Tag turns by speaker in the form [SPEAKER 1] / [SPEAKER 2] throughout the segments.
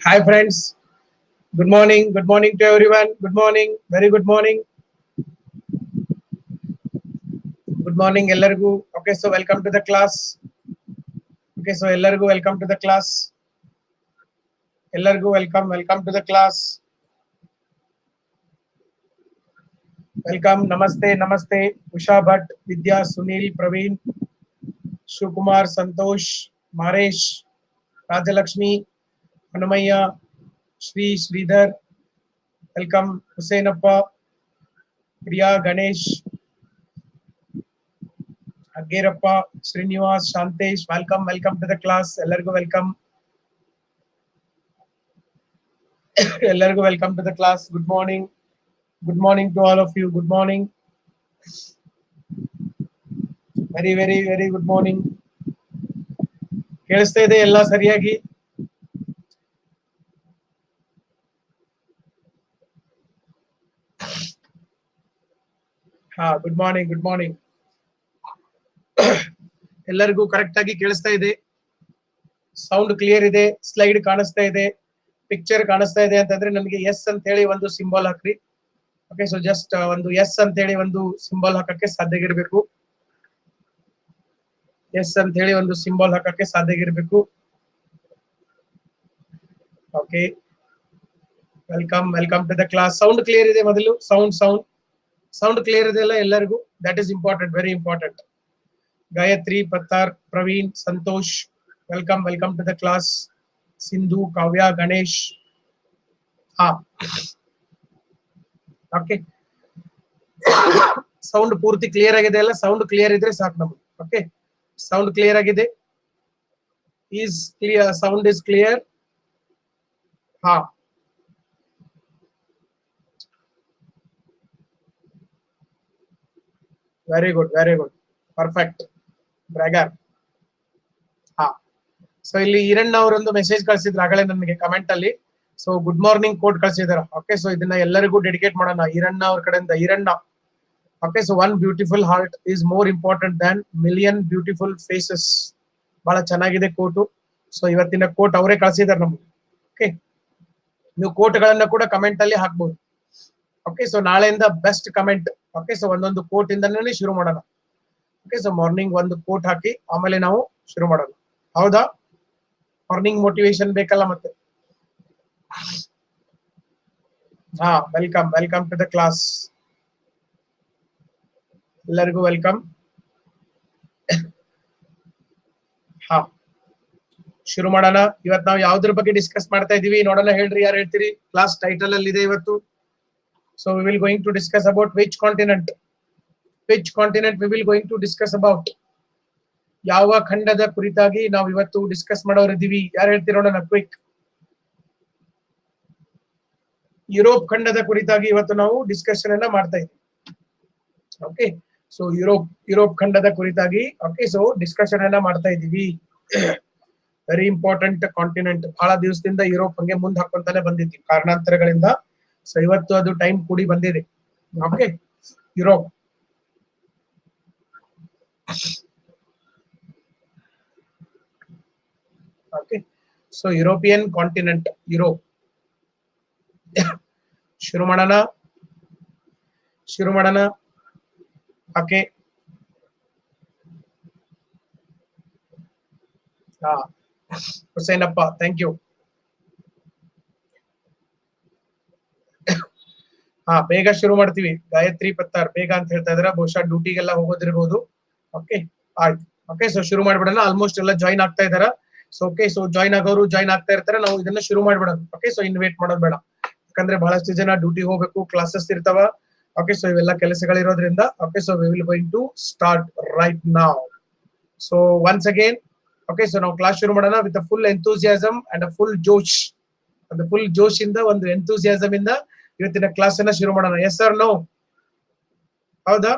[SPEAKER 1] Hi, friends. Good morning. Good morning to everyone. Good morning. Very good morning. Good morning, ಎಲ್ಲರಿಗೂ. Okay, so welcome to the class. Okay, so ಎಲ್ಲರಿಗೂ welcome to the class. ಎಲ್ಲರಿಗೂ welcome. Welcome to the class. Welcome. Namaste. Namaste. Usha Bhatt, Vidya, Sunil, Praveen, Shivkumar, Santosh, Maresh, Rajalakshmi, Hanamaya, Shri Sridhar, welcome Husainappa, Priya Ganesh, Aggerappa, Srinivas, Shantesh, welcome, welcome to the class. ಎಲ್ಲರಿಗೂ welcome. ಎಲ್ಲರಿಗೂ welcome to the class. Good morning. Good morning to all of you. Good morning. Very, very, very good morning. ಕೇಳಿಸ್ತಾ ಇದೆ ಎಲ್ಲ ಸರಿಯಾಗಿ ಹಾ good morning good morning ಎಲ್ಲರಿಗೂ correct ಆಗಿ ಕೇಳಿಸ್ತಾ ಇದೆ ಸೌಂಡ್ ಕ್ಲಿಯರ್ ಇದೆ ಸ್ಲೈಡ್ ಕಾಣಿಸ್ತಾ ಇದೆ ಪಿಕ್ಚರ್ ಕಾಣಿಸ್ತಾ ಇದೆ ಅಂತಂದ್ರೆ ನಮಗೆ ಎಸ್ ಅಂತ ಹೇಳಿ ಒಂದು ಸಿಂಬಲ್ ಹಾಕ್ರಿ ಓಕೆ ಸೊ ಜಸ್ಟ್ ಒಂದು ಎಸ್ ಅಂತ ಹೇಳಿ ಒಂದು ಸಿಂಬಲ್ ಹಾಕಕ್ಕೆ ಸಾಧ್ಯ ಇರಬೇಕು ಎಸ್ ಅಂತ ಹೇಳಿ ಒಂದು ಸಿಂಬಲ್ ಹಾಕಕ್ಕೆ ಸಾಧ್ಯ ಇರಬೇಕು okay welcome welcome to the class sound clear ಇದೆ ಮೊದಲು ಸೌಂಡ್ ಸೌಂಡ್ ಸೌಂಡ್ ಕ್ಲಿಯರ್ ಇದೆ ಅಲ್ಲ ಎಲ್ಲರಿಗೂ that is important very important Gayathri Pattar Praveen Santosh welcome welcome to the class Sindhu Kavya Ganesh ಹಾ ಓಕೆ ಸೌಂಡ್ ಪೂರ್ತಿ ಕ್ಲಿಯರ್ ಆಗಿದೆ ಅಲ್ಲ ಸೌಂಡ್ ಕ್ಲಿಯರ್ ಇದ್ರೆ ಸಾಕು ನಮಗೆ ಓಕೆ ಸೌಂಡ್ ಕ್ಲಿಯರ್ ಆಗಿದೆ is clear sound is clear ಹಾ very good very good perfect ಬ್ರಾಗರ್ ಹಾ ಸೊ ಇಲ್ಲಿ ಈರಣ್ಣ ಅವರೊಂದು ಮೆಸೇಜ್ ಕಳಿಸಿದ್ರು ಆಗಲೇ ನನಗೆ ಕಮೆಂಟ್ ಅಲ್ಲಿ ಸೊ ಗುಡ್ ಮಾರ್ನಿಂಗ್ ಕೋಟ್ ಕಳಿಸಿದಾರ ಓಕೆ ಸೊ ಇದನ್ನ ಎಲ್ಲರಿಗೂ ಡೆಡಿಕೇಟ್ ಮಾಡೋಣ ಈರಣ್ಣ ಅವ್ರ ಕಡೆಯಿಂದ Eranna okay so one beautiful heart is more important than million beautiful faces ಬಹಳ ಚೆನ್ನಾಗಿದೆ ಕೋಟು ಸೊ ಇವತ್ತಿನ ಕೋಟ್ ಅವರೇ ಕಳಿಸಿದಾರೆ ನಮ್ಗೆ ಓಕೆ ನೀವು ಕೋಟ್ಗಳನ್ನ ಕೂಡ ಕಮೆಂಟ್ ಅಲ್ಲಿ ಹಾಕ್ಬೋದು ಓಕೆ ಸೊ ನಾಳೆಯಿಂದ ಬೆಸ್ಟ್ ಕಮೆಂಟ್ ಓಕೆ ಸೊ ಒಂದೊಂದು ಕೋಟ್ ಇಂದನೇ ಶುರು ಮಾಡೋಣ ಓಕೆ ಸೊ ಮಾರ್ನಿಂಗ್ ಒಂದು ಕೋಟ್ ಹಾಕಿ ಆಮೇಲೆ ನಾವು ಶುರು ಮಾಡೋಣ ಹೌದಾ ಮಾರ್ನಿಂಗ್ ಮೋಟಿವೇಶನ್ ಬೇಕಲ್ಲ ಮತ್ತೆ ಹಾ welcome welcome to the class ಎಲ್ಲರಿಗೂ ವೆಲ್ಕಮ್ ಹಾ ಶುರು ಮಾಡೋಣ ಇವತ್ತು ನಾವು ಯಾವ್ದ್ರ ಬಗ್ಗೆ ಡಿಸ್ಕಸ್ ಮಾಡ್ತಾ ಇದೀವಿ ನೋಡೋಣ ಹೇಳ್ರಿ ಯಾರು ಹೇಳ್ತೀರಿ ಕ್ಲಾಸ್ ಟೈಟಲ್ ಅಲ್ಲಿ ಇದೆ ಇವತ್ತು so we will going to discuss about which continent which continent we will going to discuss about ಯಾವ ಖಂಡದ ಕುರಿತಾಗಿ ನಾವು ಇವತ್ತು ಡಿಸ್ಕಸ್ ಮಾಡೋರಿದ್ದೀವಿ ಯಾರು ಹೇಳ್ತೀರಿ ನೋಡೋಣ ಕ್ವಿಕ್ ಯುರೋಪ್ ಖಂಡದ ಕುರಿತಾಗಿ ಇವತ್ತು ನಾವು ಡಿಸ್ಕಷನ್ ಅನ್ನ ಮಾಡ್ತಾ ಇದ್ದೀವಿ ಓಕೆ ಸೊ ಯುರೋಪ್ ಯುರೋಪ್ ಖಂಡದ ಕುರಿತಾಗಿ ಓಕೆ ಸೊ ಡಿಸ್ಕಷನ್ ಅನ್ನ ಮಾಡ್ತಾ ಇದ್ದೀವಿ ವೆರಿ ಇಂಪಾರ್ಟೆಂಟ್ ಕಾಂಟಿನೆಂಟ್ ಬಹಳ ದಿವಸದಿಂದ ಯುರೋಪ್ ಹಂಗೆ ಮುಂದೆ ಹಾಕೊಂತಾನೆ ಬಂದಿದ್ವಿ ಕಾರಣಾಂತರಗಳಿಂದ ಸೊ ಇವತ್ತು ಅದು ಟೈಮ್ ಕೂಡಿ ಬಂದಿದೆ okay Europe okay so European continent Europe ಶುರು ಮಾಡೋಣ ಶುರು ಮಾಡೋಣ ಓಕೆ ಹಾ ಹುಸೇನಪ್ಪ ಥ್ಯಾಂಕ್ ಯು ಹಾ ಬೇಗ ಶುರು ಮಾಡ್ತೀವಿ ಗಾಯತ್ರಿ ಪತ್ತಾರ್ ಬೇಗ ಅಂತ ಹೇಳ್ತಾ ಇದಾರೆ ಬಹುಶಃ ಡ್ಯೂಟಿಗೆಲ್ಲ ಹೋಗೋದಿರ್ಬೋದು ಓಕೆ ಆಯ್ತು ಓಕೆ ಸೊ ಶುರು ಮಾಡ್ಬಿಡೋಣ ಆಲ್ಮೋಸ್ಟ್ ಎಲ್ಲ ಜಾಯಿನ್ ಆಗ್ತಾ ಇದಾರ ಸೊ ಓಕೆ ಸೊ ಜಾಯಿನ್ ಆಗೋರು ಜಾಯಿನ್ ಆಗ್ತಾ ಇರ್ತಾರೆ ನಾವು ಇದನ್ನ ಶುರು ಮಾಡ್ಬಿಡೋಣ ಓಕೆ ಸೊ ಇನ್ ವೇಟ್ ಮಾಡೋದು ಬೇಡ ಯಾಕಂದ್ರೆ ಬಹಳಷ್ಟು ಜನ ಡ್ಯೂಟಿ ಹೋಗ್ಬೇಕು ಕ್ಲಾಸಸ್ ಇರ್ತಾವ ಓಕೆ ಸೊ ಇವೆಲ್ಲ ಕೆಲಸಗಳಿರೋದ್ರಿಂದ okay so we will going to start right ನಾವ್ so once again okay so ನಾವು ಕ್ಲಾಸ್ ಶುರು ಮಾಡೋಣ with full enthusiasm and full josh ಒಂದು ಫುಲ್ ಜೋಶ್ ಇಂದ ಒಂದು ಎಂತೂಸಿಯಾಸಮ್ ಇಂದ ಇವತ್ತಿನ ಕ್ಲಾಸ್ ಅನ್ನ ಶುರು ಮಾಡೋಣ ಎಸ್ ಸರ್ ನೋ ಹೌದಾ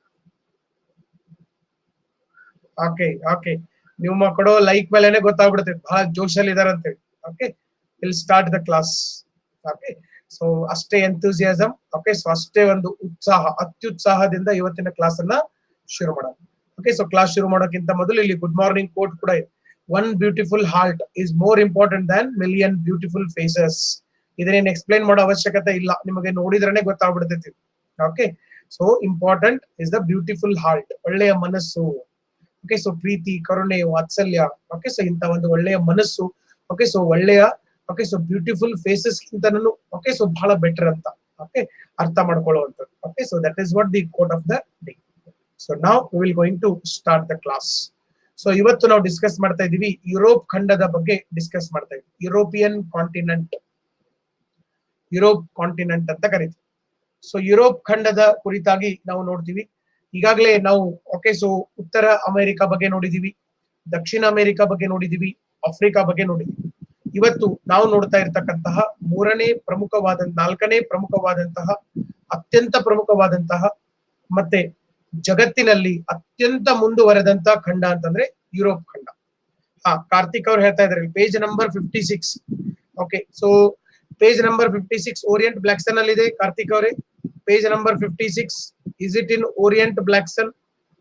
[SPEAKER 1] ಓಕೆ ಓಕೆ ನಿಮ್ಮ ಕೊಡೋ ಲೈಕ್ ಮೇಲೆನೆ ಗೊತ್ತಾಗ್ಬಿಡುತ್ತೆ ಬಹಳ ಜೋಶಲ್ಲಿ ಇದಾರೆ ಅಂತೇಳಿ okay will start the class okay so ಅಷ್ಟೇ ಎಂತೂಸಿಯಾಸಮ್ ಓಕೆ ಸೊ ಅಷ್ಟೇ ಒಂದು ಉತ್ಸಾಹ ಅತ್ಯುತ್ಸಾಹದಿಂದ ಇವತ್ತಿನ ಕ್ಲಾಸ್ ಅನ್ನ ಶುರು ಮಾಡೋಣ ಓಕೆ ಸೊ ಕ್ಲಾಸ್ ಶುರು ಮಾಡೋಕ್ಕಿಂತ ಮೊದಲು ಇಲ್ಲಿ ಗುಡ್ ಮಾರ್ನಿಂಗ್ ಕೋಟ್ ಕೂಡ ಇದೆ one beautiful heart is more important than million beautiful faces ಇದನ್ನೇನು ಎಕ್ಸ್ಪ್ಲೈನ್ ಮಾಡೋ ಅವಶ್ಯಕತೆ ಇಲ್ಲ ನಿಮಗೆ ನೋಡಿದ್ರನೆ ಗೊತ್ತಾಗ್ಬಿಡ್ತೈತಿ okay so important is the beautiful heart ಒಳ್ಳೆಯ ಮನಸ್ಸು ಓಕೆ ಸೊ ಪ್ರೀತಿ ಕರುಣೆ ವಾತ್ಸಲ್ಯ ಓಕೆ ಸೊ ಇಂತ ಒಂದು ಒಳ್ಳೆಯ ಮನಸ್ಸು ಓಕೆ ಸೊ ಒಳ್ಳೆಯ ಓಕೆ ಸೊ ಬ್ಯೂಟಿಫುಲ್ ಫೇಸಸ್ ಗಿಂತನೂ ಓಕೆ ಸೊ ಬಹಳ ಬೆಟರ್ ಅಂತ ಓಕೆ ಅರ್ಥ ಮಾಡ್ಕೊಳ್ಳುವಂಥದ್ದು okay so that is what the quote of the day so ನಾವು will going to start the class so ಇವತ್ತು ನಾವು ಡಿಸ್ಕಸ್ ಮಾಡ್ತಾ ಇದೀವಿ ಯುರೋಪ್ ಖಂಡದ ಬಗ್ಗೆ ಡಿಸ್ಕಸ್ ಮಾಡ್ತಾ ಇದ್ವಿ ಯುರೋಪಿಯನ್ ಕಾಂಟಿನೆಂಟ್ ಯುರೋಪ್ ಕಾಂಟಿನೆಂಟ್ ಅಂತ ಕರಿತೀವಿ ಸೊ ಯುರೋಪ್ ಖಂಡದ ಕುರಿತಾಗಿ ನಾವು ನೋಡ್ತೀವಿ ಈಗಾಗಲೇ ನಾವು ಓಕೆ ಸೊ ಉತ್ತರ ಅಮೆರಿಕ ಬಗ್ಗೆ ನೋಡಿದೀವಿ ದಕ್ಷಿಣ ಅಮೆರಿಕ ಬಗ್ಗೆ ನೋಡಿದೀವಿ ಆಫ್ರಿಕಾ ಬಗ್ಗೆ ನೋಡಿದೀವಿ ಇವತ್ತು ನಾವು ನೋಡ್ತಾ ಇರ್ತಕ್ಕಂತಹ ಮೂರನೇ ಪ್ರಮುಖವಾದ ನಾಲ್ಕನೇ ಪ್ರಮುಖವಾದಂತಹ ಅತ್ಯಂತ ಪ್ರಮುಖವಾದಂತಹ ಮತ್ತೆ ಜಗತ್ತಿನಲ್ಲಿ ಅತ್ಯಂತ ಮುಂದುವರೆದಂತ ಖಂಡ ಅಂತಂದ್ರೆ ಯುರೋಪ್ ಖಂಡ ಹಾ ಕಾರ್ತಿಕ್ ಅವ್ರು ಹೇಳ್ತಾ ಇದ್ದಾರೆ page number fifty six okay so page number fifty six Orient Blackswan ಅಲ್ಲಿ ಇದೆ ಕಾರ್ತಿಕ್ ಅವರೇ page number fifty six is it in Orient Blackswan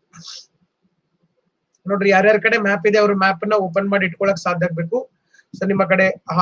[SPEAKER 1] ನೋಡ್ರಿ ಯಾರ್ಯಾರ ಕಡೆ ಮ್ಯಾಪ್ ಇದೆ ಅವ್ರ ಮ್ಯಾಪ್ ನ ಓಪನ್ ಮಾಡಿ ಇಟ್ಕೊಳಕ್ ಸಾಧ್ಯ ಆಗ್ಬೇಕು ಸೊ ನಿಮ್ಮ ಕಡೆ ಹಾ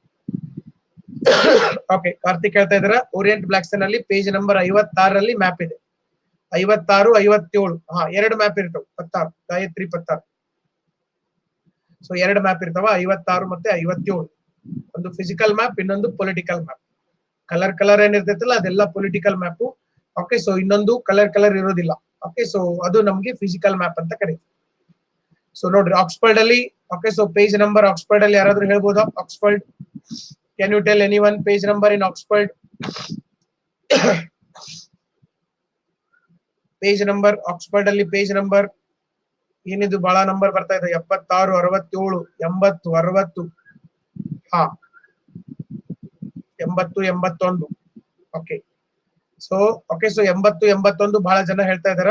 [SPEAKER 1] ಓಕೆ ಕಾರ್ತಿಕ್ ಹೇಳ್ತಾ ಇದಾರ ಓರಿಯಂಟ್ ಬ್ಲಾಕ್ಸನ್ ಅಲ್ಲಿ ಪೇಜ್ ನಂಬರ್ ಐವತ್ತಾರರಲ್ಲಿ ಮ್ಯಾಪ್ ಇದೆ ಐವತ್ತಾರು ಐವತ್ತೇಳು ಹಾ ಎರಡು ಮ್ಯಾಪ್ ಇರ್ತಾವ ಪತ್ತಾರು ಗಾಯತ್ರಿ ಪತ್ತಾರು ಸೊ ಎರಡು ಮ್ಯಾಪ್ ಇರ್ತಾವ ಐವತ್ತಾರು ಮತ್ತೆ ಐವತ್ತೇಳು ಒಂದು ಫಿಸಿಕಲ್ ಮ್ಯಾಪ್ ಇನ್ನೊಂದು ಪೊಲಿಟಿಕಲ್ ಮ್ಯಾಪ್ ಕಲರ್ ಕಲರ್ ಏನಿರ್ತೈತಲ್ಲ ಅದೆಲ್ಲ ಪೊಲಿಟಿಕಲ್ ಮ್ಯಾಪ್ ಓಕೆ ಸೊ ಇನ್ನೊಂದು ಕಲರ್ ಕಲರ್ ಇರೋದಿಲ್ಲ ಓಕೆ ಸೊ ಅದು ನಮ್ಗೆ ಫಿಸಿಕಲ್ ಮ್ಯಾಪ್ ಅಂತ ಕರೀತೀವಿ ಸೊ ನೋಡ್ರಿ ಆಕ್ಸ್ಫರ್ಡ್ ಅಲ್ಲಿ okay so page number Oxford ಅಲ್ಲಿ ಯಾರಾದ್ರೂ ಹೇಳ್ಬೋದಾ Oxford can you tell any one page number in Oxford page number Oxford ಅಲ್ಲಿ ಪೇಜ್ ನಂಬರ್ ಏನಿದು ಬಹಳ ನಂಬರ್ ಬರ್ತಾ ಇದೆ ಎಪ್ಪತ್ತಾರು ಅರವತ್ತೇಳು ಎಂಬತ್ತು ಅರವತ್ತು ಹಾ ಎಂಬತ್ತು ಎಂಬತ್ತೊಂದು ಓಕೆ ಸೊ ಓಕೆ ಸೊ ಎಂಬತ್ತು ಎಂಬತ್ತೊಂದು ಬಹಳ ಜನ ಹೇಳ್ತಾ ಇದಾರ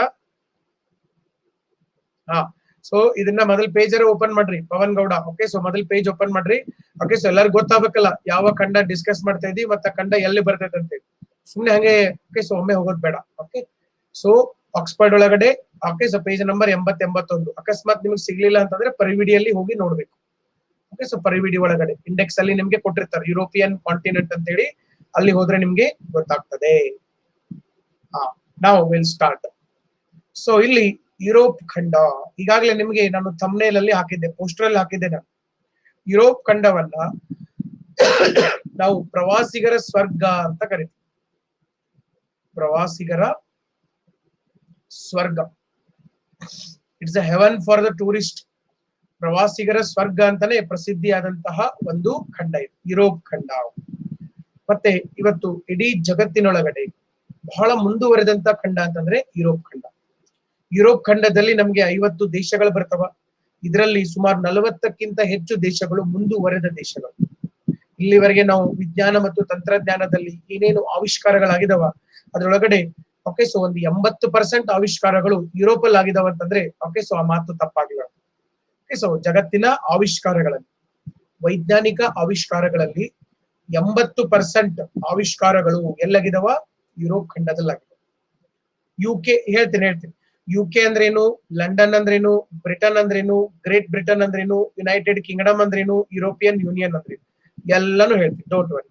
[SPEAKER 1] ಹಾ ಸೊ ಇದನ್ನ ಮೊದಲ್ ಪೇಜ್ ಓಪನ್ ಮಾಡ್ರಿ ಪವನ್ ಗೌಡ ಓಕೆ ಸೊ ಮೊದಲ್ ಪೇಜ್ ಓಪನ್ ಮಾಡ್ರಿ ಓಕೆ ಸೊ ಎಲ್ಲರಿಗೂ ಗೊತ್ತಾಗಬೇಕಲ್ಲ ಯಾವ ಖಂಡ ಡಿಸ್ಕಸ್ ಮಾಡ್ತಾ ಇದೀವಿ ಮತ್ತೆ ಖಂಡ ಎಲ್ಲಿ ಬರ್ತೈತೆ ಅಂತ ಸುಮ್ನೆ ಹಂಗೆ ಓಕೆ ಸೊ ಒಮ್ಮೆ ಹೋಗೋದ್ ಬೇಡ ಓಕೆ ಸೊ ಆಕ್ಸ್ಫರ್ಡ್ ಒಳಗಡೆ ಓಕೆ ಸೊ ಪೇಜ್ ನಂಬರ್ ಎಂಬತ್ ಎಂಬತ್ತೊಂದು ಅಕಸ್ಮಾತ್ ನಿಮ್ಗೆ ಸಿಗ್ಲಿಲ್ಲ ಅಂತಂದ್ರೆ ಪರಿವಿಡಿಯಲ್ಲಿ ಹೋಗಿ ನೋಡ್ಬೇಕು ಓಕೆ ಸೊ ಪರಿವಿಡಿ ಒಳಗಡೆ ಇಂಡೆಕ್ಸ್ ಅಲ್ಲಿ ನಿಮ್ಗೆ ಕೊಟ್ಟಿರ್ತಾರೆ ಯುರೋಪಿಯನ್ ಕಾಂಟಿನೆಂಟ್ ಅಂತ ಹೇಳಿ ಅಲ್ಲಿ ಹೋದ್ರೆ ನಿಮ್ಗೆ ಗೊತ್ತಾಗ್ತದೆ ಹಾ ನಾವು ವಿಲ್ ಸ್ಟಾರ್ಟ್ ಸೊ ಇಲ್ಲಿ ಯುರೋಪ್ ಖಂಡ ಈಗಾಗಲೇ ನಿಮ್ಗೆ ನಾನು ಥಂಬ್ನೇಲ್ ಅಲ್ಲಿ ಹಾಕಿದ್ದೆ ಪೋಸ್ಟರ್ ಅಲ್ಲಿ ಹಾಕಿದ್ದೆ ನಾನು ಯುರೋಪ್ ಖಂಡವನ್ನ ನಾವು ಪ್ರವಾಸಿಗರ ಸ್ವರ್ಗ ಅಂತ ಕರಿತೀವಿ ಪ್ರವಾಸಿಗರ ಸ್ವರ್ಗ it's a heaven for the tourist ಪ್ರವಾಸಿಗರ ಸ್ವರ್ಗ ಅಂತಾನೆ ಪ್ರಸಿದ್ಧಿಯಾದಂತಹ ಒಂದು ಖಂಡ ಇದು ಯುರೋಪ್ ಖಂಡ ಮತ್ತೆ ಇವತ್ತು ಇಡೀ ಜಗತ್ತಿನೊಳಗಡೆ ಬಹಳ ಮುಂದುವರೆದಂತ ಖಂಡ ಅಂತಂದ್ರೆ ಯುರೋಪ್ ಖಂಡ ಯುರೋಪ್ ಖಂಡದಲ್ಲಿ ನಮ್ಗೆ ಐವತ್ತು ದೇಶಗಳು ಬರ್ತವ ಇದರಲ್ಲಿ ಸುಮಾರು ನಲವತ್ತಕ್ಕಿಂತ ಹೆಚ್ಚು ದೇಶಗಳು ಮುಂದುವರೆದ ದೇಶಗಳು ಇಲ್ಲಿವರೆಗೆ ನಾವು ವಿಜ್ಞಾನ ಮತ್ತು ತಂತ್ರಜ್ಞಾನದಲ್ಲಿ ಏನೇನು ಆವಿಷ್ಕಾರಗಳಾಗಿದಾವ ಅದ್ರೊಳಗಡೆ ಓಕೆ ಸೊ ಒಂದು ಎಂಬತ್ತು ಪರ್ಸೆಂಟ್ ಆವಿಷ್ಕಾರಗಳು ಯುರೋಪ್ ಅಲ್ಲಿ ಆಗಿದಾವ ಅಂತಂದ್ರೆ ಓಕೆ ಸೊ ಆ ಮಾತು ತಪ್ಪಾಗಿಲ್ಲ ಓಕೆ ಸೊ ಜಗತ್ತಿನ ಆವಿಷ್ಕಾರಗಳಲ್ಲಿ ವೈಜ್ಞಾನಿಕ ಆವಿಷ್ಕಾರಗಳಲ್ಲಿ ಎಂಬತ್ತು ಪರ್ಸೆಂಟ್ ಆವಿಷ್ಕಾರಗಳು ಎಲ್ಲಾಗಿದಾವ ಯುರೋಪ್ ಖಂಡದಲ್ಲಾಗಿದೆ ಯು ಕೆ ಹೇಳ್ತೀನಿ ಹೇಳ್ತೀನಿ ಯು ಕೆ ಅಂದ್ರೇನು ಲಂಡನ್ ಅಂದ್ರೇನು ಬ್ರಿಟನ್ ಅಂದ್ರೇನು ಗ್ರೇಟ್ ಬ್ರಿಟನ್ ಅಂದ್ರೇನು ಯುನೈಟೆಡ್ ಕಿಂಗ್ಡಮ್ ಅಂದ್ರೇನು ಯುರೋಪಿಯನ್ ಯೂನಿಯನ್ ಅಂದ್ರೇನು ಎಲ್ಲಾನು ಹೇಳ್ತೀನಿ ಡೋಂಟ್ ವರಿ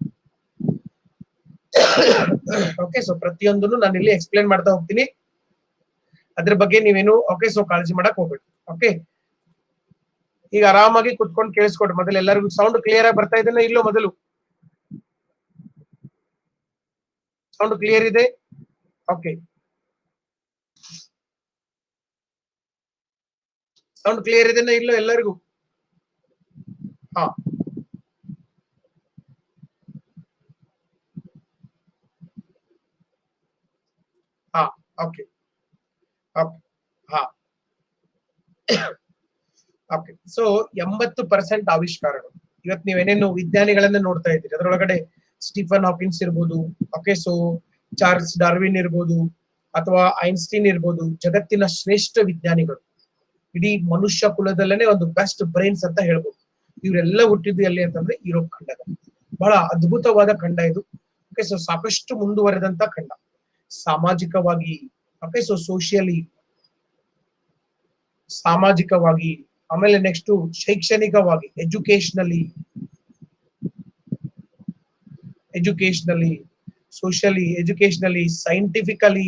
[SPEAKER 1] ಓಕೆ ಸೊ ಪ್ರತಿಯೊಂದನ್ನು ನಾನು ಇಲ್ಲಿ ಎಕ್ಸ್ಪ್ಲೇನ್ ಮಾಡ್ತಾ ಹೋಗ್ತೀನಿ ಅದ್ರ ಬಗ್ಗೆ ನೀವೇನು ಓಕೆ ಸೊ ಕಾಳಜಿ ಮಾಡಕ್ ಹೋಗ್ಬೇಡಿ ಓಕೆ ಈಗ ಆರಾಮಾಗಿ ಕುತ್ಕೊಂಡು ಕೇಳಿಸ್ಕೊಡ್ರಿ ಮೊದಲು ಎಲ್ಲರಿಗೂ ಸೌಂಡ್ ಕ್ಲಿಯರ್ ಆಗಿ ಬರ್ತಾ ಇದೆನಾ ಇಲ್ಲೋ ಮೊದಲು ಸೌಂಡ್ ಕ್ಲಿಯರ್ ಇದೆ ಓಕೆ ಸೌಂಡ್ ಕ್ಲಿಯರ್ ಇದೆನಾ ಇಲ್ಲೋ ಎಲ್ಲರಿಗೂ ಹಾ ಹಾ ಓಕೆ ಓಕೆ ಹಾ ಓಕೆ ಸೊ ಎಂಬತ್ತು ಪರ್ಸೆಂಟ್ ಆವಿಷ್ಕಾರಗಳು ಇವತ್ತು ನೀವೇನೇನು ವಿಜ್ಞಾನಿಗಳನ್ನ ನೋಡ್ತಾ ಇದ್ದೀರಿ ಅದರೊಳಗಡೆ ಸ್ಟೀಫನ್ ಹಾಕಿನ್ಸ್ ಇರ್ಬೋದು ಓಕೆ ಸೊ ಚಾರ್ಲ್ಸ್ ಡಾರ್ವಿನ್ ಇರ್ಬೋದು ಅಥವಾ ಐನ್ಸ್ಟೀನ್ ಇರ್ಬೋದು ಜಗತ್ತಿನ ಶ್ರೇಷ್ಠ ವಿಜ್ಞಾನಿಗಳು ಇಡೀ ಮನುಷ್ಯ ಕುಲದಲ್ಲೇನೆ ಒಂದು ಬೆಸ್ಟ್ ಬ್ರೈನ್ಸ್ ಅಂತ ಹೇಳ್ಬೋದು ಇವರೆಲ್ಲ ಹುಟ್ಟಿದ್ದು ಎಲ್ಲಿ ಅಂತಂದ್ರೆ ಯುರೋಪ್ ಖಂಡದ ಬಹಳ ಅದ್ಭುತವಾದ ಖಂಡ ಇದು ಓಕೆ ಸೊ ಸಾಕಷ್ಟು ಮುಂದುವರೆದಂತ ಖಂಡ ಸಾಮಾಜಿಕವಾಗಿ ಓಕೆ ಸೊ ಸೋಷಿಯಲಿ ಸಾಮಾಜಿಕವಾಗಿ ಆಮೇಲೆ ನೆಕ್ಸ್ಟ್ ಶೈಕ್ಷಣಿಕವಾಗಿ educationally educationally socially educationally scientifically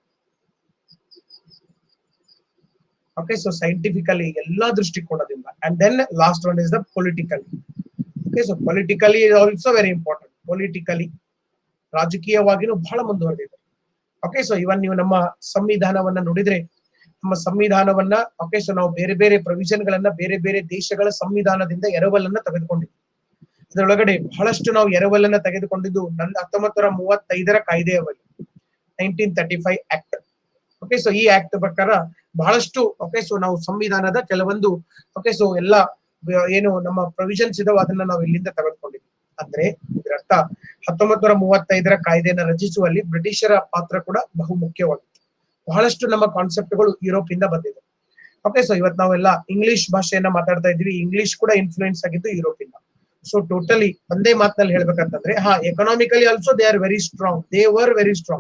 [SPEAKER 1] okay so scientifically ಎಲ್ಲಾ ದೃಷ್ಟಿಕೋನದಿಂದ and then last one is the politically okay so politically also very important politically ರಾಜಕೀಯವಾಗಿನೂ ಬಹಳ ಮುಂದುವರೆದಿದೆ ಓಕೆ ಸೊ ಇವನ್ ನೀವು ನಮ್ಮ ಸಂವಿಧಾನವನ್ನ ನೋಡಿದ್ರೆ ನಮ್ಮ ಸಂವಿಧಾನವನ್ನ ಓಕೆ ಸೊ ನಾವು ಬೇರೆ ಬೇರೆ ಪ್ರೊವಿಷನ್ ಗಳನ್ನ ಬೇರೆ ಬೇರೆ ದೇಶಗಳ ಸಂವಿಧಾನದಿಂದ ಎರವಲನ್ನ ತೆಗೆದುಕೊಂಡಿದ್ವಿ ಅದರೊಳಗಡೆ ಬಹಳಷ್ಟು ನಾವು ಎರವಲನ್ನ ತೆಗೆದುಕೊಂಡಿದ್ದು ನನ್ನ ಹತ್ತೊಂಬತ್ತು ನೂರ ಮೂವತ್ತೈದರ ಕಾಯ್ದೆಯವಲ್ಲಿ nineteen thirty five act okay so ಈ ಆಕ್ಟ್ ಪ್ರಕಾರ ಬಹಳಷ್ಟು ಓಕೆ ಸೊ ನಾವು ಸಂವಿಧಾನದ ಕೆಲವೊಂದು ಓಕೆ ಸೊ ಎಲ್ಲ ವ- ಏನು ನಮ್ಮ ಪ್ರೊವಿಷನ್ಸ್ ಇದಾವೆ ಅದನ್ನ ನಾವು ಇಲ್ಲಿಂದ ತೆಗೆದುಕೊಂಡಿದ್ವಿ ಅಂದ್ರೆ ಇದರರ್ಥ ಹತ್ತೊಂಬತ್ತು ನೂರ ಮೂವತ್ತೈದರ ಕಾಯ್ದೆಯನ್ನು ರಚಿಸುವಲ್ಲಿ ಬ್ರಿಟಿಷರ ಪಾತ್ರ ಕೂಡ ಬಹು ಮುಖ್ಯವಾಗಿತ್ತು ಬಹಳಷ್ಟು ನಮ್ಮ ಕಾನ್ಸೆಪ್ಟ್ಗಳು ಯುರೋಪ್ ಇಂದ ಬಂದಿದೆ ಓಕೆ ಸೊ ಇವತ್ತು ನಾವೆಲ್ಲ ಇಂಗ್ಲಿಷ್ ಭಾಷೆಯನ್ನ ಮಾತಾಡ್ತಾ ಇದ್ವಿ ಇಂಗ್ಲಿಷ್ ಕೂಡ ಇನ್ಫ್ಲೂಯೆನ್ಸ್ ಆಗಿದ್ದು ಯುರೋಪ್ ಇಂದ ಸೊ ಟೋಟಲಿ ಒಂದೇ ಮಾತಿನಲ್ಲಿ ಹೇಳ್ಬೇಕಂತಂದ್ರೆ ಹಾ economically also they are very strong they were very strong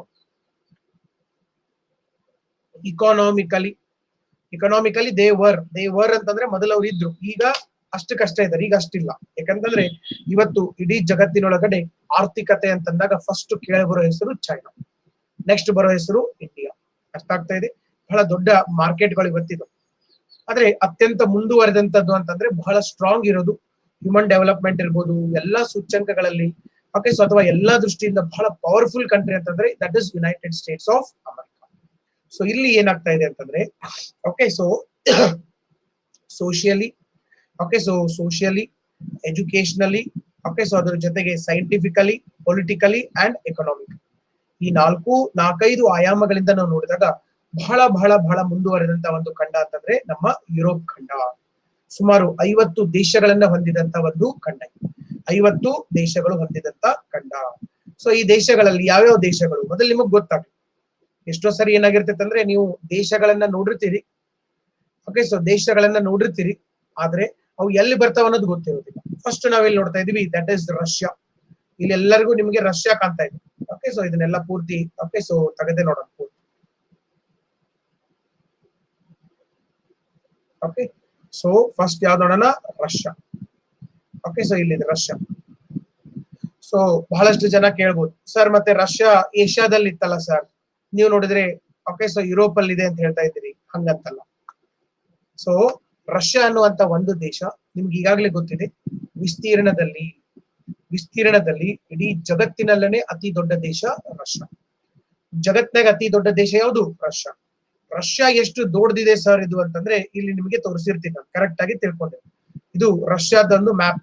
[SPEAKER 1] economically economically they were they were ಅಂತಂದ್ರೆ ಮೊದಲು ಅವ್ರು ಇದ್ರು ಈಗ ಅಷ್ಟಕ್ಕಷ್ಟೇ ಇದ್ದಾರೆ ಈಗ ಅಷ್ಟಿಲ್ಲ ಯಾಕಂತಂದ್ರೆ ಇವತ್ತು ಇಡೀ ಜಗತ್ತಿನೊಳಗಡೆ ಆರ್ಥಿಕತೆ ಅಂತಂದಾಗ ಫಸ್ಟ್ ಕೇಳಬರೋ ಹೆಸರು ಚೈನಾ ನೆಕ್ಸ್ಟ್ ಬರೋ ಹೆಸರು ಇಂಡಿಯಾ ಅರ್ಥ ಆಗ್ತಾ ಇದೆ ಬಹಳ ದೊಡ್ಡ ಮಾರ್ಕೆಟ್ಗಳು ಇವತ್ತಿದು ಆದ್ರೆ ಅತ್ಯಂತ ಮುಂದುವರೆದಂತದ್ದು ಅಂತಂದ್ರೆ ಬಹಳ ಸ್ಟ್ರಾಂಗ್ ಇರೋದು ಹ್ಯೂಮನ್ ಡೆವಲಪ್ಮೆಂಟ್ ಇರ್ಬೋದು ಎಲ್ಲಾ ಸೂಚ್ಯಂಕಗಳಲ್ಲಿ ಓಕೆ ಸೊ ಅಥವಾ ಎಲ್ಲಾ ದೃಷ್ಟಿಯಿಂದ ಬಹಳ ಪವರ್ಫುಲ್ ಕಂಟ್ರಿ ಅಂತಂದ್ರೆ that is United States of America so ಇಲ್ಲಿ ಏನಾಗ್ತಾ ಇದೆ ಅಂತಂದ್ರೆ okay so socially okay so socially educationally okay so ಅದರ ಜೊತೆಗೆ ಸೈಂಟಿಫಿಕಲಿ ಪೊಲಿಟಿಕಲಿ ಅಂಡ್ ಎಕನಾಮಿಕ್ ಈ ನಾಲ್ಕು ನಾಲ್ಕೈದು ಆಯಾಮಗಳಿಂದ ನಾವು ನೋಡಿದಾಗ ಬಹಳ ಬಹಳ ಬಹಳ ಮುಂದುವರೆದಂತ ಒಂದು ಖಂಡ ಅಂತಂದ್ರೆ ನಮ್ಮ ಯುರೋಪ್ ಖಂಡ ಸುಮಾರು ಐವತ್ತು ದೇಶಗಳನ್ನ ಹೊಂದಿದಂತ ಒಂದು ಖಂಡ ಇದು. ಐವತ್ತು ದೇಶಗಳು ಹೊಂದಿದಂತ ಖಂಡ ಸೊ ಈ ದೇಶಗಳಲ್ಲಿ ಯಾವ್ಯಾವ ದೇಶಗಳು ಮೊದಲು ನಿಮಗ್ ಗೊತ್ತಾಗ್ಲಿ ಎಷ್ಟೋ ಸರಿ ಏನಾಗಿರ್ತೈತೆ ಅಂದ್ರೆ ನೀವು ದೇಶಗಳನ್ನ ನೋಡಿರ್ತೀರಿ ಓಕೆ ಸೊ ದೇಶಗಳನ್ನ ನೋಡಿರ್ತೀರಿ ಆದ್ರೆ ಅವು ಎಲ್ಲಿ ಬರ್ತಾವ ಅನ್ನೋದು ಗೊತ್ತಿರೋದಿಲ್ಲ ಫಸ್ಟ್ ನಾವೆಲ್ಲಿ ನೋಡ್ತಾ ಇದೀವಿ ದಟ್ ಇಸ್ ರಷ್ಯಾ ಇಲ್ಲಿ ಎಲ್ಲರಿಗೂ ನಿಮಗೆ ರಷ್ಯಾ ಕಾಣ್ತಾ ಇದೆ ಓಕೆ ಸೊ ಇದನ್ನೆಲ್ಲ ಪೂರ್ತಿ ಓಕೆ ಸೊ ತೆಗೆದೇ ನೋಡೋಣ ಪೂರ್ತಿ ಓಕೆ ಸೊ ಫಸ್ಟ್ ಯಾವ್ದು ನೋಡೋಣ ರಷ್ಯಾ ಓಕೆ ಸೊ ಇಲ್ಲಿದೆ ರಷ್ಯಾ ಸೊ ಬಹಳಷ್ಟು ಜನ ಕೇಳ್ಬೋದು ಸರ್ ಮತ್ತೆ ರಷ್ಯಾ ಏಷ್ಯಾದಲ್ಲಿ ಇತ್ತಲ್ಲ ಸರ್ ನೀವು ನೋಡಿದ್ರೆ ಓಕೆ ಸೊ ಯುರೋಪ್ ಅಲ್ಲಿ ಇದೆ ಅಂತ ಹೇಳ್ತಾ ಇದ್ದೀರಿ ಹಂಗಂತಲ್ಲ ಸೊ ರಷ್ಯಾ ಅನ್ನುವಂತ ಒಂದು ದೇಶ ನಿಮ್ಗೆ ಈಗಾಗಲೇ ಗೊತ್ತಿದೆ ವಿಸ್ತೀರ್ಣದಲ್ಲಿ ವಿಸ್ತೀರ್ಣದಲ್ಲಿ ಇಡೀ ಜಗತ್ತಿನಲ್ಲೇ ಅತಿ ದೊಡ್ಡ ದೇಶ ರಷ್ಯಾ ಜಗತ್ನಾಗ ಅತಿ ದೊಡ್ಡ ದೇಶ ಯಾವುದು ರಷ್ಯಾ ರಷ್ಯಾ ಎಷ್ಟು ದೊಡ್ಡದಿದೆ ಸರ್ ಇದು ಅಂತಂದ್ರೆ ಇಲ್ಲಿ ನಿಮಗೆ ತೋರಿಸಿರ್ತೀನಿ ನಾನು ಕರೆಕ್ಟ್ ಆಗಿ ತಿಳ್ಕೊಂಡೆ ಇದು ರಷ್ಯಾದೊಂದು ಮ್ಯಾಪ್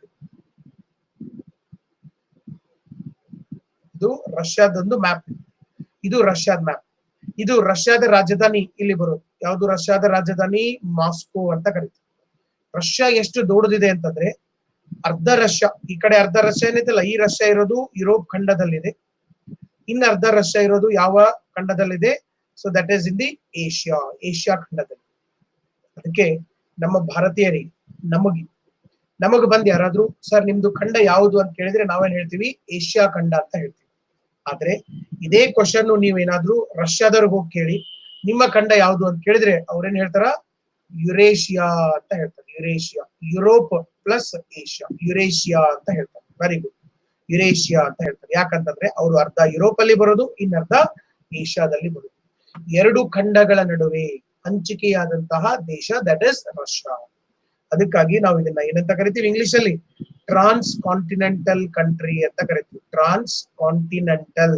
[SPEAKER 1] ಇದು ರಷ್ಯಾದೊಂದು ಮ್ಯಾಪ್ ಇದು ರಷ್ಯಾದ ಮ್ಯಾಪ್ ಇದು ರಷ್ಯಾದ ರಾಜಧಾನಿ ಇಲ್ಲಿ ಬರೋದು ಯಾವುದು ರಷ್ಯಾದ ರಾಜಧಾನಿ ಮಾಸ್ಕೋ ಅಂತ ಕರೀತಾರೆ ರಷ್ಯಾ ಎಷ್ಟು ದೊಡ್ಡದಿದೆ ಅಂತಂದ್ರೆ ಅರ್ಧ ರಷ್ಯಾ ಈ ಕಡೆ ಅರ್ಧ ರಷ್ಯಾ ಏನೈತಲ್ಲ ಈ ರಷ್ಯಾ ಇರೋದು ಯುರೋಪ್ ಖಂಡದಲ್ಲಿದೆ ಇನ್ನ ಅರ್ಧ ರಷ್ಯಾ ಇರೋದು ಯಾವ ಖಂಡದಲ್ಲಿದೆ so that is in the Asia Asia ಖಂಡದಲ್ಲಿ ಅದಕ್ಕೆ ನಮ್ಮ ಭಾರತೀಯರಿಗೆ ನಮಗೆ ನಮಗ್ ಬಂದ್ ಯಾರಾದ್ರೂ ಸರ್ ನಿಮ್ದು ಖಂಡ ಯಾವುದು ಅಂತ ಕೇಳಿದ್ರೆ ನಾವೇನ್ ಹೇಳ್ತೀವಿ ಏಷ್ಯಾ ಖಂಡ ಅಂತ ಹೇಳ್ತೀವಿ ಆದ್ರೆ ಇದೇ ಕ್ವಶನ್ ನೀವೇನಾದ್ರೂ ರಷ್ಯಾದವ್ರಿಗೆ ಹೋಗಿ ಕೇಳಿ ನಿಮ್ಮ ಖಂಡ ಯಾವುದು ಅಂತ ಕೇಳಿದ್ರೆ ಅವ್ರೇನ್ ಹೇಳ್ತಾರ ಯುರೇಷಿಯಾ ಅಂತ ಹೇಳ್ತಾರೆ Eurasia Europe plus Asia Eurasia ಅಂತ ಹೇಳ್ತಾರೆ ವೆರಿ ಗುಡ್ ಯುರೇಷಿಯಾ ಅಂತ ಹೇಳ್ತಾರೆ ಯಾಕಂತಂದ್ರೆ ಅವರು ಅರ್ಧ ಯುರೋಪ್ ಅಲ್ಲಿ ಬರೋದು ಇನ್ನರ್ಧ ಏಷ್ಯಾದಲ್ಲಿ ಬರೋದು ಎರಡು ಖಂಡಗಳ ನಡುವೆ ಹಂಚಿಕೆಯಾದಂತಹ ದೇಶ ದಟ್ ಇಸ್ ರಷ್ಯಾ ಅದಕ್ಕಾಗಿ ನಾವು ಇದನ್ನ ಏನಂತ ಕರಿತೀವಿ ಇಂಗ್ಲಿಷ್ ಅಲ್ಲಿ ಟ್ರಾನ್ಸ್ ಕಾಂಟಿನೆಂಟಲ್ ಕಂಟ್ರಿ ಅಂತ ಕರಿತೀವಿ trans continental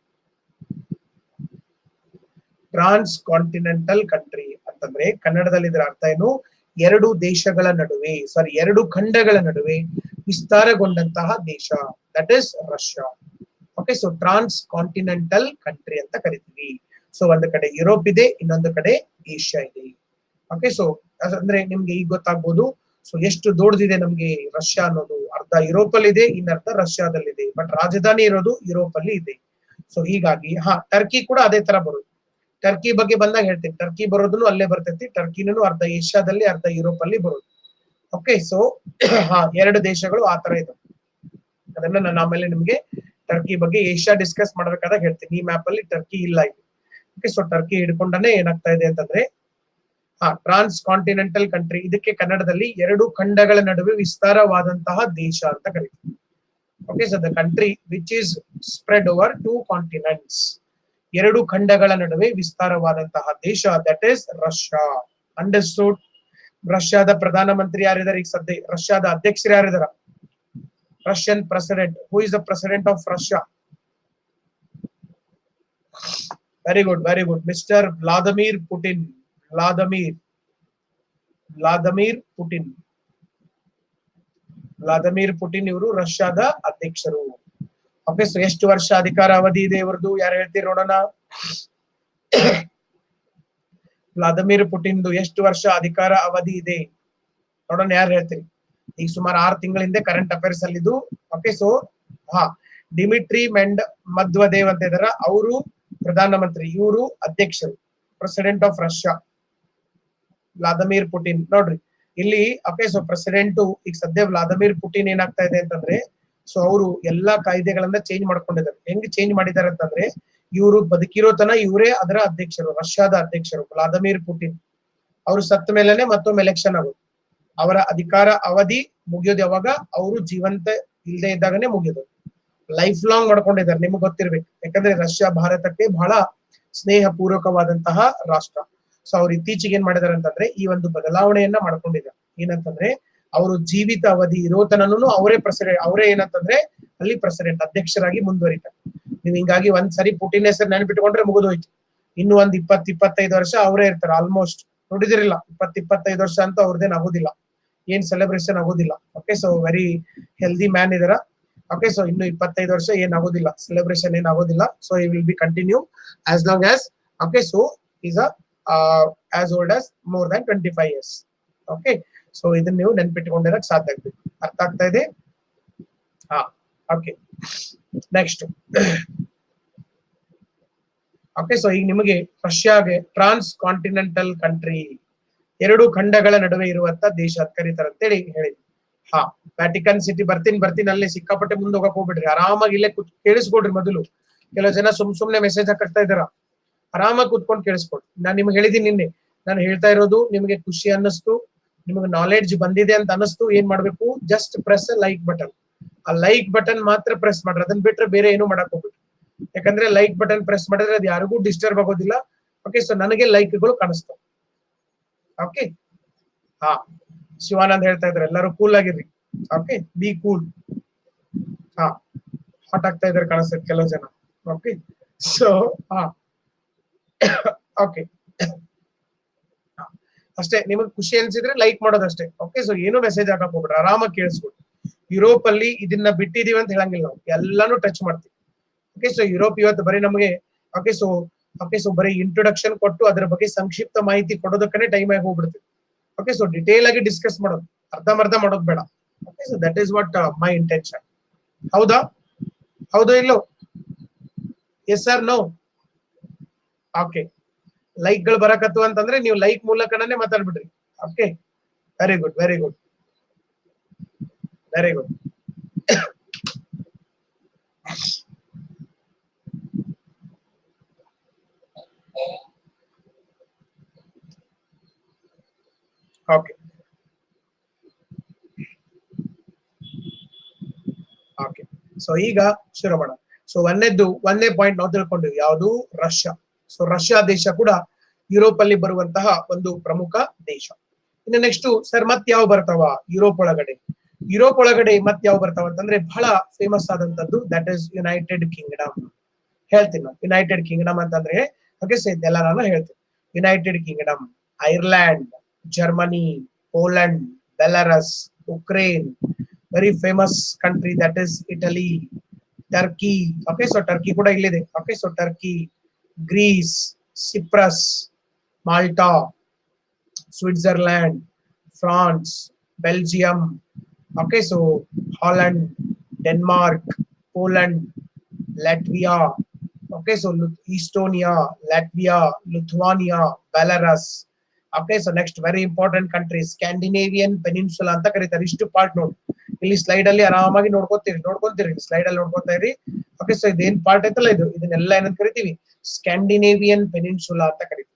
[SPEAKER 1] trans continental country ಅಂತಂದ್ರೆ ಕನ್ನಡದಲ್ಲಿ ಇದರ ಅರ್ಥ ಏನು ಎರಡು ದೇಶಗಳ ನಡುವೆ ಸಾರಿ ಎರಡು ಖಂಡಗಳ ನಡುವೆ ವಿಸ್ತಾರಗೊಂಡಂತಹ ದೇಶ that is Russia okay so trans continental country ಅಂತ ಕರಿತೀವಿ ಸೊ ಒಂದು ಕಡೆ ಯುರೋಪ್ ಇದೆ ಇನ್ನೊಂದು ಕಡೆ ಏಷ್ಯಾ ಇದೆ ಓಕೆ ಸೊ ಅಂದ್ರೆ ನಿಮ್ಗೆ ಈಗ ಗೊತ್ತಾಗ್ಬೋದು ಸೊ ಎಷ್ಟು ದೊಡ್ಡದಿದೆ ನಮ್ಗೆ ರಷ್ಯಾ ಅನ್ನೋದು ಅರ್ಧ ಯುರೋಪ್ ಅಲ್ಲಿ ಇದೆ ಇನ್ನರ್ಧ ರಷ್ಯಾದಲ್ಲಿದೆ ಬಟ್ ರಾಜಧಾನಿ ಇರೋದು ಯುರೋಪ್ ಅಲ್ಲಿ ಇದೆ ಸೊ ಹೀಗಾಗಿ ಹಾ ಟರ್ಕಿ ಕೂಡ ಅದೇ ತರ ಬರುತ್ತೆ ಟರ್ಕಿ ಬಗ್ಗೆ ಬಂದಾಗ ಹೇಳ್ತೀನಿ ಟರ್ಕಿ ಬರೋದನ್ನು ಅಲ್ಲೇ ಬರ್ತೈತಿ ಟರ್ಕಿನೂ ಅರ್ಧ ಏಷ್ಯಾದಲ್ಲಿ ಅರ್ಧ ಯುರೋಪ್ ಅಲ್ಲಿ ಬರೋದು ಓಕೆ ಸೊ ಹಾ ಎರಡು ದೇಶಗಳು ಆ ತರ ಇದೆ ಅದನ್ನ ನಾನು ಆಮೇಲೆ ನಿಮ್ಗೆ ಟರ್ಕಿ ಬಗ್ಗೆ ಏಷ್ಯಾ ಡಿಸ್ಕಸ್ ಮಾಡ್ಬೇಕಾದಾಗ ಹೇಳ್ತೀನಿ ಈ ಮ್ಯಾಪ್ ಅಲ್ಲಿ ಟರ್ಕಿ ಇಲ್ಲ ಇದು ಓಕೆ ಸೊ ಟರ್ಕಿ ಹಿಡ್ಕೊಂಡನೆ ಏನಾಗ್ತಾ ಇದೆ ಅಂತಂದ್ರೆ ಹಾ ಟ್ರಾನ್ಸ್ ಕಾಂಟಿನೆಂಟಲ್ ಕಂಟ್ರಿ ಇದಕ್ಕೆ ಕನ್ನಡದಲ್ಲಿ ಎರಡು ಖಂಡಗಳ ನಡುವೆ ವಿಸ್ತಾರವಾದಂತಹ ದೇಶ ಅಂತ ಕರೀತೀವಿ okay so the country which is spread over two continents ಎರಡು ಖಂಡಗಳ ನಡುವೆ ವಿಸ್ತಾರವಾದಂತಹ ದೇಶ ದಟ್ ಇಸ್ ರಷ್ಯಾ ಅಂಡರ್ಸ್ಟೂಡ್ ರಷ್ಯಾದ ಪ್ರಧಾನಮಂತ್ರಿ ಯಾರಿದ್ದಾರೆ ಈಗ ಸದ್ಯ ರಷ್ಯಾದ ಅಧ್ಯಕ್ಷರು ಯಾರಿದಾರ Russian president who is the president of Russia very good very good mister Vladimir Putin Vladimir Vladimir Putin Vladimir Putin ಇವರು ರಷ್ಯಾದ ಅಧ್ಯಕ್ಷರು ಓಕೆ ಸೊ ಎಷ್ಟು ವರ್ಷ ಅಧಿಕಾರ ಅವಧಿ ಇದೆ ಇವ್ರದ್ದು ಯಾರು ಹೇಳ್ತೀರಿ ನೋಡೋಣ ವ್ಲಾದಿಮಿರ್ ಪುಟಿನ್ದು ಎಷ್ಟು ವರ್ಷ ಅಧಿಕಾರ ಅವಧಿ ಇದೆ ನೋಡೋಣ ಯಾರು ಹೇಳ್ತೀರಿ ಈಗ ಸುಮಾರು ಆರು ತಿಂಗಳ ಹಿಂದೆ ಕರೆಂಟ್ ಅಫೇರ್ಸ್ ಅಲ್ಲಿ ಇದು ಓಕೆ ಸೊ ಹಾ ಡಿಮಿಟ್ರಿ ಮೆಂಡ್ ಮಧ್ವದೇವ್ ಅಂತ ಇದಾರ ಅವರು ಪ್ರಧಾನಮಂತ್ರಿ ಇವರು ಅಧ್ಯಕ್ಷರು president of Russia Vladimir Putin ನೋಡ್ರಿ ಇಲ್ಲಿ ಓಕೆ ಸೊ ಪ್ರೆಸಿಡೆಂಟ್ ಈಗ ಸದ್ಯ ವ್ಲಾದಿಮಿರ್ ಪುಟಿನ್ ಏನಾಗ್ತಾ ಇದೆ ಅಂತಂದ್ರೆ ಸೊ ಅವರು ಎಲ್ಲಾ ಕಾಯ್ದೆಗಳನ್ನ ಚೇಂಜ್ ಮಾಡ್ಕೊಂಡಿದ್ದಾರೆ ಹೆಂಗ್ ಚೇಂಜ್ ಮಾಡಿದ್ದಾರೆ ಅಂತಂದ್ರೆ ಇವರು ಬದುಕಿರೋ ತನ ಇವರೇ ಅದರ ಅಧ್ಯಕ್ಷರು ರಷ್ಯಾದ ಅಧ್ಯಕ್ಷರು ವ್ಲಾದಿಮಿರ್ ಪುಟಿನ್ ಅವರು ಸತ್ತ ಮೇಲೆನೆ ಮತ್ತೊಮ್ಮೆ ಎಲೆಕ್ಷನ್ ಆಗೋದು ಅವರ ಅಧಿಕಾರ ಅವಧಿ ಮುಗಿಯೋದು ಯಾವಾಗ ಅವರು ಜೀವಂತ ಇಲ್ಲದೆ ಇದ್ದಾಗನೇ ಮುಗಿಯೋದು ಲೈಫ್ ಲಾಂಗ್ ಮಾಡ್ಕೊಂಡಿದ್ದಾರೆ ನಿಮ್ಗೆ ಗೊತ್ತಿರ್ಬೇಕು ಯಾಕಂದ್ರೆ ರಷ್ಯಾ ಭಾರತಕ್ಕೆ ಬಹಳ ಸ್ನೇಹ ಪೂರ್ವಕವಾದಂತಹ ರಾಷ್ಟ್ರ ಸೊ ಅವ್ರು ಇತ್ತೀಚೆಗೆ ಏನ್ ಮಾಡಿದಾರೆ ಅಂತಂದ್ರೆ ಈ ಒಂದು ಬದಲಾವಣೆಯನ್ನ ಮಾಡ್ಕೊಂಡಿದ್ದಾರೆ ಏನಂತಂದ್ರೆ ಅವರು ಜೀವಿತ ಅವಧಿ ಇರೋ ತನನು ಅವರೇ ಪ್ರೆಸಿಡೆಂಟ್ ಅವರೇ ಏನಂತಂದ್ರೆ ಅಲ್ಲಿ ಪ್ರೆಸಿಡೆಂಟ್ ಅಧ್ಯಕ್ಷರಾಗಿ ಮುಂದುವರಿತಾರೆ ನೀವು ಹಿಂಗಾಗಿ ಒಂದ್ ಸರಿ ಪುಟಿನ್ ಹೆಸರು ನೆನ್ಪಿಟ್ಕೊಂಡ್ರೆ ಮುಗಿದೋಯ್ತು ಇನ್ನು ಒಂದ್ ಇಪ್ಪತ್ ಇಪ್ಪತ್ತೈದು ವರ್ಷ ಅವರೇ ಇರ್ತಾರೆ ಆಲ್ಮೋಸ್ಟ್ ನೋಡಿದಿರಿಲ್ಲ ಇಪ್ಪತ್ ಇಪ್ಪತ್ತೈದು ವರ್ಷ ಅಂತ ಅವ್ರದ್ದೇನ್ ಆಗೋದಿಲ್ಲ ಏನ್ ಸೆಲೆಬ್ರೇಷನ್ ಆಗೋದಿಲ್ಲ okay so very healthy man ಇದರ ಓಕೆ ಸೊ ಇನ್ನು ಇಪ್ಪತ್ತೈದು ವರ್ಷ ಏನ್ ಆಗೋದಿಲ್ಲ ಸೆಲೆಬ್ರೇಷನ್ ಏನ್ ಆಗೋದಿಲ್ಲ so he will be continue as long as okay so is as old as more than twenty five years okay so ಇದನ್ನ ನೀವು ನೆನ್ಪಿಟ್ಕೊಂಡಿರಕ್ ಸಾಧ್ಯ ಆಗ್ಬೇಕು ಅರ್ಥ ಆಗ್ತಾ ಇದೆ ಹಾ ಓಕೆ ನೆಕ್ಸ್ಟ್ ಓಕೆ ಸೊ ಈಗ ನಿಮಗೆ ರಷ್ಯಾಗೆ ಟ್ರಾನ್ಸ್ ಕಾಂಟಿನೆಂಟಲ್ ಕಂಟ್ರಿ ಎರಡು ಖಂಡಗಳ ನಡುವೆ ಇರುವಂತ ದೇಶ ಅಂತ ಕರೀತಾರೆ ಅಂತೇಳಿ ಹೇಳಿದ್ವಿ ಹಾ ವ್ಯಾಟಿಕನ್ ಸಿಟಿ ಬರ್ತೀನಿ ಬರ್ತೀನಿ ಅಲ್ಲಿ ಸಿಕ್ಕಾಪಟ್ಟೆ ಮುಂದೆ ಹೋಗಕ್ ಹೋಗ್ಬಿಡ್ರಿ ಆರಾಮಾಗಿ ಇಲ್ಲೇ ಕೂತ್ ಕೇಳಿಸ್ಕೊಡ್ರಿ ಮೊದಲು ಕೆಲವು ಜನ ಸುಮ್ ಸುಮ್ನೆ ಮೆಸೇಜ್ ಹಾಕಿರ್ತಾ ಇದಾರ ಆರಾಮಾಗಿ ಕೂತ್ಕೊಂಡು ಕೇಳಿಸ್ಕೊಡ್ರಿ ನಾನು ನಿಮ್ಗೆ ಹೇಳಿದೀನಿ ನಿನ್ನೆ ನಾನು ಹೇಳ್ತಾ ಇರೋದು ನಿಮಗೆ ಖುಷಿ ಅನ್ನಿಸ್ತು ನಿಮಗೆ ನಾಲೆಡ್ಜ್ ಬಂದಿದೆ ಅಂತ ಅನಿಸ್ತು ಏನ್ ಮಾಡ್ಬೇಕು ಜಸ್ಟ್ ಪ್ರೆಸ್ ಲೈಕ್ ಬಟನ್ ಆ ಲೈಕ್ ಬಟನ್ ಮಾತ್ರ ಪ್ರೆಸ್ ಮಾಡ್ರಿ ಅದನ್ನ ಬಿಟ್ರೆ ಬೇರೆ ಏನು ಮಾಡಕ್ ಹೋಗ್ಬಿಟ್ಟು ಯಾಕಂದ್ರೆ ಲೈಕ್ ಬಟನ್ ಪ್ರೆಸ್ ಮಾಡಿದ್ರೆ ಅದು ಯಾರಿಗೂ ಡಿಸ್ಟರ್ಬ್ ಆಗೋದಿಲ್ಲ ಓಕೆ ಸೊ ನನಗೆ ಲೈಕ್ಗಳು ಕಾಣಿಸ್ತವೆ ಓಕೆ ಹಾ ಶಿವಾನಂದ್ ಹೇಳ್ತಾ ಇದ್ದಾರೆ ಎಲ್ಲರೂ ಕೂಲ್ ಆಗಿರ್ರಿ ಓಕೆ ಬಿ ಕೂಲ್ ಹಾ ಹಾಟ್ ಆಗ್ತಾ ಇದಾರೆ ಕಾಣಿಸ್ತದೆ ಕೆಲವು ಜನ ಓಕೆ ಸೊ ಹಾ ಓಕೆ ಅಷ್ಟೇ ನಿಮಗೆ ಖುಷಿ ಅನ್ಸಿದ್ರೆ ಲೈಕ್ ಮಾಡೋದಷ್ಟೇ ಓಕೆ ಸೊ ಏನು ಮೆಸೇಜ್ ಹಾಕಕ್ ಹೋಗ್ಬಿಡ್ರಿ ಆರಾಮಾಗಿ ಕೇಳಿಸ್ಕೊಡಿ ಯುರೋಪ್ ಅಲ್ಲಿ ಇದನ್ನ ಬಿಟ್ಟಿದೀವಿ ಅಂತ ಹೇಳಂಗಿಲ್ಲ ನಾವು ಎಲ್ಲಾನು ಟಚ್ ಮಾಡ್ತೀವಿ ಓಕೆ ಸೊ ಯುರೋಪ್ ಇವತ್ತು ಬರೀ ನಮಗೆ ಓಕೆ ಸೊ ಓಕೆ ಸೊ ಬರೀ ಇಂಟ್ರೊಡಕ್ಷನ್ ಕೊಟ್ಟು ಅದರ ಬಗ್ಗೆ ಸಂಕ್ಷಿಪ್ತ ಮಾಹಿತಿ ಕೊಡೋದಕ್ಕನೆ ಟೈಮ್ ಆಗಿ ಹೋಗ್ಬಿಡ್ತೀವಿ ಓಕೆ ಸೊ ಡಿಟೇಲ್ ಆಗಿ ಡಿಸ್ಕಸ್ ಮಾಡೋದು ಅರ್ಧಂಬರ್ಧ ಮಾಡೋದು ಬೇಡ okay so that is what my intention ಹೌದಾ ಹೌದಾ ಇಲ್ಲೋ ಎಸ್ ಸರ್ ನೋ ಓಕೆ ಲೈಕ್ ಗಳು ಬರಕತ್ತು ಅಂತಂದ್ರೆ ನೀವು ಲೈಕ್ ಮೂಲಕನೇ ಮಾತಾಡ್ಬಿಡ್ರಿ okay very good very good very good okay okay so ಈಗ ಶುರು ಮಾಡೋಣ ಸೊ ಒಂದೇದ್ದು ಒಂದೇ ಪಾಯಿಂಟ್ ನಾವು ತಿಳ್ಕೊಂಡಿವಿ ಯಾವುದು ರಷ್ಯಾ ಸೊ ರಷ್ಯಾ ದೇಶ ಕೂಡ ಯುರೋಪ್ ಅಲ್ಲಿ ಬರುವಂತಹ ಒಂದು ಪ್ರಮುಖ ದೇಶ ಇನ್ನು ನೆಕ್ಸ್ಟ್ ಸರ್ ಮತ್ ಯಾವ ಬರ್ತಾವ ಯುರೋಪ್ ಒಳಗಡೆ ಯುರೋಪ್ ಒಳಗಡೆ ಮತ್ ಯಾವ ಬರ್ತಾವ ಅಂತಂದ್ರೆ ಬಹಳ ಫೇಮಸ್ ಆದಂತದ್ದು ದಟ್ ಇಸ್ ಯುನೈಟೆಡ್ ಕಿಂಗ್ಡಮ್ ಹೇಳ್ತೀನಿ ನಾನು ಯುನೈಟೆಡ್ ಕಿಂಗ್ಡಮ್ ಅಂತಂದ್ರೆ ಓಕೆ ಸೊ ಇದೆಲ್ಲ ನಾನು ಹೇಳ್ತೀನಿ United Kingdom Ireland Germany Poland Belarus Ukraine very famous country that is Italy Turkey okay so Turkey ಕೂಡ ಇಲ್ಲಿದೆ okay so Turkey Greece Cyprus Malta Switzerland France Belgium okay so Holland Denmark Poland Latvia okay so Estonia Latvia Lithuania Belarus okay so next very important country Scandinavian peninsula ಅಂತ ಕರೀತಾರೆ ಇಷ್ಟು part ನೋಡಿ ಇಲ್ಲಿ slide ಅಲ್ಲಿ ಆರಾಮಾಗಿ ನೋಡ್ಕೋತೀರಿ ನೋಡ್ಕೊಂತೀರಿ slide ಅಲ್ಲಿ ನೋಡ್ಕೊತಾ ಇರಿ ಓಕೆ ಸೊ ಇದೇನ್ ಪಾರ್ಟ್ ಐತಲ್ಲ ಇದು ಇದನ್ನೆಲ್ಲ ಏನಂತ ಕರಿತೀವಿ ಸ್ಕ್ಯಾಂಡಿನೇವಿಯನ್ ಪೆನಿನ್ಸುಲಾ ಅಂತ ಕರಿತೀವಿ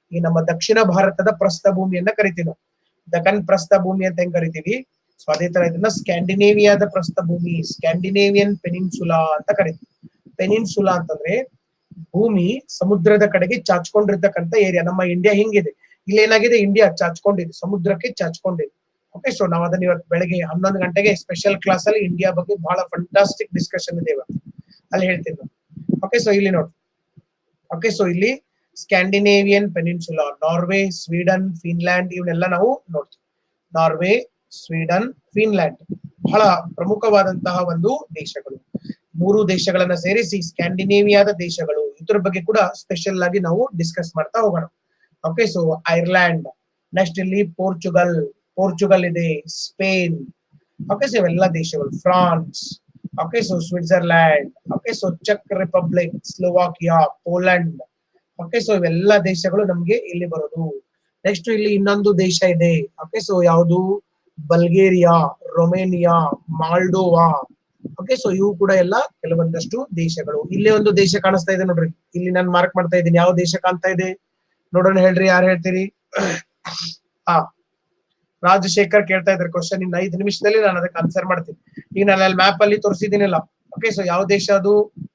[SPEAKER 1] ಈ ನಮ್ಮ ದಕ್ಷಿಣ ಭಾರತದ ಪ್ರಸ್ಥಭೂಮಿಯನ್ನ ಕರಿತೀವಿ ನಾವು ದಖನ್ ಪ್ರಸ್ಥಭೂಮಿ ಅಂತ ಹೆಂಗ್ ಕರಿತೀವಿ ಸೊ ಅದೇ ತರ ಇದನ್ನ ಸ್ಕ್ಯಾಂಡಿನೇವಿಯಾದ ಪ್ರಸ್ಥಭೂಮಿ ಸ್ಕ್ಯಾಂಡಿನೇವಿಯನ್ ಪೆನಿನ್ಸುಲಾ ಅಂತ ಕರಿತೀವಿ ಪೆನಿನ್ಸುಲಾ ಅಂತಂದ್ರೆ ಭೂಮಿ ಸಮುದ್ರದ ಕಡೆಗೆ ಚಾಚ್ಕೊಂಡಿರ್ತಕ್ಕಂಥ ಏರಿಯಾ ನಮ್ಮ ಇಂಡಿಯಾ ಹಿಂಗಿದೆ ಇಲ್ಲಿ ಏನಾಗಿದೆ ಇಂಡಿಯಾ ಚಾಚ್ಕೊಂಡಿದೆ ಸಮುದ್ರಕ್ಕೆ ಚಾಚ್ಕೊಂಡಿದೆ ಓಕೆ ಸೊ ನಾವು ಅದನ್ನ ಇವತ್ತು ಬೆಳಗ್ಗೆ ಹನ್ನೊಂದು ಗಂಟೆಗೆ ಸ್ಪೆಷಲ್ ಕ್ಲಾಸ್ ಅಲ್ಲಿ ಇಂಡಿಯಾ ಬಗ್ಗೆ ಬಹಳ ಫಂಟಾಸ್ಟಿಕ್ ಡಿಸ್ಕಷನ್ ಇದೆ ಇವತ್ತು ಅಲ್ಲಿ ಹೇಳ್ತೀನಿ ಓಕೆ ಸೊ ಇಲ್ಲಿ ನೋಡಿ ಓಕೆ ಸೊ ಇಲ್ಲಿ Scandinavian peninsula Norway Sweden Finland ಇವನ್ನೆಲ್ಲ ನಾವು ನೋಡ್ತೀವಿ ನಾರ್ವೆ ಸ್ವೀಡನ್ ಫಿನ್ಲ್ಯಾಂಡ್ ಬಹಳ ಪ್ರಮುಖವಾದಂತಹ ಒಂದು ದೇಶಗಳು ಮೂರು ದೇಶಗಳನ್ನ ಸೇರಿಸಿ ಸ್ಕ್ಯಾಂಡಿನೇವಿಯಾದ ದೇಶಗಳು ಇದ್ರ ಬಗ್ಗೆ ಕೂಡ ಸ್ಪೆಷಲ್ ಆಗಿ ನಾವು ಡಿಸ್ಕಸ್ ಮಾಡ್ತಾ ಹೋಗೋಣ ಓಕೆ ಸೊ ಐರ್ಲ್ಯಾಂಡ್ ನೆಕ್ಸ್ಟ್ ಇಲ್ಲಿ ಪೋರ್ಚುಗಲ್ ಪೋರ್ಚುಗಲ್ ಇದೆ ಸ್ಪೇನ್ ಓಕೆ ಸೊ ಇವೆಲ್ಲ ದೇಶಗಳು France okay so Switzerland okay so ಚೆಕ್ Republic Slovakia Poland okay so ಇವೆಲ್ಲ ದೇಶಗಳು ನಮ್ಗೆ ಇಲ್ಲಿ ಬರೋದು ನೆಕ್ಸ್ಟ್ ಇಲ್ಲಿ ಇನ್ನೊಂದು ದೇಶ ಇದೆ ಓಕೆ ಸೊ ಯಾವುದು Bulgaria Romania Moldova okay so ಇವು ಕೂಡ ಎಲ್ಲ ಕೆಲವೊಂದಷ್ಟು ದೇಶಗಳು ಇಲ್ಲೇ ಒಂದು ದೇಶ ಕಾಣಿಸ್ತಾ ಇದೆ ನೋಡ್ರಿ ಇಲ್ಲಿ ನಾನು ಮಾರ್ಕ್ ಮಾಡ್ತಾ ಇದ್ದೀನಿ ಯಾವ ದೇಶ ಕಾಣ್ತಾ ಇದೆ ನೋಡೋಣ ಹೇಳ್ರಿ ಯಾರು ಹೇಳ್ತೀರಿ ಹಾ ರಾಜಶೇಖರ್ ಕೇಳ್ತಾ ಇದ್ದಾರೆ ಕ್ವಶನ್ ಇನ್ನು ಐದು ನಿಮಿಷದಲ್ಲಿ ನಾನು ಅದಕ್ಕೆ ಆನ್ಸರ್ ಮಾಡ್ತೀನಿ ಈಗ ನಾನು ಅಲ್ಲಿ ಮ್ಯಾಪ್ ಅಲ್ಲಿ ತೋರಿಸಿದ್ದೀನಿಲ್ಲ ಓಕೆ ಸೊ ಯಾವ ದೇಶ ಅದು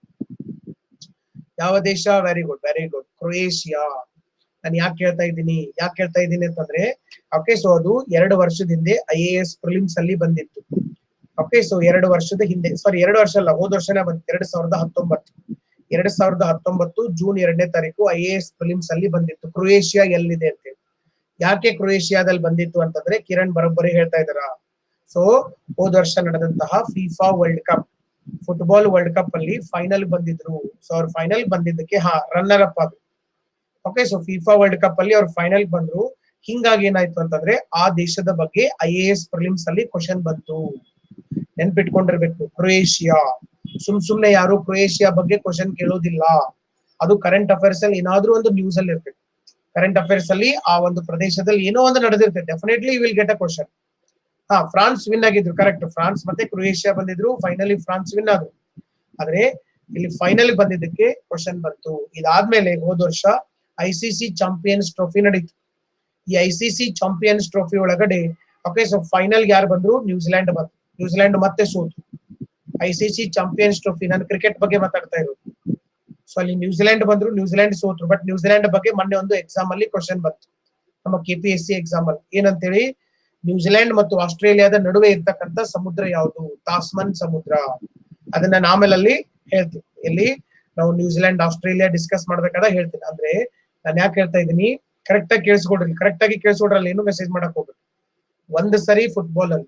[SPEAKER 1] ಯಾವ ದೇಶ very good very good Croatia ನಾನು ಯಾಕೆ ಕೇಳ್ತಾ ಇದ್ದೀನಿ ಯಾಕೆ ಕೇಳ್ತಾ ಇದ್ದೀನಿ ಅಂತಂದ್ರೆ ಓಕೆ ಸೊ ಅದು ಎರಡು ವರ್ಷದ ಹಿಂದೆ ಐ ಎ ಎಸ್ ಪ್ರಿಲಿಮ್ಸ್ ಅಲ್ಲಿ ಬಂದಿತ್ತು ಓಕೆ ಸೊ ಎರಡು ವರ್ಷದ ಹಿಂದೆ ಸಾರಿ ಎರಡು ವರ್ಷ ಅಲ್ಲ ಹೋದ ವರ್ಷನೇ ಬಂತು ಎರಡ್ ಸಾವಿರದ ಹತ್ತೊಂಬತ್ತು ಎರಡ್ ಸಾವಿರದ ಹತ್ತೊಂಬತ್ತು ಜೂನ್ ಎರಡನೇ ತಾರೀಕು ಐ ಎ ಎಸ್ ಪ್ರಿಲಿಮ್ಸ್ ಅಲ್ಲಿ ಬಂದಿತ್ತು ಕ್ರೊಯೇಷಿಯಾ ಎಲ್ಲಿದೆ ಅಂತ ಹೇಳಿ ಯಾಕೆ ಕ್ರೊಯೇಷಿಯಾದಲ್ಲಿ ಬಂದಿತ್ತು ಅಂತಂದ್ರೆ ಕಿರಣ್ ಬರೋಬ್ಬರಿ ಹೇಳ್ತಾ ಇದಾರ ಸೊ ಹೋದ ವರ್ಷ ನಡೆದಂತಹ FIFA world cup football world cup ಅಲ್ಲಿ ಫೈನಲ್ ಬಂದಿದ್ರು ಸೊ ಅವ್ರು ಫೈನಲ್ ಬಂದಿದ್ದಕ್ಕೆ ಹಾ ರನ್ನರ್ ಅಪ್ ಆದ್ರು okay so FIFA world cup ಅಲ್ಲಿ ಅವ್ರು ಫೈನಲ್ ಬಂದ್ರು ಹಿಂಗಾಗಿ ಏನಾಯ್ತು ಅಂತಂದ್ರೆ ಆ ದೇಶದ ಬಗ್ಗೆ ಐ ಎ ಎಸ್ ಪ್ರಿಲಿಮ್ಸ್ ಅಲ್ಲಿ ಕ್ವಶನ್ ಬಂತು ನೆನ್ಪಿಟ್ಕೊಂಡಿರ್ಬೇಕು ಕ್ರೊಯೇಷಿಯಾ ಸುಮ್ ಸುಮ್ನೆ ಯಾರು ಕ್ರೊಯೇಷಿಯಾ ಬಗ್ಗೆ ಕ್ವಶನ್ ಕೇಳೋದಿಲ್ಲ ಅದು ಕರೆಂಟ್ ಅಫೇರ್ಸ್ ಅಲ್ಲಿ ಏನಾದ್ರೂ ಒಂದು ನ್ಯೂಸ್ ಅಲ್ಲಿ ಇರ್ತೈತೆ ಕರೆಂಟ್ ಅಫೇರ್ಸ್ ಅಲ್ಲಿ ಆ ಒಂದು ಪ್ರದೇಶದಲ್ಲಿ ಏನೋ ಒಂದು ನಡೆದಿರ್ತೈತೆ definitely will get a question ಹಾ ಫ್ರಾನ್ಸ್ ವಿನ್ ಆಗಿದ್ರು ಕರೆಕ್ಟ್ ಫ್ರಾನ್ಸ್ ಮತ್ತೆ ಕ್ರೊಯೇಷಿಯಾ ಬಂದಿದ್ರು ಫೈನಲಿ ಫ್ರಾನ್ಸ್ ವಿನ್ ಆದ್ರು ಆದ್ರೆ ಇಲ್ಲಿ ಫೈನಲ್ ಬಂದಿದ್ದಕ್ಕೆ ಕ್ವಶನ್ ಬಂತು ಇದಾದ್ಮೇಲೆ ಹೋದ ವರ್ಷ I C C champions trophy ನಡೀತು ಈ I C C champions trophy ಒಳಗಡೆ ಓಕೆ ಸೊ ಫೈನಲ್ ಯಾರು ಬಂದ್ರು ನ್ಯೂಜಿಲೆಂಡ್ ಬಂತು ನ್ಯೂಜಿಲೆಂಡ್ ಮತ್ತೆ ಸೋತು I C C champions trophy ನಾನು ಕ್ರಿಕೆಟ್ ಬಗ್ಗೆ ಮಾತಾಡ್ತಾ ಇರೋದು ಸೊ ಅಲ್ಲಿ ನ್ಯೂಜಿಲೆಂಡ್ ಬಂದ್ರು ನ್ಯೂಜಿಲೆಂಡ್ ಸೋತ್ರು ಬಟ್ ನ್ಯೂಜಿಲೆಂಡ್ ಬಗ್ಗೆ ಮೊನ್ನೆ ಒಂದು ಎಕ್ಸಾಮ್ ಅಲ್ಲಿ ಕ್ವಶನ್ ಬಂತು ನಮ್ಮ K P S C exam ಅಲ್ಲಿ ಏನಂತೇಳಿ ನ್ಯೂಜಿಲೆಂಡ್ ಮತ್ತು ಆಸ್ಟ್ರೇಲಿಯಾದ ನಡುವೆ ಇರ್ತಕ್ಕಂಥ ಸಮುದ್ರ ಯಾವುದು ತಾಸ್ಮನ್ ಸಮುದ್ರ ಅದನ್ನ ನಾಮೇಲಲ್ಲಿ ಹೇಳ್ತೀನಿ ಇಲ್ಲಿ ನಾವು ನ್ಯೂಜಿಲೆಂಡ್ ಆಸ್ಟ್ರೇಲಿಯಾ ಡಿಸ್ಕಸ್ ಮಾಡ್ಬೇಕಾದ್ರೆ ಹೇಳ್ತೀನಿ ಅಂದ್ರೆ ನಾನು ಯಾಕೆ ಹೇಳ್ತಾ ಇದ್ದೀನಿ ಕರೆಕ್ಟ್ ಆಗಿ ಕೇಳಿಸ್ಕೊಡ್ರಿ ಕರೆಕ್ಟ್ ಆಗಿ ಕೇಳಿಸ್ಕೊಡ್ರಿ ಅಲ್ಲಿ ಏನು ಮೆಸೇಜ್ ಮಾಡಕ್ ಹೋಗ್ಬೇಕು ಒಂದ್ ಸರಿ ಫುಟ್ಬಾಲ್ ಅಲ್ಲಿ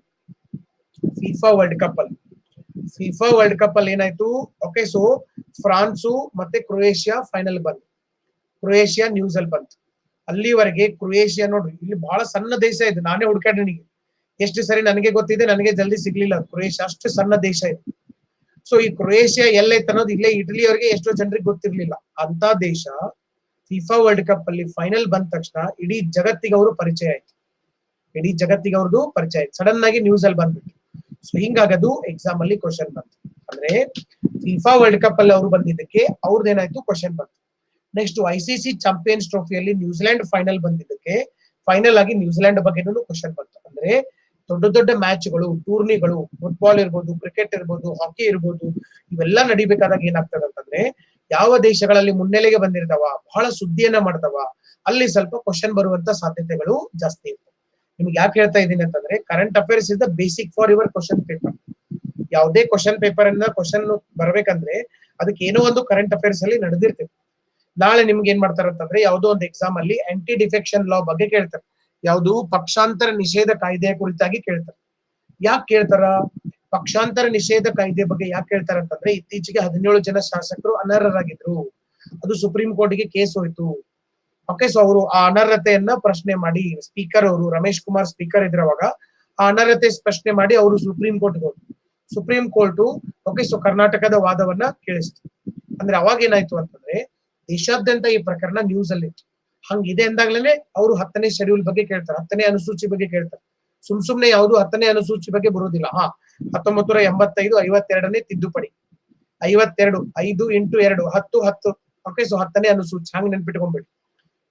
[SPEAKER 1] ಫಿಫಾ ವರ್ಲ್ಡ್ ಕಪ್ ಅಲ್ಲಿ ಫಿಫಾ ವರ್ಲ್ಡ್ ಕಪ್ ಅಲ್ಲಿ ಏನಾಯ್ತು ಓಕೆ ಸೊ ಫ್ರಾನ್ಸು ಮತ್ತೆ ಕ್ರೊಯೇಷಿಯಾ ಫೈನಲ್ ಬಂತು ಕ್ರೊಯೇಷಿಯಾ ನ್ಯೂಸ್ ಅಲ್ಲಿ ಬಂತು ಅಲ್ಲಿವರೆಗೆ ಕ್ರೊಯೇಷಿಯಾ ನೋಡ್ರಿ ಇಲ್ಲಿ ಬಹಳ ಸಣ್ಣ ದೇಶ ಇದೆ ನಾನೇ ಹುಡುಕಾಡಿ ನನಗೆ ಎಷ್ಟು ಸರಿ ನನಗೆ ಗೊತ್ತಿದೆ ನನಗೆ ಜಲ್ದಿ ಸಿಗ್ಲಿಲ್ಲ ಕ್ರೊಯೇಷಿಯಾ ಅಷ್ಟು ಸಣ್ಣ ದೇಶ ಇದೆ ಸೊ ಈ ಕ್ರೊಯೇಷಿಯಾ ಎಲ್ಲೈತೆ ಅನ್ನೋದು ಇಲ್ಲೇ ಇಟಲಿಯವರಿಗೆ ಎಷ್ಟೋ ಜನರಿಗೆ ಗೊತ್ತಿರ್ಲಿಲ್ಲ ಅಂತ ದೇಶ ಫಿಫಾ ವರ್ಲ್ಡ್ ಕಪ್ ಅಲ್ಲಿ ಫೈನಲ್ ಬಂದ ತಕ್ಷಣ ಇಡೀ ಜಗತ್ತಿಗೆ ಅವರು ಪರಿಚಯ ಆಯ್ತು ಇಡೀ ಜಗತ್ತಿಗೆ ಅವ್ರದ್ದು ಪರಿಚಯ ಆಯ್ತು ಸಡನ್ ಆಗಿ ನ್ಯೂಸ್ ಅಲ್ಲಿ ಬಂದ್ಬಿಟ್ಟು ಸೊ ಹಿಂಗಾಗದು ಎಕ್ಸಾಮ್ ಅಲ್ಲಿ ಕ್ವಶನ್ ಬಂತು ಅಂದ್ರೆ ಫಿಫಾ ವರ್ಲ್ಡ್ ಕಪ್ ಅಲ್ಲಿ ಅವರು ಬಂದಿದ್ದಕ್ಕೆ ಅವ್ರದ್ದು ಏನಾಯ್ತು ಕ್ವಶನ್ ಬಂತು next I C C champions ಟ್ರೋಫಿಯಲ್ಲಿ ನ್ಯೂಜಿಲೆಂಡ್ ಫೈನಲ್ ಬಂದಿದ್ದಕ್ಕೆ ಫೈನಲ್ ಆಗಿ ನ್ಯೂಜಿಲೆಂಡ್ ಬಗ್ಗೆನೂ ಕ್ವಶನ್ ಬಂತು ಅಂದ್ರೆ ದೊಡ್ಡ ದೊಡ್ಡ ಮ್ಯಾಚ್ಗಳು ಟೂರ್ನಿಗಳು ಫುಟ್ಬಾಲ್ ಇರ್ಬೋದು ಕ್ರಿಕೆಟ್ ಇರ್ಬೋದು ಹಾಕಿ ಇರ್ಬೋದು ಇವೆಲ್ಲ ನಡಿಬೇಕಾದಾಗ ಏನಾಗ್ತದೆ ಅಂತಂದ್ರೆ ಯಾವ ದೇಶಗಳಲ್ಲಿ ಮುನ್ನೆಲೆಗೆ ಬಂದಿರ್ತಾವ ಬಹಳ ಸುದ್ದಿಯನ್ನ ಮಾಡ್ತಾವ ಅಲ್ಲಿ ಸ್ವಲ್ಪ ಕ್ವಶನ್ ಬರುವಂತ ಸಾಧ್ಯತೆಗಳು ಜಾಸ್ತಿ ಇರ್ತವೆ ನಿಮ್ಗೆ ಯಾಕೆ ಹೇಳ್ತಾ ಇದ್ದೀನಿ ಅಂತಂದ್ರೆ current affairs is the basic for your question paper ಯಾವುದೇ ಕ್ವಶನ್ ಪೇಪರ್ ಇಂದ ಕ್ವಶನ್ ಬರ್ಬೇಕಂದ್ರೆ ಅದಕ್ಕೆ ಏನೋ ಒಂದು ಕರೆಂಟ್ ಅಫೇರ್ಸ್ ಅಲ್ಲಿ ನಡೆದಿರ್ತೈತೆ ನಾಳೆ ನಿಮ್ಗೆ ಏನ್ ಮಾಡ್ತಾರೆ ಅಂತಂದ್ರೆ ಯಾವುದೋ ಒಂದು ಎಕ್ಸಾಮ್ ಅಲ್ಲಿ ಆಂಟಿ ಡಿಫೆಕ್ಷನ್ ಲಾ ಬಗ್ಗೆ ಕೇಳ್ತಾರೆ ಯಾವುದು ಪಕ್ಷಾಂತರ ನಿಷೇಧ ಕಾಯ್ದೆಯ ಕುರಿತಾಗಿ ಕೇಳ್ತಾರೆ ಯಾಕೆ ಕೇಳ್ತಾರ ಪಕ್ಷಾಂತರ ನಿಷೇಧ ಕಾಯ್ದೆ ಬಗ್ಗೆ ಯಾಕೆ ಕೇಳ್ತಾರೆ ಅಂತಂದ್ರೆ ಇತ್ತೀಚೆಗೆ ಹದಿನೇಳು ಜನ ಶಾಸಕರು ಅನರ್ಹರಾಗಿದ್ರು ಅದು ಸುಪ್ರೀಂ ಕೋರ್ಟ್ಗೆ ಕೇಸ್ ಹೋಯ್ತು ಓಕೆ ಸೊ ಅವರು ಆ ಅನರ್ಹತೆಯನ್ನ ಪ್ರಶ್ನೆ ಮಾಡಿ ಸ್ಪೀಕರ್ ಅವರು ರಮೇಶ್ ಕುಮಾರ್ ಸ್ಪೀಕರ್ ಇದ್ರ ಅವಾಗ ಆ ಅನರ್ಹತೆ ಪ್ರಶ್ನೆ ಮಾಡಿ ಅವರು ಸುಪ್ರೀಂ ಕೋರ್ಟ್ ಹೋದ್ರು ಸುಪ್ರೀಂ ಕೋರ್ಟ್ ಓಕೆ ಸೊ ಕರ್ನಾಟಕದ ವಾದವನ್ನ ಕೇಳಿಸ್ತು ಅಂದ್ರೆ ಅವಾಗ ಏನಾಯ್ತು ಅಂತಂದ್ರೆ ದೇಶಾದ್ಯಂತ ಈ ಪ್ರಕರಣ ನ್ಯೂಸ್ ಅಲ್ಲಿ ಇತ್ತು ಹಂಗಿದೆ ಅಂದಾಗ್ಲೇನೆ ಅವರು ಹತ್ತನೇ ಶೆಡ್ಯೂಲ್ ಬಗ್ಗೆ ಕೇಳ್ತಾರೆ ಹತ್ತನೇ ಅನುಸೂಚಿ ಬಗ್ಗೆ ಕೇಳ್ತಾರೆ ಸುಮ್ ಸುಮ್ನೆ ಯಾವುದು ಹತ್ತನೇ ಅನುಸೂಚಿ ಬಗ್ಗೆ ಬರೋದಿಲ್ಲ ಹಾ ಹತ್ತೊಂಬತ್ತು ನೂರ ಎಂಬತ್ತೈದು ಐವತ್ತೆರಡನೇ ತಿದ್ದುಪಡಿ ಐವತ್ತೆರಡು ಐದು ಇಂಟು ಎರಡು ಹತ್ತು ಹತ್ತು ಓಕೆ ಸೊ ಹತ್ತನೇ ಅನುಸೂಚಿ ಹಂಗ್ ನೆನ್ಪಿಟ್ಕೊಂಡ್ಬಿಡಿ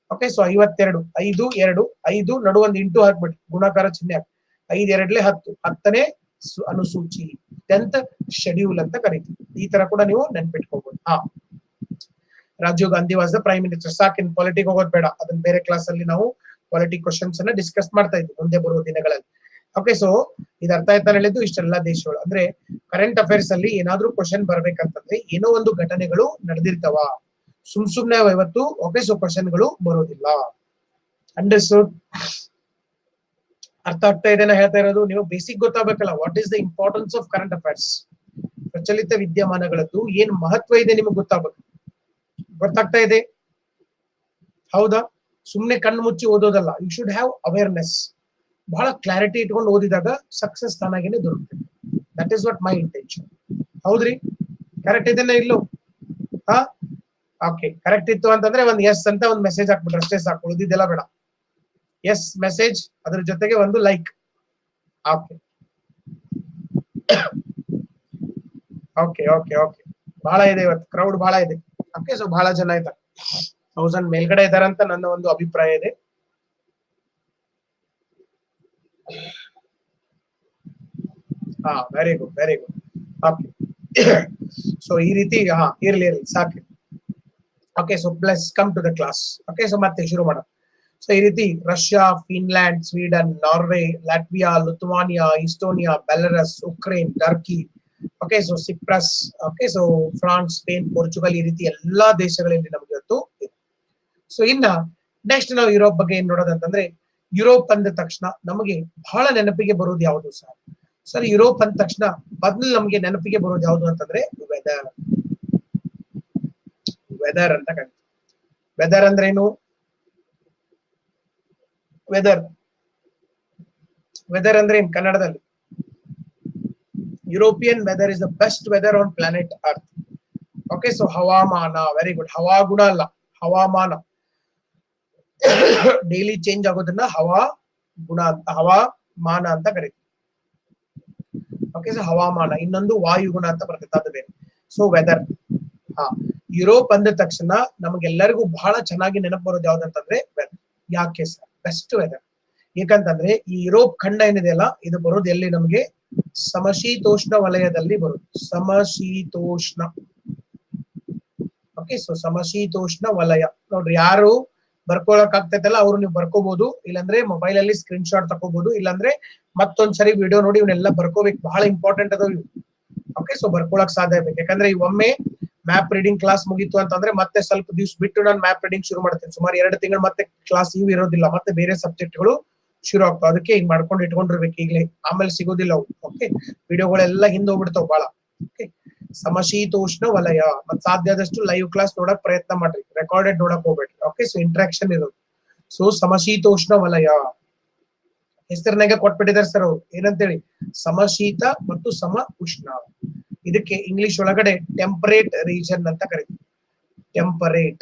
[SPEAKER 1] ಓಕೆ ಸೊ ಐವತ್ತೆರಡು ಐದು ಎರಡು ಐದು ನಡು ಒಂದು ಇಂಟು ಹಾಕ್ಬಿಡಿ ಗುಣಾಕಾರ ಚಿಹ್ನೆ ಹಾಕಿ ಐದ್ ಎರಡ್ಲೆ ಹತ್ತು ಹತ್ತನೇ ಸು- ಅನುಸೂಚಿ ಟೆಂತ್ ಶೆಡ್ಯೂಲ್ ಅಂತ ಕರಿತೀವಿ ಈ ತರ ಕೂಡ ನೀವು ನೆನ್ಪಿಟ್ಕೋಬಹುದು ಹಾ Rajiv Gandhi was the prime minister ಸಾಕ್ ಇನ್ ಪಾಲಿಟಿಕ್ ಹೋಗೋದ್ ಬೇಡ ಅದನ್ನ ಬೇರೆ ಕ್ಲಾಸ್ ಅಲ್ಲಿ ನಾವು ಪಾಲಿಟಿಕ್ ಕ್ವಶನ್ಸ್ ಅನ್ನ ಡಿಸ್ಕಸ್ ಮಾಡ್ತಾ ಇದ್ವಿ ಮುಂದೆ ಬರುವ ದಿನಗಳಲ್ಲಿ ಓಕೆ ಸೊ ಇದು ಅರ್ಥ ಆಯ್ತಾ ಹೇಳಿದ್ದು ಇಷ್ಟೆಲ್ಲ ದೇಶಗಳು ಅಂದ್ರೆ ಕರೆಂಟ್ ಅಫೇರ್ಸ್ ಅಲ್ಲಿ ಏನಾದ್ರೂ ಕ್ವಶನ್ ಬರ್ಬೇಕಂತಂದ್ರೆ ಏನೋ ಒಂದು ಘಟನೆಗಳು ನಡೆದಿರ್ತಾವ ಸುಮ್ ಸುಮ್ನೆ ಇವತ್ತು ಓಕೆ ಸೊ ಕ್ವಶನ್ಗಳು ಬರೋದಿಲ್ಲ ಅಂಡರ್ಸ್ಟುಡ್ ಅರ್ಥ ಆಗ್ತಾ ಇದೆ ಹೇಳ್ತಾ ಇರೋದು ನೀವು ಬೇಸಿಕ್ ಗೊತ್ತಾಗಬೇಕಲ್ಲ what is the importance of current affairs ಪ್ರಚಲಿತ ವಿದ್ಯಮಾನಗಳದ್ದು ಏನ್ ಮಹತ್ವ ಇದೆ ನಿಮಗೆ ಗೊತ್ತಾಗಬೇಕು ಗೊತ್ತಾಗ್ತಾ ಇದೆ ಹೌದಾ ಸುಮ್ನೆ ಕಣ್ಣು ಮುಚ್ಚಿ ಓದೋದಲ್ಲ ಯು ಶುಡ್ ಹ್ಯಾವ್ ಅವೇರ್ನೆಸ್ ಬಹಳ ಕ್ಲಾರಿಟಿ ಇಟ್ಕೊಂಡು ಓದಿದಾಗ ಸಕ್ಸಸ್ ತಾನಾಗೇನೆ ದೊರಕುತ್ತೆ that is what my intention ಹೌದ್ರಿ ಕರೆಕ್ಟ್ ಇದನ್ನ ಇಲ್ಲೋ ಹಾ ಓಕೆ ಕರೆಕ್ಟ್ ಇತ್ತು ಅಂತಂದ್ರೆ ಒಂದ್ ಎಸ್ ಅಂತ ಒಂದ್ ಮೆಸೇಜ್ ಹಾಕ್ಬಿಟ್ರೆ ಅಷ್ಟೇ ಸಾಕು ಉಳಿದಿದ್ದೆಲ್ಲ ಬೇಡ ಎಸ್ ಮೆಸೇಜ್ ಅದ್ರ ಜೊತೆಗೆ ಒಂದು like okay okay okay okay ಬಹಳ ಇದೆ ಇವತ್ತು ಕ್ರೌಡ್ ಬಹಳ ಇದೆ ಓಕೆ ಸೊ ಬಹಳ ಜನ ಇದ್ದಾರೆ ತೌಸಂಡ್ ಮೇಲ್ಗಡೆ ಇದಾರೆ ಅಂತ ನನ್ನ ಒಂದು ಅಭಿಪ್ರಾಯ ಇದೆ ಹಾ very good very good okay so ಈ ರೀತಿ ಹಾ ಇರ್ಲಿ ಇರ್ಲಿ ಸಾಕು okay so plus come to the class okay so ಮತ್ತೆ ಶುರು ಮಾಡೋಣ ಸೊ ಈ ರೀತಿ Russia Finland Sweden Norway Latvia Lithuania Estonia Belarus Ukraine Turkey okay so Cyprus okay so France Spain Portugal ಈ ರೀತಿ ಎಲ್ಲಾ ದೇಶಗಳಲ್ಲಿ ನಮಗೆ ಇವತ್ತು ಇದೆ ಸೊ ಇನ್ನ ನೆಕ್ಸ್ಟ್ ನಾವು ಯುರೋಪ್ ಬಗ್ಗೆ ಏನ್ ನೋಡೋದಂತಂದ್ರೆ ಯುರೋಪ್ ಅಂದ ತಕ್ಷಣ ನಮಗೆ ಬಹಳ ನೆನಪಿಗೆ ಬರೋದು ಯಾವುದು ಸರ್ ಸರ್ ಯುರೋಪ್ ಅಂದ ತಕ್ಷಣ ಮೊದಲು ನಮಗೆ ನೆನಪಿಗೆ ಬರೋದು ಯಾವುದು ಅಂತಂದ್ರೆ ವೆದರ್ ವೆದರ್ ಅಂತ ಕರೀತೀವಿ ವೆದರ್ ಅಂದ್ರೆ ಏನು ವೆದರ್ ವೆದರ್ ಅಂದ್ರೆ ಏನ್ ಕನ್ನಡದಲ್ಲಿ European weather is the best weather on planet earth okay so ಹವಾಮಾನ ವೆರಿ ಗುಡ್ ಹವಾಗುಣ ಅಲ್ಲ ಹವಾಮಾನ ಡೈಲಿ ಚೇಂಜ್ ಆಗೋದನ್ನ ಹವಾ ಗುಣ ಅಂತ ಹವಾಮಾನ ಅಂತ ಕರಿತೀವಿ ಓಕೆ ಸೊ ಹವಾಮಾನ ಇನ್ನೊಂದು ವಾಯುಗುಣ ಅಂತ ಬರ್ತೈತೆ ಅದು ಬೇರೆ ಸೊ ವೆದರ್ ಹಾ ಯುರೋಪ್ ಅಂದ ತಕ್ಷಣ ನಮಗೆಲ್ಲರಿಗೂ ಬಹಳ ಚೆನ್ನಾಗಿ ನೆನಪು ಬರೋದು ಯಾವ್ದಂತಂದ್ರೆ ವೆದರ್ ಯಾಕೆ ಸರ್ ಬೆಸ್ಟ್ ವೆದರ್ ಏಕಂತಂದ್ರೆ ಈ ಯುರೋಪ್ ಖಂಡ ಏನಿದೆಯಲ್ಲ ಇದು ಬರೋದು ಎಲ್ಲಿ ನಮಗೆ ಸಮಶೀತೋಷ್ಣ ವಲಯದಲ್ಲಿ ಬರುತ್ತೆ ಸಮಶೀತೋಷ್ಣ ಓಕೆ ಸೊ ಸಮಶೀತೋಷ್ಣ ವಲಯ ನೋಡ್ರಿ ಯಾರು ಬರ್ಕೊಳಕ್ ಆಗ್ತೈತಲ್ಲ ಅವ್ರು ನೀವು ಬರ್ಕೋಬಹುದು ಇಲ್ಲಾಂದ್ರೆ ಮೊಬೈಲ್ ಅಲ್ಲಿ ಸ್ಕ್ರೀನ್ ಶಾಟ್ ತಗೋಬಹುದು ಇಲ್ಲಾಂದ್ರೆ ಮತ್ತೊಂದ್ಸರಿ ವಿಡಿಯೋ ನೋಡಿ ಇವನ್ನೆಲ್ಲ ಬರ್ಕೋಬೇಕು ಬಹಳ ಇಂಪಾರ್ಟೆಂಟ್ ಅದಾವ ಇವು ಓಕೆ ಸೊ ಬರ್ಕೊಳಕ್ ಸಾಧ್ಯ ಆಗ್ಬೇಕು ಯಾಕಂದ್ರೆ ಈ ಒಮ್ಮೆ ಮ್ಯಾಪ್ ರೀಡಿಂಗ್ ಕ್ಲಾಸ್ ಮುಗೀತು ಅಂತಂದ್ರೆ ಮತ್ತೆ ಸ್ವಲ್ಪ ದಿವ್ಸ ಬಿಟ್ಟು ನಾನು ಮ್ಯಾಪ್ ರೀಡಿಂಗ್ ಶುರು ಮಾಡ್ತೀನಿ ಸುಮಾರು ಎರಡು ತಿಂಗಳು ಮತ್ತೆ ಕ್ಲಾಸ್ ಇವು ಇರೋದಿಲ್ಲ ಮತ್ತೆ ಬೇರೆ ಸಬ್ಜೆಕ್ಟ್ಗಳು ಶುರು ಆಗ್ತಾವ ಅದಕ್ಕೆ ಹಿಂಗ್ ಮಾಡ್ಕೊಂಡು ಇಟ್ಕೊಂಡಿರ್ಬೇಕು ಈಗಲೇ ಆಮೇಲೆ ಸಿಗೋದಿಲ್ಲ ಅವು ಓಕೆ ವಿಡಿಯೋಗಳೆಲ್ಲ ಹಿಂದೆ ಹೋಗ್ಬಿಡ್ತಾವ ಬಹಳ ಓಕೆ ಸಮಶೀತೋಷ್ಣ ವಲಯ ಮತ್ ಸಾಧ್ಯ ಆದಷ್ಟು ಲೈವ್ ಕ್ಲಾಸ್ ನೋಡಕ್ ಪ್ರಯತ್ನ ಮಾಡ್ರಿ ರೆಕಾರ್ಡೆಡ್ ನೋಡಕ್ ಹೋಗ್ಬೇಡ್ರಿ ಓಕೆ ಸೊ ಇಂಟ್ರಾಕ್ಷನ್ ಇರೋದು ಸೊ ಸಮಶೀತೋಷ್ಣ ವಲಯ ಹೆಸರಿನಾಗ ಕೊಟ್ಬಿಟ್ಟಿದ್ದಾರೆ ಸರ್ ಅವ್ರು ಏನಂತೇಳಿ ಸಮಶೀತ ಮತ್ತು ಸಮ ಉಷ್ಣ ಇದಕ್ಕೆ ಇಂಗ್ಲಿಷ್ ಒಳಗಡೆ ಟೆಂಪರೇಟ್ ರೀಜನ್ ಅಂತ ಕರಿತೀವಿ ಟೆಂಪರೇಟ್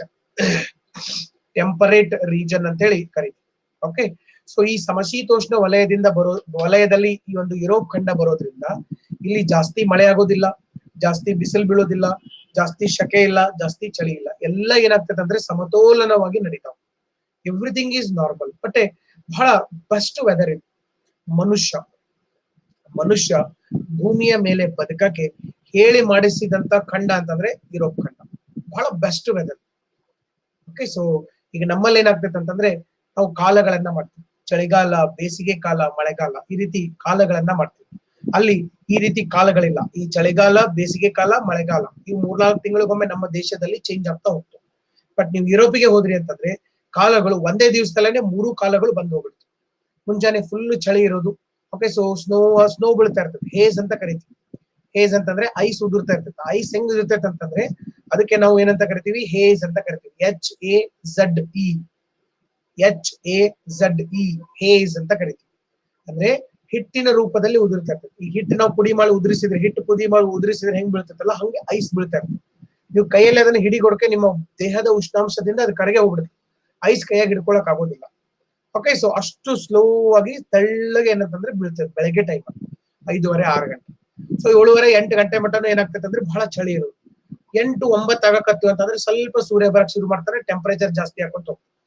[SPEAKER 1] ಟೆಂಪರೇಟ್ ರೀಜನ್ ಅಂತ ಹೇಳಿ ಕರಿತೀವಿ ಓಕೆ ಸೊ ಈ ಸಮಶೀತೋಷ್ಣ ವಲಯದಿಂದ ಬರೋ ವಲಯದಲ್ಲಿ ಈ ಒಂದು ಯುರೋಪ್ ಖಂಡ ಬರೋದ್ರಿಂದ ಇಲ್ಲಿ ಜಾಸ್ತಿ ಮಳೆ ಆಗೋದಿಲ್ಲ ಜಾಸ್ತಿ ಬಿಸಿಲು ಬೀಳೋದಿಲ್ಲ ಜಾಸ್ತಿ ಶಕೆ ಇಲ್ಲ ಜಾಸ್ತಿ ಚಳಿ ಇಲ್ಲ ಎಲ್ಲ ಏನಾಗ್ತದೆ ಅಂದ್ರೆ ಸಮತೋಲನವಾಗಿ ನಡೀತಾವ ಎವ್ರಿಥಿಂಗ್ ಈಸ್ ನಾರ್ಮಲ್ ಬಟ್ ಬಹಳ ಬೆಸ್ಟ್ ವೆದರ್ ಇದೆ ಮನುಷ್ಯ ಮನುಷ್ಯ ಭೂಮಿಯ ಮೇಲೆ ಬದುಕಕ್ಕೆ ಹೇಳಿ ಮಾಡಿಸಿದಂತ ಖಂಡ ಅಂತಂದ್ರೆ ಯುರೋಪ್ ಖಂಡ ಬಹಳ ಬೆಸ್ಟ್ ವೆದರ್ ಓಕೆ ಸೊ ಈಗ ನಮ್ಮಲ್ಲಿ ಏನಾಗ್ತೈತೆ ಅಂತಂದ್ರೆ ನಾವು ಕಾಲಗಳನ್ನ ಮಾಡ್ತೀವಿ ಚಳಿಗಾಲ ಬೇಸಿಗೆ ಕಾಲ ಮಳೆಗಾಲ ಈ ರೀತಿ ಕಾಲಗಳನ್ನ ಮಾಡ್ತೀವಿ ಅಲ್ಲಿ ಈ ರೀತಿ ಕಾಲಗಳಿಲ್ಲ ಈ ಚಳಿಗಾಲ ಬೇಸಿಗೆ ಕಾಲ ಮಳೆಗಾಲ ಈ ಮೂರ್ನಾಲ್ಕು ತಿಂಗಳಿಗೊಮ್ಮೆ ನಮ್ಮ ದೇಶದಲ್ಲಿ ಚೇಂಜ್ ಆಗ್ತಾ ಹೋಗ್ತವೆ ಬಟ್ ನೀವು ಯುರೋಪಿಗೆ ಹೋದ್ರಿ ಅಂತಂದ್ರೆ ಕಾಲಗಳು ಒಂದೇ ದಿವಸದಲ್ಲೇ ಮೂರು ಕಾಲಗಳು ಬಂದು ಹೋಗ್ಬಿಡ್ತು ಮುಂಜಾನೆ ಫುಲ್ ಚಳಿ ಇರೋದು ಓಕೆ ಸೊ ಸ್ನೋ ಸ್ನೋ ಬೀಳ್ತಾ ಇರ್ತದೆ ಹೇಸ್ ಅಂತ ಕರಿತೀವಿ ಹೇಸ್ ಅಂತಂದ್ರೆ ಐಸ್ ಉದುರ್ತಾ ಇರ್ತೈತೆ ಐಸ್ ಹೆಂಗ್ ಉದುರ್ತೈತೆ ಅಂತಂದ್ರೆ ಅದಕ್ಕೆ ನಾವು ಏನಂತ ಕರಿತೀವಿ ಹೇಸ್ ಅಂತ ಕರಿತೀವಿ H A Z E H A Z E haze ಅಂತ ಕರಿತೀವಿ ಅಂದ್ರೆ ಹಿಟ್ಟಿನ ರೂಪದಲ್ಲಿ ಉದುರ್ತಾ ಇರ್ತದೆ ಈ ಹಿಟ್ಟು ನಾವು ಪುಡಿ ಮಾಡಿ ಉದುರಿಸಿದ್ರೆ ಹಿಟ್ಟು ಪುಡಿ ಮಾಡಿ ಉದುರಿಸಿದ್ರೆ ಹೆಂಗ್ ಬೀಳ್ತೈತಲ್ಲ ಹಂಗೆ ಐಸ್ ಬೀಳ್ತಾ ಇರ್ತದೆ ನೀವು ಕೈಯಲ್ಲಿ ಅದನ್ನ ಹಿಡಿಗೊಡಕ್ಕೆ ನಿಮ್ಮ ದೇಹದ ಉಷ್ಣಾಂಶದಿಂದ ಅದು ಕರಗೆ ಹೋಗ್ಬಿಡುತ್ತೆ ಐಸ್ ಕೈಯಾಗಿ ಹಿಡ್ಕೊಳಕ್ ಆಗೋದಿಲ್ಲ ಓಕೆ ಸೊ ಅಷ್ಟು ಸ್ಲೋ ಆಗಿ ತೆಳ್ಳಗೆ ಏನಂತಂದ್ರೆ ಬೀಳ್ತದೆ ಬೆಳಗ್ಗೆ ಟೈಮ್ ಐದೂವರೆ ಆರು ಗಂಟೆ ಸೊ ಏಳುವರೆ ಎಂಟು ಗಂಟೆ ಮಟ್ಟನು ಏನಾಗ್ತದೆ ಅಂದ್ರೆ ಬಹಳ ಚಳಿ ಇರೋದು ಎಂಟು ಒಂಬತ್ತು ಆಗಕತ್ತು ಅಂತಂದ್ರೆ ಸ್ವಲ್ಪ ಸೂರ್ಯ ಬರಕ್ ಶುರು ಮಾಡ್ತಾರೆ ಟೆಂಪರೇಚರ್ ಜಾಸ್ತಿ ಹಾಕೊಂತ ಹೋಗ್ತದೆ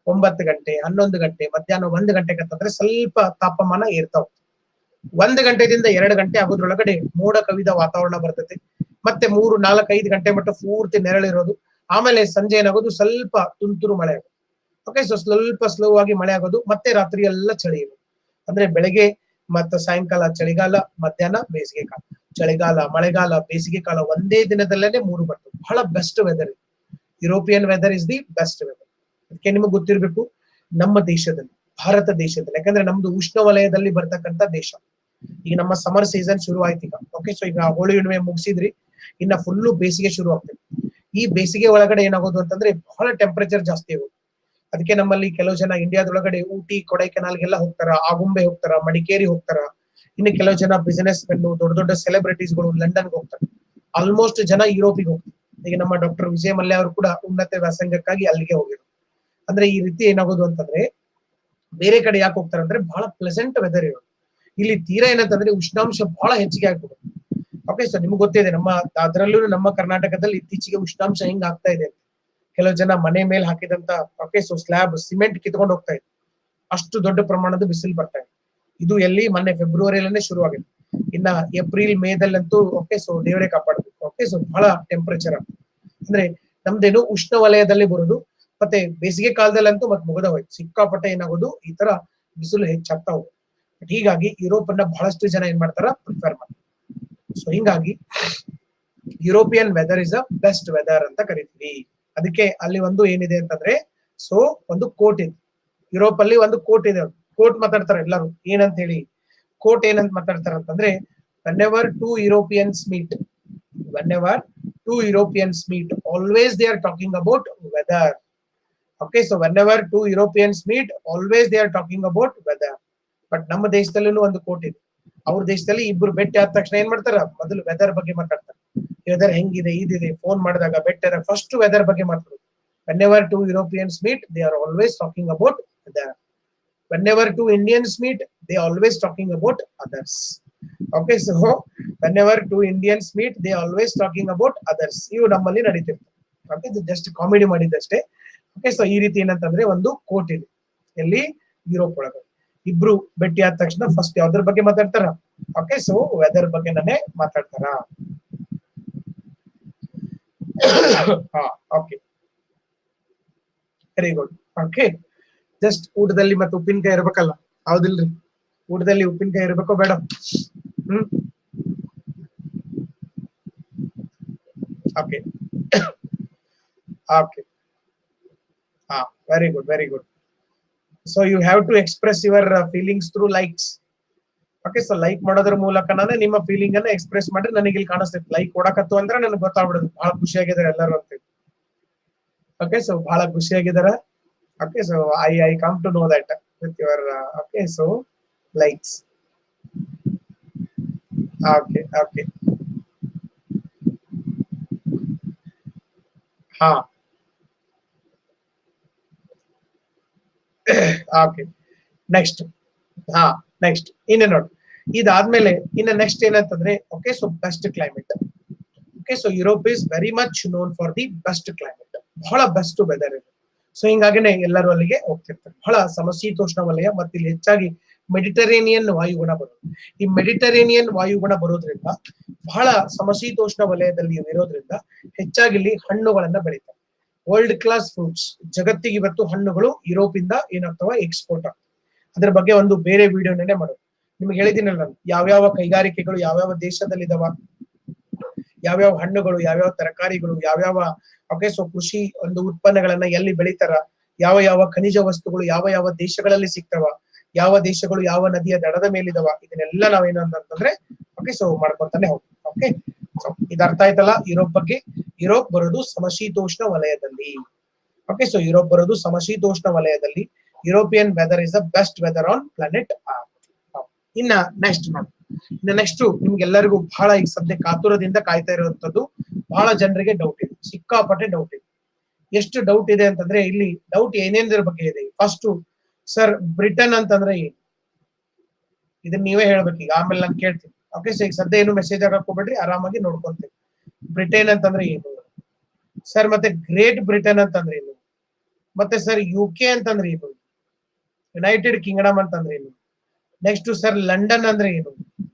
[SPEAKER 1] ಒಂಬತ್ತು ಗಂಟೆ ಹನ್ನೊಂದು ಗಂಟೆ ಮಧ್ಯಾಹ್ನ ಒಂದು ಗಂಟೆಗೆ ಅಂತಂದ್ರೆ ಸ್ವಲ್ಪ ತಾಪಮಾನ ಏರ್ತಾವ ಒಂದು ಗಂಟೆದಿಂದ ಎರಡು ಗಂಟೆ ಆಗೋದ್ರೊಳಗಡೆ ಮೋಡ ಕವಿದ ವಾತಾವರಣ ಬರ್ತೈತಿ ಮತ್ತೆ ಮೂರು ನಾಲ್ಕು ಐದು ಗಂಟೆ ಮಟ್ಟ ಪೂರ್ತಿ ನೆರಳಿರೋದು ಆಮೇಲೆ ಸಂಜೆ ಏನಾಗೋದು ಸ್ವಲ್ಪ ತುಂತುರು ಮಳೆ ಆಗೋದು ಓಕೆ ಸೊ ಸ್ವಲ್ಪ ಸ್ಲೋ ಆಗಿ ಮಳೆ ಆಗೋದು ಮತ್ತೆ ರಾತ್ರಿ ಎಲ್ಲ ಚಳಿ ಇರೋದು ಅಂದ್ರೆ ಬೆಳಗ್ಗೆ ಮತ್ತೆ ಸಾಯಂಕಾಲ ಚಳಿಗಾಲ ಮಧ್ಯಾಹ್ನ ಬೇಸಿಗೆ ಕಾಲ ಚಳಿಗಾಲ ಮಳೆಗಾಲ ಬೇಸಿಗೆ ಕಾಲ ಒಂದೇ ದಿನದಲ್ಲೇ ಮೂರು ಬರ್ತದೆ ಬಹಳ best weather European weather is the best weather ಅದಕ್ಕೆ ನಿಮಗೆ ಗೊತ್ತಿರಬೇಕು ನಮ್ಮ ದೇಶದಲ್ಲಿ ಭಾರತ ದೇಶದಲ್ಲಿ ಯಾಕಂದ್ರೆ ನಮ್ದು ಉಷ್ಣ ವಲಯದಲ್ಲಿ ಬರ್ತಕ್ಕಂತ ದೇಶ ಈಗ ನಮ್ಮ ಸಮರ್ ಸೀಸನ್ ಶುರು ಆಯ್ತು ಈಗ ಓಕೆ ಸೊ ಈಗ ಹೋಳಿ ಹುಣ್ಣಿಮೆ ಮುಗಿಸಿದ್ರಿ ಇನ್ನ ಫುಲ್ಲು ಬೇಸಿಗೆ ಶುರು ಆಗ್ತದೆ ಈ ಬೇಸಿಗೆ ಒಳಗಡೆ ಏನಾಗೋದು ಅಂತಂದ್ರೆ ಬಹಳ ಟೆಂಪರೇಚರ್ ಜಾಸ್ತಿ ಆಗೋದು ಅದಕ್ಕೆ ನಮ್ಮಲ್ಲಿ ಕೆಲವು ಜನ ಇಂಡಿಯಾದೊಳಗಡೆ ಊಟಿ ಕೊಡೈಕೆನಾಲ್ಗೆಲ್ಲ ಹೋಗ್ತಾರ ಆಗುಂಬೆ ಹೋಗ್ತಾರ ಮಡಿಕೇರಿ ಹೋಗ್ತಾರ ಇನ್ನು ಕೆಲವು ಜನ ಬಿಸಿನೆಸ್ ಮೆನ್ನು ದೊಡ್ಡ ದೊಡ್ಡ ಸೆಲೆಬ್ರಿಟೀಸ್ಗಳು ಲಂಡನ್ಗೆ ಹೋಗ್ತಾರೆ ಆಲ್ಮೋಸ್ಟ್ ಜನ ಯುರೋಪಿಗೆ ಹೋಗ್ತಾರೆ ಈಗ ನಮ್ಮ ಡಾಕ್ಟರ್ ವಿಜಯ ಮಲ್ಯ ಅವರು ಕೂಡ ಉನ್ನತ ವ್ಯಾಸಂಗಕ್ಕಾಗಿ ಅಲ್ಲಿಗೆ ಹೋಗಿದ್ರು ಅಂದ್ರೆ ಈ ರೀತಿ ಏನಾಗೋದು ಅಂತಂದ್ರೆ ಬೇರೆ ಕಡೆ ಯಾಕೆ ಹೋಗ್ತಾರೆ ಅಂದ್ರೆ ಬಹಳ ಪ್ಲೆಸೆಂಟ್ ವೆದರ್ ಇರೋದು ಇಲ್ಲಿ ತೀರಾ ಏನಂತಂದ್ರೆ ಉಷ್ಣಾಂಶ ಬಹಳ ಹೆಚ್ಚಿಗೆ ಆಗ್ಬಿಡುತ್ತೆ ಓಕೆ ಸರ್ ನಿಮ್ಗೆ ಗೊತ್ತಿದೆ ನಮ್ಮ ಅದರಲ್ಲೂ ನಮ್ಮ ಕರ್ನಾಟಕದಲ್ಲಿ ಇತ್ತೀಚೆಗೆ ಉಷ್ಣಾಂಶ ಹೆಂಗ್ ಆಗ್ತಾ ಇದೆ ಅಂತ. ಕೆಲವು ಜನ ಮನೆ ಮೇಲೆ ಹಾಕಿದಂತ ಓಕೆ ಸೊ ಸ್ಲ್ಯಾಬ್ ಸಿಮೆಂಟ್ ಕಿತ್ಕೊಂಡು ಹೋಗ್ತಾ ಇದೆ ಅಷ್ಟು ದೊಡ್ಡ ಪ್ರಮಾಣದ ಬಿಸಿಲು ಬರ್ತಾ ಇದೆ ಇದು ಎಲ್ಲಿ ಮೊನ್ನೆ ಫೆಬ್ರವರಿಯಲ್ಲೇ ಶುರು ಆಗಿದೆ ಇನ್ನ ಏಪ್ರಿಲ್ ಮೇದಲ್ಲಂತೂ ಓಕೆ ಸೊ ದೇವರೇ ಕಾಪಾಡಬೇಕು ಓಕೆ ಸೊ ಬಹಳ ಟೆಂಪರೇಚರ್ ಅಂದ್ರೆ ನಮ್ದೇನು ಉಷ್ಣ ವಲಯದಲ್ಲಿ ಬರೋದು ಮತ್ತೆ ಬೇಸಿಗೆ ಕಾಲದಲ್ಲಂತೂ ಮತ್ತೆ ಮುಗದ ಹೋಯ್ತು ಸಿಕ್ಕಾಪಟ್ಟೆ ಏನಾಗೋದು ಈ ತರ ಬಿಸಿಲು ಹೆಚ್ಚಾಗ್ತಾ ಹೋಗುತ್ತೆ But ಹೀಗಾಗಿ ಯುರೋಪ್ ಅನ್ನ ಬಹಳಷ್ಟು ಜನ ಏನ್ ಮಾಡ್ತಾರ ಪ್ರಿಫರ್ ಮಾಡ್ತಾರೆ ಸೊ ಹಿಂಗಾಗಿ European weather is a best weather ಅಂತ ಕರಿತೀವಿ ಅದಕ್ಕೆ ಅಲ್ಲಿ ಒಂದು ಏನಿದೆ ಅಂತಂದ್ರೆ ಸೊ ಒಂದು ಕೋಟ್ ಇದೆ ಯುರೋಪ್ ಅಲ್ಲಿ ಒಂದು ಕೋಟ್ ಇದೆ ಕೋಟ್ ಮಾತಾಡ್ತಾರೆ ಎಲ್ಲರೂ ಏನಂತ ಹೇಳಿ ಕೋಟ್ ಏನಂತ ಮಾತಾಡ್ತಾರೆ ಅಂತಂದ್ರೆ whenever two Europeans meet whenever two Europeans meet always they are talking about weather okay so whenever two Europeans meet always they are talking about weather but ನಮ್ಮ ದೇಶದಲ್ಲೂ ಒಂದು coat ಇದೆ ಅವ್ರ ದೇಶದಲ್ಲಿ ಇಬ್ರು ಬೆಟ್ಟ ಆದ ತಕ್ಷಣ ಏನ್ ಮಾಡ್ತಾರ ಮೊದಲು ವೆದರ್ ಬಗ್ಗೆ ಮಾತಾಡ್ತಾರೆ ವೆದರ್ ಹೆಂಗಿದೆ ಇದಿದೆ ಫೋನ್ ಮಾಡಿದಾಗ ಬೆಟ್ಟರ ಫಸ್ಟ್ ವೆದರ್ ಬಗ್ಗೆ ಮಾತಾಡೋದು whenever two Europeans meet they are always talking about weather whenever two Indians meet they always talking about others okay so whenever two Indians meet they always talking about others ಇವು ನಮ್ಮಲ್ಲಿ ನಡೀತಿರ್ತವೆ okay ಇದು just comedy ಮಾಡಿದ್ದಷ್ಟೇ okay so ಈ ರೀತಿ ಏನಂತಂದ್ರೆ ಒಂದು coat ಇದೆ ಎಲ್ಲಿ ಯುರೋಪ್ ಒಳಗಡೆ ಇಬ್ರು ಭೇಟಿ ಆದ ತಕ್ಷಣ ಫಸ್ಟ್ ಯಾವ್ದ್ರ ಬಗ್ಗೆ ಮಾತಾಡ್ತಾರ ಓಕೆ ಸೊ ವೆದರ್ ಬಗ್ಗೆ ನಾನೇ ಮಾತಾಡ್ತಾರ ಹಾ okay very good okay just ಊಟದಲ್ಲಿ ಮತ್ತೆ ಉಪ್ಪಿನಕಾಯಿ ಇರ್ಬೇಕಲ್ಲ ಹೌದಿಲ್ರಿ ಊಟದಲ್ಲಿ ಉಪ್ಪಿನಕಾಯಿ ಇರ್ಬೇಕೋ ಬೇಡ ಹ್ಮ್ ಓಕೆ ಓಕೆ ಹಾ very good very good so you have to express your feelings through likes okay so like ಮಾಡೋದ್ರ ಮೂಲಕನೇ ನಿಮ್ಮ ಫೀಲಿಂಗ್ ಅನ್ನ ಎಕ್ಸ್ಪ್ರೆಸ್ ಮಾಡ್ರಿ ನನಗೆ ಇಲ್ಲಿ ಕಾಣಿಸ್ತೈತಿ ಲೈಕ್ ಕೊಡಕತ್ತು ಅಂದ್ರೆ ನನಗೆ ಗೊತ್ತಾಗ್ಬಿಡುದು ಬಹಳ ಖುಷಿಯಾಗಿದ್ದಾರೆ ಎಲ್ಲರೂ ಅಂತ ಓಕೆ ಸೊ ಬಹಳ ಖುಷಿಯಾಗಿದ್ದಾರೆ okay so I I come to know that with your okay so likes okay okay ಹಾ ಓಕೆ ನೆಕ್ಸ್ಟ್ ಹಾ ನೆಕ್ಸ್ಟ್ ಇನ್ನ ನೋಡಿ ಇದಾದ್ಮೇಲೆ ಇನ್ನ ನೆಕ್ಸ್ಟ್ ಏನಂತಂದ್ರೆ okay so best climate okay so Europe is very much known for the best climate ಬಹಳ best weather ಇದೆ so ಹಿಂಗಾಗಿನೇ ಎಲ್ಲರೂ ಅಲ್ಲಿಗೆ ಹೋಗ್ತಿರ್ತಾರೆ ಬಹಳ ಸಮಶೀತೋಷ್ಣ ವಲಯ ಮತ್ತೆ ಇಲ್ಲಿ ಹೆಚ್ಚಾಗಿ ಮೆಡಿಟರೇನಿಯನ್ ವಾಯುಗುಣ ಬರೋದು ಈ ಮೆಡಿಟರೇನಿಯನ್ ವಾಯುಗುಣ ಬರೋದ್ರಿಂದ ಬಹಳ ಸಮಶೀತೋಷ್ಣ ವಲಯದಲ್ಲಿ ಇವ್ ಇರೋದ್ರಿಂದ ಹೆಚ್ಚಾಗಿ ಇಲ್ಲಿ ಹಣ್ಣುಗಳನ್ನ ಬೆಳೀತಾರೆ ವರ್ಲ್ಡ್ ಕ್ಲಾಸ್ ಫ್ರೂಟ್ಸ್ ಜಗತ್ತಿಗೆ ಇವತ್ತು ಹಣ್ಣುಗಳು ಯುರೋಪ್ ಇಂದ ಏನಾಗ್ತವ ಎಕ್ಸ್ಪೋರ್ಟ್ ಆಗ್ತವೆ ಅದ್ರ ಬಗ್ಗೆ ಒಂದು ಬೇರೆ ವಿಡಿಯೋನೇ ಮಾಡೋದು ನಿಮ್ಗೆ ಹೇಳಿದ್ದೀನಲ್ಲ ನಾನು ಯಾವ್ಯಾವ ಕೈಗಾರಿಕೆಗಳು ಯಾವ್ಯಾವ ದೇಶದಲ್ಲಿ ಇದಾವ ಯಾವ್ಯಾವ ಹಣ್ಣುಗಳು ಯಾವ್ಯಾವ ತರಕಾರಿಗಳು ಯಾವ್ಯಾವ ಓಕೆ ಸೊ ಕೃಷಿ ಒಂದು ಉತ್ಪನ್ನಗಳನ್ನ ಎಲ್ಲಿ ಬೆಳಿತಾರ ಯಾವ ಯಾವ ಖನಿಜ ವಸ್ತುಗಳು ಯಾವ ಯಾವ ದೇಶಗಳಲ್ಲಿ ಸಿಗ್ತಾವ ಯಾವ ದೇಶಗಳು ಯಾವ ನದಿಯ ದಡದ ಮೇಲಿದಾವ ಇದನ್ನೆಲ್ಲ ನಾವೇನು ಅಂತಂದ್ರೆ ಓಕೆ ಸೊ ಮಾಡ್ಕೊಂತಾನೆ ಹೋಗ್ತೀವಿ ಓಕೆ ಸೊ ಇದು ಅರ್ಥ ಆಯ್ತಲ್ಲ ಯುರೋಪ್ ಬಗ್ಗೆ ಯುರೋಪ್ ಬರೋದು ಸಮಶೀತೋಷ್ಣ ವಲಯದಲ್ಲಿ ಓಕೆ ಸೊ ಯುರೋಪ್ ಬರೋದು ಸಮಶೀತೋಷ್ಣ ವಲಯದಲ್ಲಿ European weather is the best weather on planet ಇನ್ನ ನೆಕ್ಸ್ಟ್ ನೋಡಿ ಇನ್ನ ನೆಕ್ಸ್ಟ್ ನಿಮ್ಗೆಲ್ಲರಿಗೂ ಬಹಳ ಈಗ ಸದ್ಯ ಕಾತುರದಿಂದ ಕಾಯ್ತಾ ಇರುವಂತದ್ದು ಬಹಳ ಜನರಿಗೆ ಡೌಟ್ ಇದೆ ಸಿಕ್ಕಾಪಟ್ಟೆ ಡೌಟ್ ಇದೆ ಎಷ್ಟು ಡೌಟ್ ಇದೆ ಅಂತಂದ್ರೆ ಇಲ್ಲಿ ಡೌಟ್ ಏನೇನದ್ರ ಬಗ್ಗೆ ಇದೆ ಫಸ್ಟ್ ಸರ್ ಬ್ರಿಟನ್ ಅಂತಂದ್ರೆ ಏನು ಇದನ್ನ ನೀವೇ ಹೇಳ್ಬೇಕು ಈಗ ಆಮೇಲೆ ನಾನು ಕೇಳ್ತೀನಿ ಓಕೆ ಸೊ ಈಗ ಸದ್ಯ ಏನು ಮೆಸೇಜ್ ಆಗಕ್ ಹೋಗ್ಬೇಡ್ರಿ ಆರಾಮಾಗಿ ನೋಡ್ಕೊಂತೀವಿ ಬ್ರಿಟನ್ ಅಂತಂದ್ರೆ ಏನು ಸರ್ ಮತ್ತೆ ಗ್ರೇಟ್ ಬ್ರಿಟನ್ ಅಂತಂದ್ರೆ ಏನು ಮತ್ತೆ ಸರ್ ಯು ಕೆ ಅಂತಂದ್ರೆ ಏನು ಯುನೈಟೆಡ್ ಕಿಂಗ್ಡಮ್ ಅಂತಂದ್ರೆ ಏನು ನೆಕ್ಸ್ಟ್ ಸರ್ ಲಂಡನ್ ಅಂದ್ರೆ ಏನು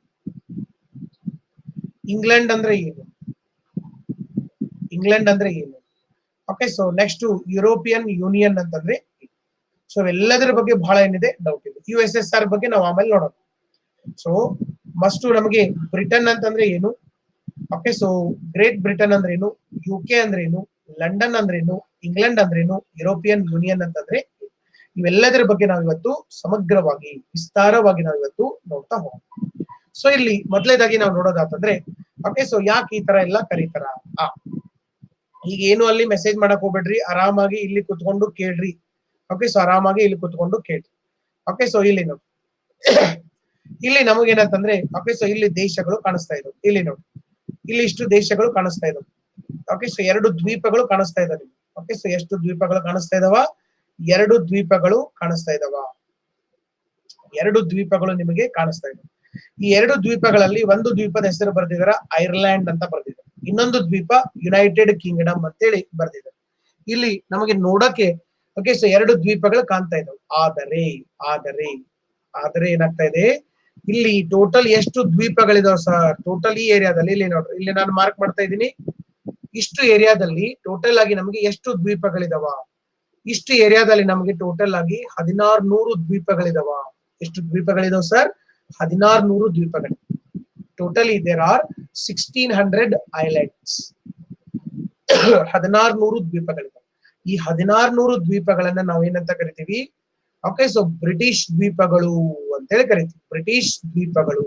[SPEAKER 1] ಇಂಗ್ಲೆಂಡ್ ಅಂದ್ರೆ ಏನು ಇಂಗ್ಲೆಂಡ್ ಅಂದ್ರೆ ಏನು okay so next European union ಅಂತಂದ್ರೆ ಸೊ ಎಲ್ಲದರ ಬಗ್ಗೆ ಬಹಳ ಏನಿದೆ ಡೌಟ್ ಇದೆ ಯು ಎಸ್ ಎಸ್ ಆರ್ ಬಗ್ಗೆ ನಾವು ಆಮೇಲೆ ನೋಡೋಣ ಸೊ ಮಸ್ಟ್ ನಮಗೆ ಬ್ರಿಟನ್ ಅಂತಂದ್ರೆ ಏನು ಓಕೆ ಸೊ ಗ್ರೇಟ್ ಬ್ರಿಟನ್ ಅಂದ್ರೆ ಏನು ಯು ಕೆ ಅಂದ್ರೆ ಏನು ಲಂಡನ್ ಅಂದ್ರೆ ಏನು ಇಂಗ್ಲೆಂಡ್ ಅಂದ್ರೆ ಏನು ಯುರೋಪಿಯನ್ ಯೂನಿಯನ್ ಅಂತಂದ್ರೆ ಇವೆಲ್ಲದರ ಬಗ್ಗೆ ನಾವು ಇವತ್ತು ಸಮಗ್ರವಾಗಿ ವಿಸ್ತಾರವಾಗಿ ನಾವು ಇವತ್ತು ನೋಡ್ತಾ ಹೋಗೋಣ ಸೊ ಇಲ್ಲಿ ಮೊದಲೇದಾಗಿ ನಾವು ನೋಡೋದಾತಂದ್ರೆ ಓಕೆ ಸೊ ಯಾಕೆ ಈ ತರ ಎಲ್ಲ ಕರೀತಾರ ಆ ಈಗ ಏನು ಅಲ್ಲಿ ಮೆಸೇಜ್ ಮಾಡಕ್ ಹೋಗ್ಬೇಡ್ರಿ ಆರಾಮಾಗಿ ಇಲ್ಲಿ ಕುತ್ಕೊಂಡು ಕೇಳ್ರಿ ಓಕೆ ಸೊ ಆರಾಮಾಗಿ ಇಲ್ಲಿ ಕುತ್ಕೊಂಡು ಕೇಳ್ರಿ ಓಕೆ ಸೊ ಇಲ್ಲಿ ನೋಡಿ ಇಲ್ಲಿ ನಮಗೇನಂತಂದ್ರೆ ಓಕೆ ಸೊ ಇಲ್ಲಿ ದೇಶಗಳು ಕಾಣಿಸ್ತಾ ಇದಾವೆ ಇಲ್ಲಿ ನೋಡಿ ಇಲ್ಲಿ ಇಷ್ಟು ದೇಶಗಳು ಕಾಣಿಸ್ತಾ ಇದಾವೆ ಓಕೆ ಸೊ ಎರಡು ದ್ವೀಪಗಳು ಕಾಣಿಸ್ತಾ ಇದಾವೆ ಓಕೆ ಸೊ ಎಷ್ಟು ದ್ವೀಪಗಳು ಕಾಣಿಸ್ತಾ ಇದಾವ ಎರಡು ದ್ವೀಪಗಳು ಕಾಣಿಸ್ತಾ ಇದಾವ ಎರಡು ದ್ವೀಪಗಳು ನಿಮಗೆ ಕಾಣಿಸ್ತಾ ಇದಾವೆ ಈ ಎರಡು ದ್ವೀಪಗಳಲ್ಲಿ ಒಂದು ದ್ವೀಪದ ಹೆಸರು ಬರ್ದಿದಾರ ಐರ್ಲ್ಯಾಂಡ್ ಅಂತ ಬರ್ದಿದ್ದಾರೆ ಇನ್ನೊಂದು ದ್ವೀಪ ಯುನೈಟೆಡ್ ಕಿಂಗ್ಡಮ್ ಅಂತೇಳಿ ಬರ್ದಿದ್ದಾರೆ ಇಲ್ಲಿ ನಮಗೆ ನೋಡಕ್ಕೆ ಓಕೆ ಸೊ ಎರಡು ದ್ವೀಪಗಳು ಕಾಣ್ತಾ ಇದಾವೆ ಆದರೆ ಆದರೆ ಆದರೆ ಏನಾಗ್ತಾ ಇದೆ ಇಲ್ಲಿ ಟೋಟಲ್ ಎಷ್ಟು ದ್ವೀಪಗಳಿದಾವೆ ಸರ್ ಟೋಟಲ್ ಈ ಏರಿಯಾದಲ್ಲಿ ಇಲ್ಲಿ ನೋಡ್ರಿ ಇಲ್ಲಿ ನಾನು ಮಾರ್ಕ್ ಮಾಡ್ತಾ ಇದ್ದೀನಿ ಇಷ್ಟು ಏರಿಯಾದಲ್ಲಿ ಟೋಟಲ್ ಆಗಿ ನಮಗೆ ಎಷ್ಟು ದ್ವೀಪಗಳಿದಾವ ಇಷ್ಟು ಏರಿಯಾದಲ್ಲಿ ನಮಗೆ ಟೋಟಲ್ ಆಗಿ ಹದಿನಾರು ನೂರು ದ್ವೀಪಗಳಿದಾವ ಎಷ್ಟು ದ್ವೀಪಗಳಿದಾವ ಸರ್ ಹದಿನಾರು ನೂರು ದ್ವೀಪಗಳು totally there are sixteen hundred islands ಹದಿನಾರು ನೂರು ದ್ವೀಪಗಳಿದಾವೆ ಈ ಹದಿನಾರು ನೂರು ದ್ವೀಪಗಳನ್ನ ನಾವು ಏನಂತ ಕರಿತೀವಿ ಓಕೆ ಸೊ ಬ್ರಿಟಿಷ್ ದ್ವೀಪಗಳು ಅಂತೇಳಿ ಕರಿತೀವಿ ಬ್ರಿಟಿಷ್ ದ್ವೀಪಗಳು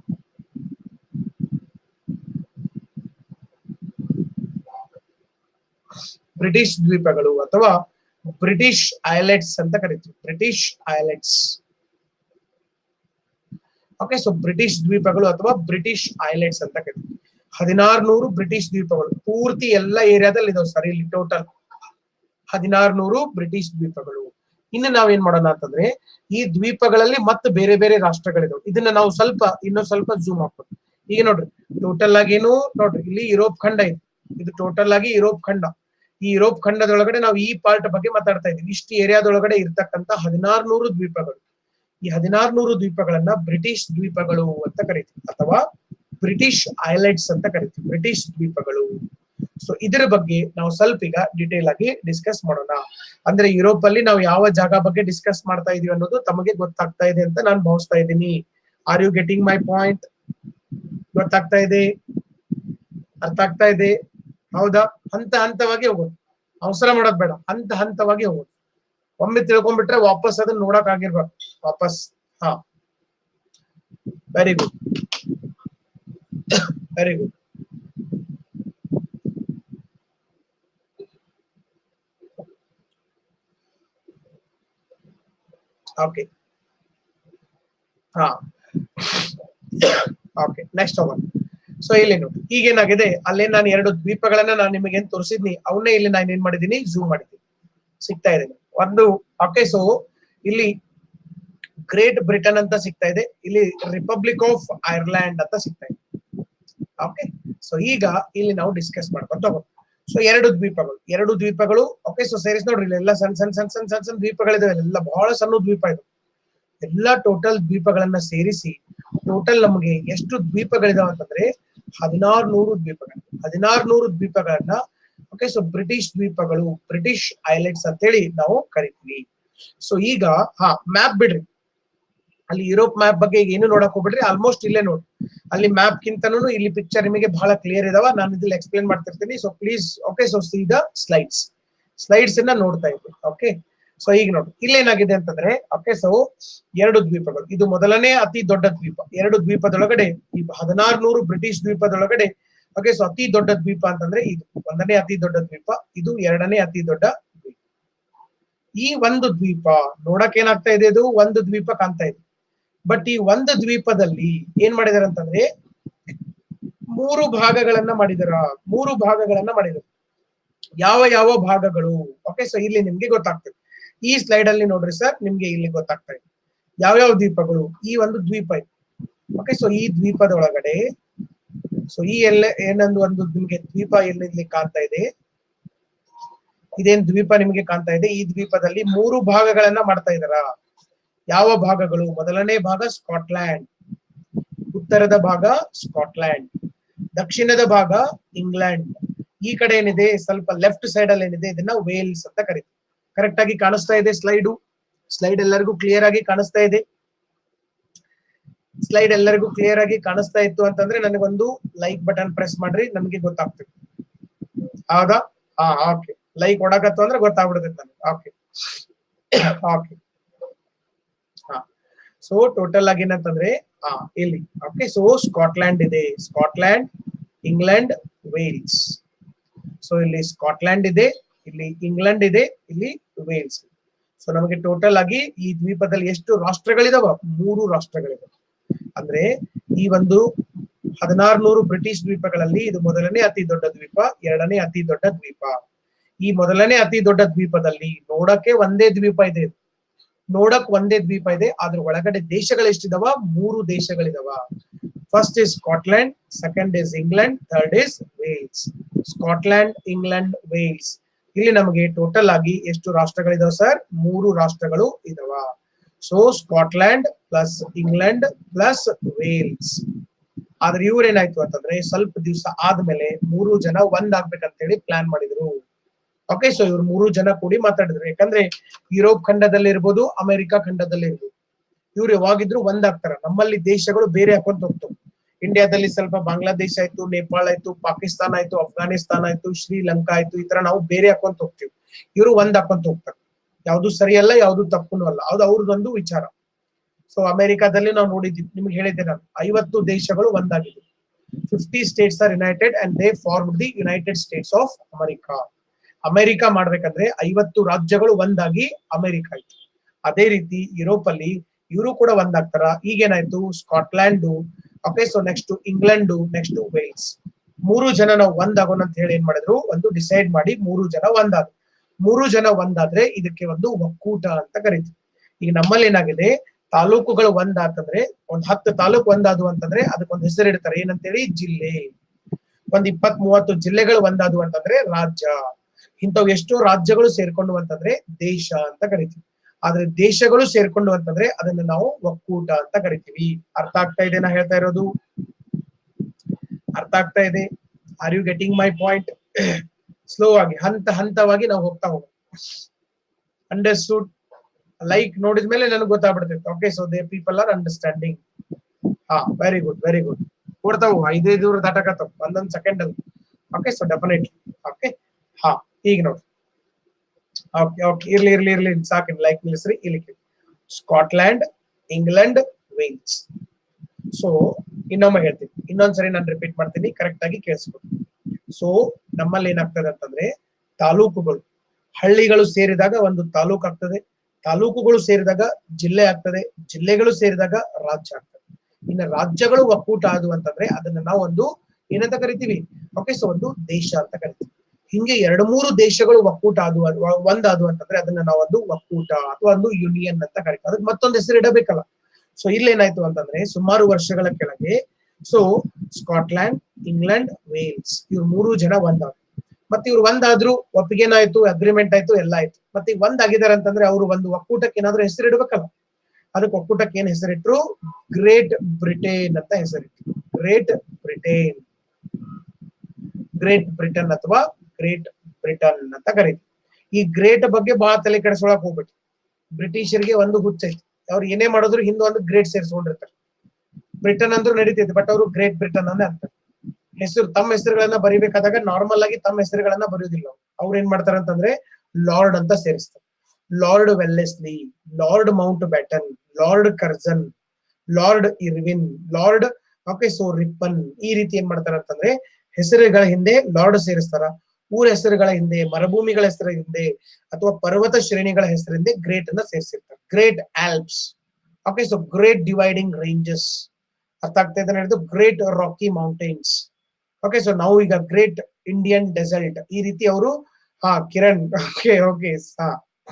[SPEAKER 1] ಬ್ರಿಟಿಷ್ ದ್ವೀಪಗಳು ಅಥವಾ ಬ್ರಿಟಿಷ್ ಐಲೆಟ್ಸ್ ಅಂತ ಕರಿತೀವಿ British islets okay so British ದ್ವೀಪಗಳು ಅಥವಾ ಬ್ರಿಟಿಷ್ ಐಲೆಟ್ಸ್ ಅಂತ ಕರಿತೀವಿ ಹದಿನಾರು ನೂರು ಬ್ರಿಟಿಷ್ ದ್ವೀಪಗಳು ಪೂರ್ತಿ ಎಲ್ಲ ಏರಿಯಾದಲ್ಲಿ ಇದಾವೆ ಸರ್ ಇಲ್ಲಿ ಟೋಟಲ್ ಹದಿನಾರು ನೂರು ಬ್ರಿಟಿಷ್ ದ್ವೀಪಗಳು ಇನ್ನು ನಾವೇನ್ ಮಾಡೋಣ ಅಂತಂದ್ರೆ ಈ ದ್ವೀಪಗಳಲ್ಲಿ ಮತ್ತೆ ಬೇರೆ ಬೇರೆ ರಾಷ್ಟ್ರಗಳಿದಾವೆ ಇದನ್ನ ನಾವು ಸ್ವಲ್ಪ ಇನ್ನೂ ಸ್ವಲ್ಪ ಜೂಮ್ ಹಾಕೋದು ಈಗ ನೋಡ್ರಿ ಟೋಟಲ್ ಆಗಿ ಏನು ನೋಡ್ರಿ ಇಲ್ಲಿ ಯುರೋಪ್ ಖಂಡ ಇದೆ ಇದು ಟೋಟಲ್ ಆಗಿ ಯುರೋಪ್ ಖಂಡ ಈ ಯುರೋಪ್ ಖಂಡದೊಳಗಡೆ ನಾವು ಈ ಪಾರ್ಟ್ ಬಗ್ಗೆ ಮಾತಾಡ್ತಾ ಇದೀವಿ ಇಷ್ಟು ಏರಿಯಾದೊಳಗಡೆ ಇರ್ತಕ್ಕಂತ ಹದಿನಾರು ನೂರು ದ್ವೀಪಗಳು ಈ ಹದಿನಾರು ನೂರು ದ್ವೀಪಗಳನ್ನ ಬ್ರಿಟಿಷ್ ದ್ವೀಪಗಳು ಅಂತ ಕರಿತೀವಿ ಅಥವಾ ಬ್ರಿಟಿಷ್ ಐಲ್ಯಾಂಡ್ಸ್ ಅಂತ ಕರಿತೀವಿ ಬ್ರಿಟಿಷ್ ದ್ವೀಪಗಳು ಸೊ ಇದರ ಬಗ್ಗೆ ನಾವು ಸ್ವಲ್ಪ ಈಗ ಡಿಟೇಲ್ ಆಗಿ ಡಿಸ್ಕಸ್ ಮಾಡೋಣ ಅಂದ್ರೆ ಯುರೋಪ್ ಅಲ್ಲಿ ನಾವು ಯಾವ ಜಾಗ ಬಗ್ಗೆ ಡಿಸ್ಕಸ್ ಮಾಡ್ತಾ ಇದೀವಿ ಅನ್ನೋದು ತಮಗೆ ಗೊತ್ತಾಗ್ತಾ ಇದೆ ಅಂತ ನಾನು ಭಾವಿಸ್ತಾ ಇದ್ದೀನಿ are you getting my point ಗೊತ್ತಾಗ್ತಾ ಇದೆ ಅರ್ಥ ಆಗ್ತಾ ಇದೆ ಹೌದಾ ಹಂತ ಹಂತವಾಗಿ ಹೋಗೋದು ಅವಸರ ಮಾಡೋದ್ ಬೇಡ ಹಂತ ಹಂತವಾಗಿ ಹೋಗೋದು ಒಮ್ಮೆ ತಿಳ್ಕೊಂಡ್ಬಿಟ್ರೆ ವಾಪಸ್ ಅದನ್ನ ನೋಡಕ್ ಆಗಿರ್ಬೇಕು ವಾಪಸ್ ಹಾ very good very good okay ಹಾ ಓಕೆ ನೆಕ್ಸ್ಟ್ ಹೋಗೋಣ ಸೊ ಇಲ್ಲಿ ನೋಡಿ ಈಗೇನಾಗಿದೆ ಅಲ್ಲೇ ನಾನು ಎರಡು ದ್ವೀಪಗಳನ್ನ ನಾನು ನಿಮಗೆ ಏನ್ ತೋರಿಸಿದ್ನಿ ಅವನ್ನೇ ಇಲ್ಲಿ ನಾನು ಏನ್ ಮಾಡಿದೀನಿ ಝೂಮ್ ಮಾಡಿದ್ದೀನಿ ಸಿಗ್ತಾ ಇದೆ ಒಂದು ಓಕೆ ಸೊ ಇಲ್ಲಿ ಗ್ರೇಟ್ ಬ್ರಿಟನ್ ಅಂತ ಸಿಗ್ತಾ ಇದೆ ಇಲ್ಲಿ ರಿಪಬ್ಲಿಕ್ ಆಫ್ ಐರ್ಲ್ಯಾಂಡ್ ಅಂತ ಸಿಗ್ತಾ ಇದೆ ಓಕೆ ಸೊ ಈಗ ಇಲ್ಲಿ ನಾವು ಡಿಸ್ಕಸ್ ಮಾಡ್ಕೊಂತ ಹೋಗೋಣ ಸೊ ಎರಡು ದ್ವೀಪಗಳು ಎರಡು ದ್ವೀಪಗಳು ಓಕೆ ಸೊ ಸೇರಿಸ್ ನೋಡ್ರಿ ಇಲ್ಲೆಲ್ಲ ಸಣ್ಣ ಸಣ್ಣ ಸಣ್ಣ ಸಣ್ಣ ಸಣ್ಣ ಸಣ್ಣ ದ್ವೀಪಗಳಿದಾವೆ ಎಲ್ಲ ಬಹಳ ಸಣ್ಣ ದ್ವೀಪ ಇದೆ ಎಲ್ಲಾ ಟೋಟಲ್ ದ್ವೀಪಗಳನ್ನ ಸೇರಿಸಿ ಟೋಟಲ್ ನಮಗೆ ಎಷ್ಟು ದ್ವೀಪಗಳಿದಾವೆ ಅಂತಂದ್ರೆ ಹದಿನಾರು ನೂರು ದ್ವೀಪಗಳು ಹದಿನಾರು ನೂರು ದ್ವೀಪಗಳನ್ನ ಓಕೆ ಸೊ ಬ್ರಿಟಿಷ್ ದ್ವೀಪಗಳು ಬ್ರಿಟಿಷ್ ಐಲ್ಯಾಂಡ್ಸ್ ಅಂತೇಳಿ ನಾವು ಕರಿತೀವಿ ಸೊ ಈಗ ಹಾ ಮ್ಯಾಪ್ ಬಿಡ್ರಿ ಅಲ್ಲಿ ಯುರೋಪ್ ಮ್ಯಾಪ್ ಬಗ್ಗೆ ಈಗ ಏನು ನೋಡಕ್ ಹೋಗ್ಬಿಡ್ರಿ ಆಲ್ಮೋಸ್ಟ್ ಇಲ್ಲೇ ನೋಡಿ ಅಲ್ಲಿ ಮ್ಯಾಪ್ ಕಿಂತನೂ ಇಲ್ಲಿ ಪಿಕ್ಚರ್ ನಿಮಗೆ ಬಹಳ ಕ್ಲಿಯರ್ ಇದಾವ ನಾನು ಇದ್ರಲ್ಲಿ ಎಕ್ಸ್ಪ್ಲೇನ್ ಮಾಡ್ತಿರ್ತೀನಿ so please okay so see the slides slides ಅನ್ನ ನೋಡ್ತಾ ಇದ್ವಿ ಓಕೆ ಸೊ ಈಗ ನೋಡಿ ಇಲ್ಲೇನಾಗಿದೆ ಅಂತಂದ್ರೆ ಓಕೆ ಸೊ ಎರಡು ದ್ವೀಪಗಳು ಇದು ಮೊದಲನೇ ಅತಿ ದೊಡ್ಡ ದ್ವೀಪ ಎರಡು ದ್ವೀಪದೊಳಗಡೆ ಈ ಹದಿನಾರು ನೂರು ಬ್ರಿಟಿಷ್ ದ್ವೀಪದೊಳಗಡೆ ಓಕೆ ಸೊ ಅತಿ ದೊಡ್ಡ ದ್ವೀಪ ಅಂತಂದ್ರೆ ಇದು ಒಂದನೇ ಅತಿ ದೊಡ್ಡ ದ್ವೀಪ ಇದು ಎರಡನೇ ಅತಿ ದೊಡ್ಡ ದ್ವೀಪ ಈ ಒಂದು ದ್ವೀಪ ನೋಡಕ್ ಏನಾಗ್ತಾ ಇದೆ ಇದು ಒಂದು ದ್ವೀಪ ಕಾಣ್ತಾ ಇದೆ ಬಟ್ ಈ ಒಂದು ದ್ವೀಪದಲ್ಲಿ ಏನ್ ಮಾಡಿದಾರೆ ಅಂತಂದ್ರೆ ಮೂರು ಭಾಗಗಳನ್ನ ಮಾಡಿದಾರ ಮೂರು ಭಾಗಗಳನ್ನ ಮಾಡಿದಾರೆ ಯಾವ ಯಾವ ಭಾಗಗಳು ಓಕೆ ಸೊ ಇಲ್ಲಿ ನಿಮ್ಗೆ ಗೊತ್ತಾಗ್ತದೆ ಈ ಸ್ಲೈಡ್ ಅಲ್ಲಿ ನೋಡ್ರಿ ಸರ್ ನಿಮ್ಗೆ ಇಲ್ಲಿ ಗೊತ್ತಾಗ್ತಾ ಇದೆ ಯಾವ್ಯಾವ ದ್ವೀಪಗಳು ಈ ಒಂದು ದ್ವೀಪ ಇದೆ ಓಕೆ ಸೊ ಈ ದ್ವೀಪದ ಒಳಗಡೆ ಸೊ ಈ ಎಲ್ಲ ಏನೊಂದು ಒಂದು ನಿಮ್ಗೆ ದ್ವೀಪ ಎಲ್ಲಿ ಕಾಣ್ತಾ ಇದೆ ಇದೇನ್ ದ್ವೀಪ ನಿಮಗೆ ಕಾಣ್ತಾ ಇದೆ ಈ ದ್ವೀಪದಲ್ಲಿ ಮೂರು ಭಾಗಗಳನ್ನ ಮಾಡ್ತಾ ಇದಾರ ಯಾವ ಭಾಗಗಳು ಮೊದಲನೇ ಭಾಗ ಸ್ಕಾಟ್ಲ್ಯಾಂಡ್ ಉತ್ತರದ ಭಾಗ ಸ್ಕಾಟ್ಲ್ಯಾಂಡ್ ದಕ್ಷಿಣದ ಭಾಗ ಇಂಗ್ಲೆಂಡ್ ಈ ಕಡೆ ಏನಿದೆ ಸ್ವಲ್ಪ ಲೆಫ್ಟ್ ಸೈಡ್ ಅಲ್ಲಿ ಏನಿದೆ ಇದನ್ನ ವೇಲ್ಸ್ ಅಂತ ಕರೀತೀವಿ ಕರೆಕ್ಟ್ ಆಗಿ ಕಾಣಿಸ್ತಾ ಇದೆ ಸ್ಲೈಡು ಸ್ಲೈಡ್ ಎಲ್ಲರಿಗೂ ಕ್ಲಿಯರ್ ಆಗಿ ಕಾಣಿಸ್ತಾ ಇದೆ ಸ್ಲೈಡ್ ಎಲ್ಲರಿಗೂ ಕ್ಲಿಯರ್ ಆಗಿ ಕಾಣಿಸ್ತಾ ಇತ್ತು ಅಂತಂದ್ರೆ ನನಗೊಂದು ಲೈಕ್ ಬಟನ್ ಪ್ರೆಸ್ ಮಾಡ್ರಿ ನಮಗೆ ಗೊತ್ತಾಗ್ತದೆ ಹೌದಾ ಹಾ ಓಕೆ ಲೈಕ್ ಹೊಡಕತ್ತು ಅಂದ್ರೆ ಗೊತ್ತಾಗ್ಬಿಡ್ತೈತೆ ನನಗೆ ಓಕೆ ಓಕೆ ಹಾ ಸೊ ಟೋಟಲ್ ಆಗಿ ಏನಂತಂದ್ರೆ ಹಾ ಇಲ್ಲಿ ಓಕೆ ಸೊ ಸ್ಕಾಟ್ಲ್ಯಾಂಡ್ ಇದೆ ಸ್ಕಾಟ್ಲ್ಯಾಂಡ್ ಇಂಗ್ಲೆಂಡ್ ವೇಲ್ಸ್ ಸೊ ಇಲ್ಲಿ ಸ್ಕಾಟ್ಲ್ಯಾಂಡ್ ಇದೆ ಇಲ್ಲಿ ಇಂಗ್ಲೆಂಡ್ ಇದೆ ಇಲ್ಲಿ ವೇಲ್ಸ್ ಸೊ ನಮಗೆ ಟೋಟಲ್ ಆಗಿ ಈ ದ್ವೀಪದಲ್ಲಿ ಎಷ್ಟು ರಾಷ್ಟ್ರಗಳಿದಾವ ಮೂರು ರಾಷ್ಟ್ರಗಳಿದಾವೆ ಅಂದ್ರೆ ಈ ಒಂದು ಹದಿನಾರು ಬ್ರಿಟಿಷ್ ದ್ವೀಪಗಳಲ್ಲಿ ಇದು ಮೊದಲನೇ ಅತಿ ದೊಡ್ಡ ದ್ವೀಪ ಎರಡನೇ ಅತಿ ದೊಡ್ಡ ದ್ವೀಪ ಈ ಮೊದಲನೇ ಅತಿ ದೊಡ್ಡ ದ್ವೀಪದಲ್ಲಿ ನೋಡಕ್ಕೆ ಒಂದೇ ದ್ವೀಪ ಇದೆ ನೋಡಕ್ ಒಂದೇ ದ್ವೀಪ ಇದೆ ಅದ್ರ ಒಳಗಡೆ ದೇಶಗಳು ಎಷ್ಟಿದಾವ ಮೂರು ದೇಶಗಳಿದಾವ first is Scotland second is England third is Wales Scotland England Wales ಇಲ್ಲಿ ನಮಗೆ ಟೋಟಲ್ ಆಗಿ ಎಷ್ಟು ರಾಷ್ಟ್ರಗಳಿದಾವ ಸರ್ ಮೂರು ರಾಷ್ಟ್ರಗಳು ಇದಾವ so Scotland plus England plus Wales ಆದ್ರೆ ಇವ್ರೇನಾಯ್ತು ಅಂತಂದ್ರೆ ಸ್ವಲ್ಪ ದಿವಸ ಆದ್ಮೇಲೆ ಮೂರು ಜನ ಒಂದ್ ಆಗ್ಬೇಕಂತ ಹೇಳಿ ಪ್ಲಾನ್ ಮಾಡಿದ್ರು ಓಕೆ ಸೊ ಇವ್ರು ಮೂರು ಜನ ಕೂಡಿ ಮಾತಾಡಿದ್ರು ಯಾಕಂದ್ರೆ ಯುರೋಪ್ ಖಂಡದಲ್ಲಿ ಇರ್ಬೋದು ಅಮೆರಿಕ ಖಂಡದಲ್ಲಿ ಇರ್ಬೋದು ಇವ್ರು ಯಾವಾಗಿದ್ರು ಒಂದಾಗ್ತಾರ ನಮ್ಮಲ್ಲಿ ದೇಶಗಳು ಬೇರೆ ಹಾಕೊಂತ ಹೋಗ್ತವೆ ಇಂಡಿಯಾದಲ್ಲಿ ಸ್ವಲ್ಪ ಬಾಂಗ್ಲಾದೇಶ ಆಯ್ತು ನೇಪಾಳ ಆಯ್ತು ಪಾಕಿಸ್ತಾನ ಆಯ್ತು ಅಫ್ಘಾನಿಸ್ತಾನ ಆಯ್ತು ಶ್ರೀಲಂಕಾ ಆಯ್ತು ಈ ತರ ನಾವು ಬೇರೆ ಹಾಕೊಂತ ಹೋಗ್ತೀವಿ ಇವರು ಒಂದ್ ಹಾಕೊಂತ ಹೋಗ್ತಾರೆ ಯಾವ್ದು ಸರಿಯಲ್ಲ ಯಾವ್ದು ತಪ್ಪುನು ಅಲ್ಲ ಅದು ಅವ್ರದೊಂದು ವಿಚಾರ ಸೊ ಅಮೆರಿಕಾದಲ್ಲಿ ನಾವು ನೋಡಿದ್ವಿ ನಿಮ್ಗೆ ಹೇಳಿದ್ದೆ ನಾನು ಐವತ್ತು ದೇಶಗಳು ಒಂದಾಗಿದೆ fifty states are united and they form the United States of America America ಮಾಡ್ಬೇಕಂದ್ರೆ ಐವತ್ತು ರಾಜ್ಯಗಳು ಒಂದಾಗಿ ಅಮೆರಿಕ ಆಯ್ತು ಅದೇ ರೀತಿ ಯುರೋಪ್ ಅಲ್ಲಿ ಇವರು ಕೂಡ ಒಂದಾಗ್ತಾರ ಈಗೇನಾಯ್ತು Scotland okay so next England next Wales ಮೂರು ಜನ ನಾವು ಒಂದಾಗೋಣ ಅಂತ ಹೇಳಿ ಏನ್ ಮಾಡಿದ್ರು ಒಂದು ಡಿಸೈಡ್ ಮಾಡಿ ಮೂರು ಜನ ಒಂದಾದ್ರು ಮೂರು ಜನ ಒಂದಾದ್ರೆ ಇದಕ್ಕೆ ಒಂದು ಒಕ್ಕೂಟ ಅಂತ ಕರಿತೀವಿ ಈಗ ನಮ್ಮಲ್ಲಿ ಏನಾಗಿದೆ ತಾಲೂಕುಗಳು ಒಂದಾತಂದ್ರೆ ಒಂದ್ ಹತ್ತು ತಾಲೂಕು ಒಂದಾದು ಅಂತಂದ್ರೆ ಅದಕ್ಕೊಂದು ಹೆಸರು ಇಡ್ತಾರೆ ಏನಂತೇಳಿ ಜಿಲ್ಲೆ ಒಂದ್ ಇಪ್ಪತ್ ಮೂವತ್ತು ಜಿಲ್ಲೆಗಳು ಒಂದಾದು ಅಂತಂದ್ರೆ ರಾಜ್ಯ ಇಂಥವು ಎಷ್ಟೋ ರಾಜ್ಯಗಳು ಸೇರ್ಕೊಂಡು ಅಂತಂದ್ರೆ ದೇಶ ಅಂತ ಕರಿತೀವಿ ಆದ್ರೆ ದೇಶಗಳು ಸೇರ್ಕೊಂಡು ಅಂತಂದ್ರೆ ಅದನ್ನ ನಾವು ಒಕ್ಕೂಟ ಅಂತ ಕರಿತೀವಿ ಅರ್ಥ ಆಗ್ತಾ ಇದೆ ನಾ ಹೇಳ್ತಾ ಇರೋದು ಅರ್ಥ ಆಗ್ತಾ ಇದೆ are you getting my point slow ಆಗಿ ಹಂತ ಹಂತವಾಗಿ ನಾವು ಹೋಗ್ತಾ ಹೋಗೋಣ ಅಂಡರ್ಸ್ಟುಡ್ ಲೈಕ್ ನೋಡಿದ ಮೇಲೆ ನನಗೆ ಗೊತ್ತಾಗ್ಬಿಡ್ತೈತೆ okay so they people are understanding ಹಾ ವೆರಿ ಗುಡ್ ವೆರಿ ಗುಡ್ ಕೊಡ್ತಾವು ಐದೈದು ದಾಟಕತ್ತವ್ ಒಂದೊಂದ್ ಸೆಕೆಂಡ್ ಅಲ್ಲಿ ಓಕೆ ಸೊ ಡೆಫಿನೆಟ್ಲಿ ಓಕೆ ಹಾ ಈಗ ನೋಡಿ ಓಕೆ ಓಕೆ ಇರ್ಲಿ ಇರ್ಲಿ ಇರ್ಲಿ ಸಾಕು ಲೈಕ್ ನಿಲ್ಲಿಸ್ರಿ ಇಲ್ಲಿ ಸ್ಕಾಟ್ಲ್ಯಾಂಡ್ ಇಂಗ್ಲೆಂಡ್ ವೇಲ್ಸ್ ಸೊ ಇನ್ನೊಮ್ಮೆ ಹೇಳ್ತೀನಿ ಇನ್ನೊಂದ್ಸರಿ ನಾನು ರಿಪೀಟ್ ಮಾಡ್ತೀನಿ ಕರೆಕ್ಟ್ ಆಗಿ ಕೇಳಿಸ್ಕೊಡಿ ಸೊ ನಮ್ಮಲ್ಲಿ ಏನಾಗ್ತದೆ ಅಂತಂದ್ರೆ ತಾಲೂಕುಗಳು ಹಳ್ಳಿಗಳು ಸೇರಿದಾಗ ಒಂದು ತಾಲೂಕು ಆಗ್ತದೆ ತಾಲೂಕುಗಳು ಸೇರಿದಾಗ ಜಿಲ್ಲೆ ಆಗ್ತದೆ ಜಿಲ್ಲೆಗಳು ಸೇರಿದಾಗ ರಾಜ್ಯ ಆಗ್ತದೆ ಇನ್ನು ರಾಜ್ಯಗಳು ಒಕ್ಕೂಟ ಆದವು ಅಂತಂದ್ರೆ ಅದನ್ನ ನಾವು ಒಂದು ಏನಂತ ಕರಿತೀವಿ ಓಕೆ ಸೊ ಒಂದು ದೇಶ ಅಂತ ಕರಿತೀವಿ ಹಿಂಗೆ ಎರಡು ಮೂರು ದೇಶಗಳು ಒಕ್ಕೂಟ ಆದವು ಅದ್- ಒಂದಾದು ಅಂತಂದ್ರೆ ಅದನ್ನ ನಾವು ಒಂದು ಒಕ್ಕೂಟ ಅಥವಾ ಒಂದು ಯೂನಿಯನ್ ಅಂತ ಕರಿತೀವಿ ಅದಕ್ಕೆ ಮತ್ತೊಂದು ಹೆಸರು ಇಡಬೇಕಲ್ಲ ಸೊ ಇಲ್ಲೇನಾಯ್ತು ಅಂತಂದ್ರೆ ಸುಮಾರು ವರ್ಷಗಳ ಕೆಳಗೆ ಸೊ ಸ್ಕಾಟ್ಲ್ಯಾಂಡ್ ಇಂಗ್ಲೆಂಡ್ ವೇಲ್ಸ್ ಇವ್ರು ಮೂರು ಜನ ಒಂದಾದ್ರು ಮತ್ತೆ ಇವ್ರು ಒಂದಾದ್ರು ಒಪ್ಪಿಗೆನಾಯ್ತು ಅಗ್ರಿಮೆಂಟ್ ಆಯ್ತು ಎಲ್ಲ ಆಯ್ತು ಮತ್ತೆ ಈಗ ಒಂದಾಗಿದ್ದಾರೆ ಅಂತಂದ್ರೆ ಅವರು ಒಂದು ಒಕ್ಕೂಟಕ್ಕೆ ಏನಾದ್ರು ಹೆಸರು ಇಡ್ಬೇಕಲ್ಲ ಅದಕ್ಕೆ ಒಕ್ಕೂಟಕ್ಕೆ ಏನ್ ಹೆಸರಿಟ್ರು ಗ್ರೇಟ್ ಬ್ರಿಟೇನ್ ಅಂತ ಹೆಸರಿಟ್ರು ಗ್ರೇಟ್ ಬ್ರಿಟೇನ್ ಗ್ರೇಟ್ ಬ್ರಿಟನ್ ಅಥವಾ ಗ್ರೇಟ್ ಬ್ರಿಟನ್ ಅಂತ ಕರೀತೀವಿ ಈ ಗ್ರೇಟ್ ಬಗ್ಗೆ ಬಹಳ ತಲೆ ಕೆಡಿಸ್ಕೊಳಕ್ ಹೋಗ್ಬಿಟ್ಟು ಬ್ರಿಟಿಷರಿಗೆ ಒಂದು ಹುಚ್ಚೈತಿ ಅವ್ರು ಏನೇ ಮಾಡಿದ್ರು ಹಿಂದೆ ಒಂದು ಗ್ರೇಟ್ ಸೇರಿಸ್ಕೊಂಡಿರ್ತಾರೆ ಬ್ರಿಟನ್ ಅಂದ್ರೂ ನಡೀತೈತಿ ಬಟ್ ಅವರು ಗ್ರೇಟ್ ಬ್ರಿಟನ್ ಅನ್ನೇ ಅಂತಾರೆ ಹೆಸರು ತಮ್ಮ ಹೆಸರುಗಳನ್ನ ಬರಿಬೇಕಾದಾಗ ನಾರ್ಮಲ್ ಆಗಿ ತಮ್ಮ ಹೆಸರುಗಳನ್ನ ಬರೆಯೋದಿಲ್ಲ ಅವ್ರು. ಅವ್ರು ಏನ್ ಮಾಡ್ತಾರೆ ಅಂತಂದ್ರೆ ಲಾರ್ಡ್ ಅಂತ ಸೇರಿಸ್ತಾರೆ Lord Wellesley Lord Mountbatten Lord Curzon Lord Irwin Lord okay so Ripon ಈ ರೀತಿ ಏನ್ ಮಾಡ್ತಾರ ಅಂತಂದ್ರೆ ಹೆಸರುಗಳ ಹಿಂದೆ ಲಾರ್ಡ್ ಸೇರಿಸ್ತಾರ ಊರ ಹೆಸರುಗಳ ಹಿಂದೆ ಮರುಭೂಮಿಗಳ ಹೆಸರ ಹಿಂದೆ ಅಥವಾ ಪರ್ವತ ಶ್ರೇಣಿಗಳ ಹೆಸರ ಹಿಂದೆ ಗ್ರೇಟ್ ಅನ್ನ ಸೇರಿಸಿರ್ತಾರೆ Great Alps okay so Great Dividing Ranges ಅರ್ಥ ಆಗ್ತಾ ಇದೆ ಹೇಳಿದ್ದು Great Rocky Mountains okay so ನಾವು ಈಗ ಗ್ರೇಟ್ ಇಂಡಿಯನ್ ಡೆಸಲ್ಟ್ ಈ ರೀತಿ ಅವರು ಹಾ ಕಿರಣ್ ಓಕೆ ಓಕೆ ಹಾ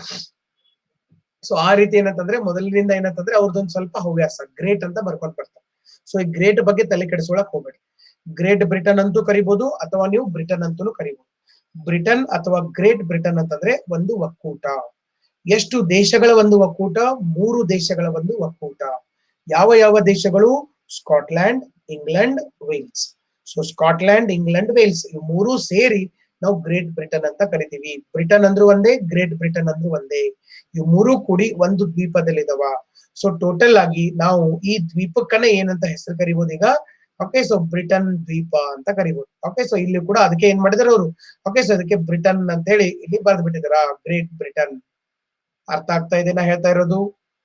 [SPEAKER 1] ಸೊ ಆ ರೀತಿ ಏನಂತಂದ್ರೆ ಮೊದಲಿನಿಂದ ಏನಂತಂದ್ರೆ ಅವ್ರದ್ದೊಂದು ಸ್ವಲ್ಪ ಹವ್ಯಾಸ ಗ್ರೇಟ್ ಅಂತ ಬರ್ಕೊಂಡ್ ಬರ್ತಾರೆ ಸೊ ಈ ಗ್ರೇಟ್ ಬಗ್ಗೆ ತಲೆ ಕೆಡಿಸ್ಕೊಳಕ್ ಹೋಗ್ಬೇಡಿ ಗ್ರೇಟ್ ಬ್ರಿಟನ್ ಅಂತೂ ಕರಿಬಹುದು ಅಥವಾ ನೀವು ಬ್ರಿಟನ್ ಅಂತೂ ಕರಿಬಹುದು ಬ್ರಿಟನ್ ಅಥವಾ ಗ್ರೇಟ್ ಬ್ರಿಟನ್ ಅಂತಂದ್ರೆ ಒಂದು ಒಕ್ಕೂಟ ಎಷ್ಟು ದೇಶಗಳ ಒಂದು ಒಕ್ಕೂಟ ಮೂರು ದೇಶಗಳ ಒಂದು ಒಕ್ಕೂಟ ಯಾವ ಯಾವ ದೇಶಗಳು Scotland England Wales so Scotland England Wales ಇವು ಮೂರು ಸೇರಿ ನಾವು ಗ್ರೇಟ್ ಬ್ರಿಟನ್ ಅಂತ ಕರಿತೀವಿ ಬ್ರಿಟನ್ ಅಂದ್ರೂ ಒಂದೇ ಗ್ರೇಟ್ ಬ್ರಿಟನ್ ಅಂದ್ರೂ ಒಂದೇ ಇವು ಮೂರು ಕೂಡಿ ಒಂದು ದ್ವೀಪದಲ್ಲಿದಾವ ಸೊ ಟೋಟಲ್ ಆಗಿ ನಾವು ಈ ದ್ವೀಪಕ್ಕನೇ ಏನಂತ ಹೆಸರು ಕರಿಬಹುದು ಈಗ ಓಕೆ ಸೊ ಬ್ರಿಟನ್ ದ್ವೀಪ ಅಂತ ಕರಿಬಹುದು ಓಕೆ ಸೊ ಇಲ್ಲಿ ಕೂಡ ಅದಕ್ಕೆ ಏನ್ ಮಾಡಿದಾರೆ ಅವರು ಓಕೆ ಸೊ ಅದಕ್ಕೆ ಬ್ರಿಟನ್ ಅಂತ ಹೇಳಿ ಇಲ್ಲಿ ಬರೆದು ಬಿಟ್ಟಿದಾರ ಗ್ರೇಟ್ ಬ್ರಿಟನ್ ಅರ್ಥ ಆಗ್ತಾ ಇದೆ ನಾ ಹೇಳ್ತಾ ಇರೋದು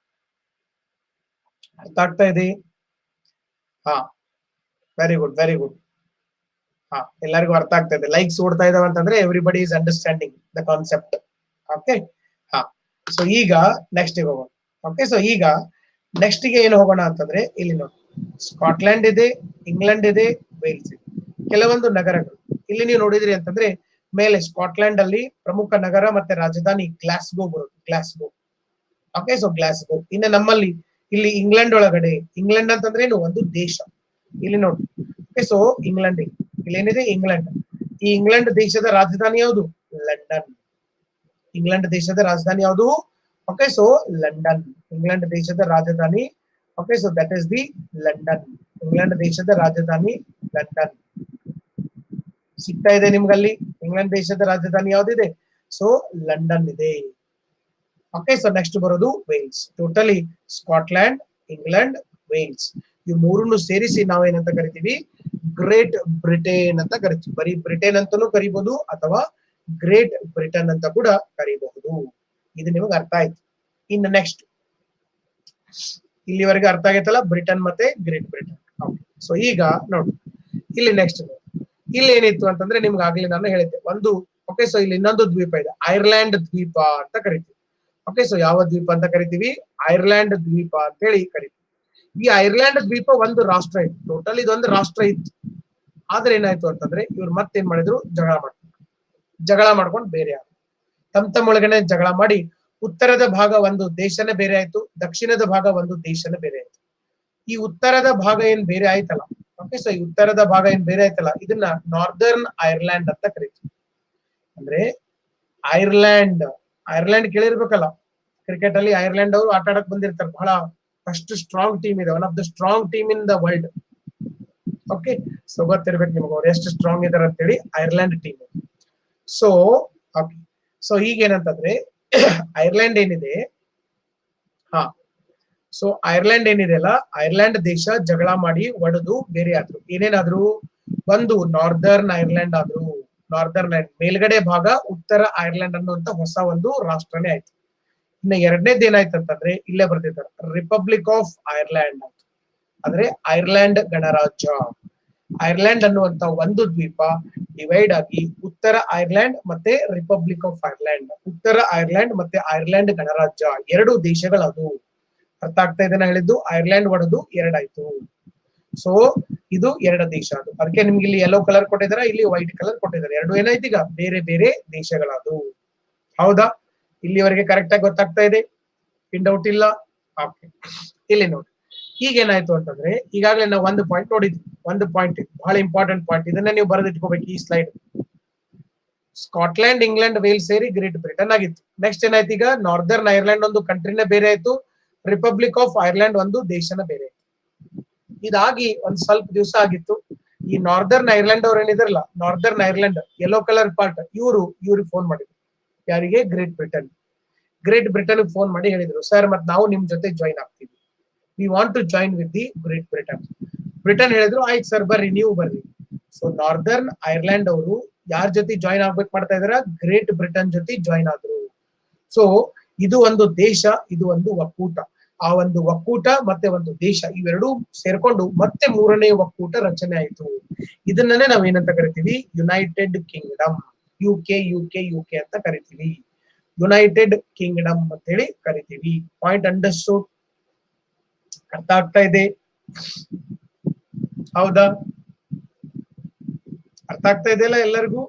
[SPEAKER 1] ಅರ್ಥ ಆಗ್ತಾ ಇದೆ ಹಾ ವೆರಿ ಗುಡ್ ವೆರಿ ಗುಡ್ ಹಾ ಎಲ್ಲರಿಗೂ ಅರ್ಥ ಆಗ್ತಾ ಇದೆ ಲೈಕ್ಸ್ ಓಡ್ತಾ ಇದಾವೆ ಅಂತಂದ್ರೆ everybody is understanding the concept okay ಹಾ ಸೊ ಈಗ ನೆಕ್ಸ್ಟ್ ಹೋಗೋಣ ಓಕೆ ಸೊ ಈಗ ನೆಕ್ಸ್ಟ್ ಗೆ ಏನು ಹೋಗೋಣ ಅಂತಂದ್ರೆ ಇಲ್ಲಿ ನೋಡಿ ಸ್ಕಾಟ್ಲೆಂಡ್ ಇದೆ ಇಂಗ್ಲೆಂಡ್ ಇದೆ ವೇಲ್ಸ್ ಇದೆ ಕೆಲವೊಂದು ನಗರಗಳು ಇಲ್ಲಿ ನೀವು ನೋಡಿದ್ರಿ ಅಂತಂದ್ರೆ ಮೇಲೆ ಸ್ಕಾಟ್ಲೆಂಡ್ ಅಲ್ಲಿ ಪ್ರಮುಖ ನಗರ ಮತ್ತೆ ರಾಜಧಾನಿ ಗ್ಲಾಸ್ಗೋ ಬರುತ್ತೆ ಗ್ಲಾಸ್ಗೋ ಓಕೆ ಸೊ ಗ್ಲಾಸ್ಗೋ ಇನ್ನು ನಮ್ಮಲ್ಲಿ ಇಲ್ಲಿ ಇಂಗ್ಲೆಂಡ್ ಒಳಗಡೆ ಇಂಗ್ಲೆಂಡ್ ಅಂತಂದ್ರೆ ಏನು ಒಂದು ದೇಶ ಇಲ್ಲಿ ನೋಡಿ ಓಕೆ ಸೊ ಇಂಗ್ಲೆಂಡ್ ಇಲ್ಲಿ ಏನಿದೆ ಇಂಗ್ಲೆಂಡ್ ಈ ಇಂಗ್ಲೆಂಡ್ ದೇಶದ ರಾಜಧಾನಿ ಯಾವುದು ಲಂಡನ್ ಇಂಗ್ಲೆಂಡ್ ದೇಶದ ರಾಜಧಾನಿ ಯಾವುದು ಓಕೆ ಸೊ ಲಂಡನ್ ಇಂಗ್ಲೆಂಡ್ ದೇಶದ ರಾಜಧಾನಿ okay so that is the London England ದೇಶದ ರಾಜಧಾನಿ ಲಂಡನ್ ಸಿಗ್ತಾ ಇದೆ ನಿಮ್ಗಲ್ಲಿ ಇಂಗ್ಲೆಂಡ್ ದೇಶದ ರಾಜಧಾನಿ ಯಾವ್ದಿದೆ ಸೊ ಲಂಡನ್ ಇದೆ ಓಕೆ ಸೊ ನೆಕ್ಸ್ಟ್ ಬರೋದು Wales totally Scotland England Wales ಈ ಮೂರನ್ನು ಸೇರಿಸಿ ನಾವೇನಂತ ಕರಿತೀವಿ ಗ್ರೇಟ್ ಬ್ರಿಟೇನ್ ಅಂತ ಕರಿತೀವಿ ಬರೀ ಬ್ರಿಟೇನ್ ಅಂತಾನೂ ಕರಿಬಹುದು ಅಥವಾ ಗ್ರೇಟ್ ಬ್ರಿಟನ್ ಅಂತ ಕೂಡ ಕರಿಬಹುದು ಇದು ನಿಮಗೆ ಅರ್ಥ ಆಯ್ತು ಇನ್ನು ನೆಕ್ಸ್ಟ್ ಇಲ್ಲಿವರೆಗೆ ಅರ್ಥ ಆಗೈತಲ್ಲ ಬ್ರಿಟನ್ ಮತ್ತೆ ಗ್ರೇಟ್ ಬ್ರಿಟನ್ ಸೊ ಈಗ ನೋಡಿ ಇಲ್ಲಿ ನೆಕ್ಸ್ಟ್ ಇಲ್ಲಿ ಏನಿತ್ತು ಅಂತಂದ್ರೆ ನಿಮ್ಗೆ ಆಗ್ಲಿ ನಾನು ಹೇಳಿದ್ದೆ ಒಂದು ಓಕೆ ಸೊ ಇಲ್ಲಿ ಇನ್ನೊಂದು ದ್ವೀಪ ಇದೆ ಐರ್ಲ್ಯಾಂಡ್ ದ್ವೀಪ ಅಂತ ಕರಿತೀವಿ ಓಕೆ ಸೊ ಯಾವ ದ್ವೀಪ ಅಂತ ಕರಿತೀವಿ ಐರ್ಲ್ಯಾಂಡ್ ದ್ವೀಪ ಅಂತ ಹೇಳಿ ಕರಿತೀವಿ ಈ ಐರ್ಲ್ಯಾಂಡ್ ದ್ವೀಪ ಒಂದು ರಾಷ್ಟ್ರ ಇತ್ತು ಟೋಟಲ್ ಇದೊಂದು ರಾಷ್ಟ್ರ ಇತ್ತು ಆದ್ರೆ ಏನಾಯ್ತು ಅಂತಂದ್ರೆ ಇವ್ರು ಮತ್ತೇನ್ ಮಾಡಿದ್ರು ಜಗಳ ಮಾಡ್ಕೊಂಡು ಜಗಳ ಮಾಡ್ಕೊಂಡು ಬೇರೆ ಆದ್ರು ತಮ್ಮ ತಮ್ಮ ಒಳಗಡೆ ಜಗಳ ಮಾಡಿ ಉತ್ತರದ ಭಾಗ ಒಂದು ದೇಶನೇ ಬೇರೆ ಆಯ್ತು ದಕ್ಷಿಣದ ಭಾಗ ಒಂದು ದೇಶನೇ ಬೇರೆ ಆಯ್ತು ಈ ಉತ್ತರದ ಭಾಗ ಏನ್ ಬೇರೆ ಆಯ್ತಲ್ಲ ಓಕೆ ಸೊ ಈ ಉತ್ತರದ ಭಾಗ ಏನ್ ಬೇರೆ ಆಯ್ತಲ್ಲ ಇದನ್ನ ನಾರ್ದರ್ನ್ ಐರ್ಲ್ಯಾಂಡ್ ಅಂತ ಕರಿತೀವಿ ಅಂದ್ರೆ ಐರ್ಲ್ಯಾಂಡ್ ಐರ್ಲ್ಯಾಂಡ್ ಕೇಳಿರ್ಬೇಕಲ್ಲ ಕ್ರಿಕೆಟ್ ಅಲ್ಲಿ ಐರ್ಲ್ಯಾಂಡ್ ಅವರು ಆಟ ಆಡಕ್ ಬಂದಿರ್ತಾರೆ ಬಹಳ ಫಸ್ಟ್ ಸ್ಟ್ರಾಂಗ್ ಟೀಮ್ ಇದೆ one of the strong team in the world okay so ಗೊತ್ತಿರ್ಬೇಕು ನಿಮ್ಗೆ ಅವ್ರು ಎಷ್ಟು ಸ್ಟ್ರಾಂಗ್ ಇದಾರೆ ಅಂತೇಳಿ Ireland team so okay so ಈಗ ಏನಂತಂದ್ರೆ ಐರ್ಲ್ಯಾಂಡ್ ಏನಿದೆ ಹಾ ಸೊ ಐರ್ಲ್ಯಾಂಡ್ ಏನಿದೆ ಅಲ್ಲ ಐರ್ಲ್ಯಾಂಡ್ ದೇಶ ಜಗಳ ಮಾಡಿ ಒಡೆದು ಬೇರೆ ಆದ್ರು ಏನೇನಾದ್ರು ಒಂದು ನಾರ್ದರ್ನ್ ಐರ್ಲ್ಯಾಂಡ್ ಆದ್ರು ನಾರ್ದರ್ನ್ ಮೇಲ್ಗಡೆ ಭಾಗ ಉತ್ತರ ಐರ್ಲ್ಯಾಂಡ್ ಅನ್ನುವಂತ ಹೊಸ ಒಂದು ರಾಷ್ಟ್ರನೇ ಆಯ್ತು ಇನ್ನು ಎರಡನೇದು ಏನಾಯ್ತು ಅಂತಂದ್ರೆ ಇಲ್ಲೇ ಬರ್ತಿದ್ದಾರೆ ರಿಪಬ್ಲಿಕ್ ಆಫ್ ಐರ್ಲ್ಯಾಂಡ್ ಅಂತ ಅಂದ್ರೆ ಐರ್ಲ್ಯಾಂಡ್ ಗಣರಾಜ್ಯ ಐರ್ಲ್ಯಾಂಡ್ ಅನ್ನುವಂತ ಒಂದು ದ್ವೀಪ ಡಿವೈಡ್ ಆಗಿ ಉತ್ತರ ಐರ್ಲ್ಯಾಂಡ್ ಮತ್ತೆ ರಿಪಬ್ಲಿಕ್ ಆಫ್ ಐರ್ಲ್ಯಾಂಡ್ ಉತ್ತರ ಐರ್ಲ್ಯಾಂಡ್ ಮತ್ತೆ ಐರ್ಲ್ಯಾಂಡ್ ಗಣರಾಜ್ಯ ಎರಡು ದೇಶಗಳದು ಅರ್ಥ ಆಗ್ತಾ ಇದೆ ನಾ ಹೇಳಿದ್ದು ಐರ್ಲ್ಯಾಂಡ್ ಒಡೆದು ಎರಡಾಯ್ತು ಸೊ ಇದು ಎರಡು ದೇಶ ಅದು ಅದಕ್ಕೆ ನಿಮ್ಗೆ ಇಲ್ಲಿ ಯೆಲ್ಲೋ ಕಲರ್ ಕೊಟ್ಟಿದ್ದಾರೆ ಇಲ್ಲಿ ವೈಟ್ ಕಲರ್ ಕೊಟ್ಟಿದ್ದಾರೆ ಎರಡು ಏನಾಯ್ತು ಈಗ ಬೇರೆ ಬೇರೆ ದೇಶಗಳದು ಹೌದಾ ಇಲ್ಲಿವರೆಗೆ ಕರೆಕ್ಟ್ ಆಗಿ ಗೊತ್ತಾಗ್ತಾ ಇದೆ ಇನ್ ಡೌಟ್ ಇಲ್ಲ ಓಕೆ ಇಲ್ಲಿ ನೋಡಿ ಈಗ ಏನಾಯ್ತು ಅಂತಂದ್ರೆ ಈಗಾಗಲೇ ನಾವು ಒಂದು ಪಾಯಿಂಟ್ ನೋಡಿದ್ವಿ ಒಂದು ಪಾಯಿಂಟ್ ಬಹಳ ಇಂಪಾರ್ಟೆಂಟ್ ಪಾಯಿಂಟ್ ಇದನ್ನ ನೀವು ಬರೆದಿಟ್ಕೋಬೇಕು ಈ ಸ್ಲೈಡ್ ಸ್ಕಾಟ್ಲ್ಯಾಂಡ್ ಇಂಗ್ಲೆಂಡ್ ವೇಲ್ ಸೇರಿ ಗ್ರೇಟ್ ಬ್ರಿಟನ್ ಆಗಿತ್ತು ನೆಕ್ಸ್ಟ್ ಏನಾಯ್ತು ಈಗ ನಾರ್ದರ್ನ್ ಐರ್ಲ್ಯಾಂಡ್ ಒಂದು ಕಂಟ್ರಿನೇ ಬೇರೆ ಆಯ್ತು ರಿಪಬ್ಲಿಕ್ ಆಫ್ ಐರ್ಲ್ಯಾಂಡ್ ಒಂದು ದೇಶನ ಬೇರೆ ಆಯ್ತು ಇದಾಗಿ ಒಂದ್ ಸ್ವಲ್ಪ ದಿವಸ ಆಗಿತ್ತು ಈ ನಾರ್ದರ್ನ್ ಐರ್ಲ್ಯಾಂಡ್ ಅವ್ರು ಏನಿದಾರಲ್ಲ northern Ireland yellow colour part ಇವರು ಇವ್ರಿಗೆ ಫೋನ್ ಮಾಡಿದ್ರು ಯಾರಿಗೆ great Britain great Britain phone ಮಾಡಿ ಹೇಳಿದ್ರು ಸರ್ ಮತ್ ನಾವು ನಿಮ್ ಜೊತೆ ಜಾಯಿನ್ ಆಗ್ತೀವಿ we want to join with the great Britain Britain ಹೇಳಿದ್ರು ಆಯ್ತು ಸರ್ ಬರ್ರಿ ನೀವು ಬರ್ರಿ ಸೊ ನಾರ್ದರ್ನ್ ಐರ್ಲ್ಯಾಂಡ್ ಅವರು ಯಾರ ಜೊತೆ ಜಾಯಿನ್ ಆಗ್ಬೇಕು ಮಾಡ್ತಾ ಇದಾರ ಗ್ರೇಟ್ ಬ್ರಿಟನ್ ಜೊತೆ ಜಾಯಿನ್ ಆದ್ರು ಸೊ ಇದು ಒಂದು ದೇಶ ಇದು ಒಂದು ಒಕ್ಕೂಟ ಆ ಒಂದು ಒಕ್ಕೂಟ ಮತ್ತೆ ಒಂದು ದೇಶ ಇವೆರಡೂ ಸೇರ್ಕೊಂಡು ಮತ್ತೆ ಮೂರನೇ ಒಕ್ಕೂಟ ರಚನೆ ಆಯಿತು ಇದನ್ನೇ ನಾವ್ ಏನಂತ ಕರಿತೀವಿ United Kingdom U K U K U K ಅಂತ ಕರಿತೀವಿ ಯುನೈಟೆಡ್ ಕಿಂಗ್ಡಮ್ ಅಂತ ಹೇಳಿ ಕರಿತೀವಿ ಪಾಯಿಂಟ್ ಅಂಡರ್ಸ್ಟೂಡ್ ಅರ್ಥ ಆಗ್ತಾ ಇದೆ ಹೌದಾ ಅರ್ಥ ಆಗ್ತಾ ಇದೆಯಲ್ಲ ಎಲ್ಲರಿಗೂ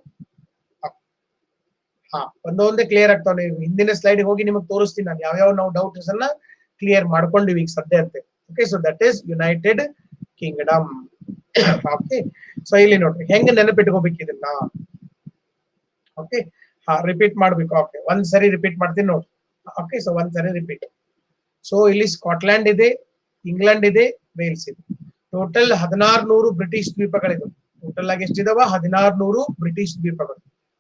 [SPEAKER 1] ಹಾ ಒಂದೊಂದೇ ಕ್ಲಿಯರ್ ಆಗ್ತಾವ ನೀವು ಹಿಂದಿನ ಸ್ಲೈಡ್ ಹೋಗಿ ನಿಮಗೆ ತೋರಿಸ್ತೀನಿ ನಾನು ಯಾವ್ಯಾವ ನಾವು ಡೌಟ್ಸ್ ಅನ್ನ ಕ್ಲಿಯರ್ ಮಾಡ್ಕೊಂಡಿವಿ ಈಗ ಸದ್ಯಂತೆ okay so that is United Kingdom okay so ಇಲ್ಲಿ ನೋಡ್ರಿ ಹೆಂಗ್ ನೆನಪಿಟ್ಕೋಬೇಕು ಇದನ್ನ ಓಕೆ ಹಾ ರಿಪೀಟ್ ಮಾಡ್ಬೇಕು ಓಕೆ ಒಂದ್ ಸರಿ ರಿಪೀಟ್ ಮಾಡ್ತೀನಿ ನೋಡಿ ಓಕೆ ಸೊ ಒಂದ್ ಸರಿ ರಿಪೀಟ್ ಸೊ ಇಲ್ಲಿ ಸ್ಕಾಟ್ಲ್ಯಾಂಡ್ ಇದೆ ಇಂಗ್ಲೆಂಡ್ ಇದೆ ವೇಲ್ಸ್ ಇದೆ ಟೋಟಲ್ ಹದಿನಾರು ನೂರು ಬ್ರಿಟಿಷ್ ದ್ವೀಪಗಳಿವೆ ಟೋಟಲ್ ಆಗಿ ಎಷ್ಟಿದಾವ ಹದಿನಾರು ನೂರು ಬ್ರಿಟಿಷ್ ದ್ವೀಪಗಳು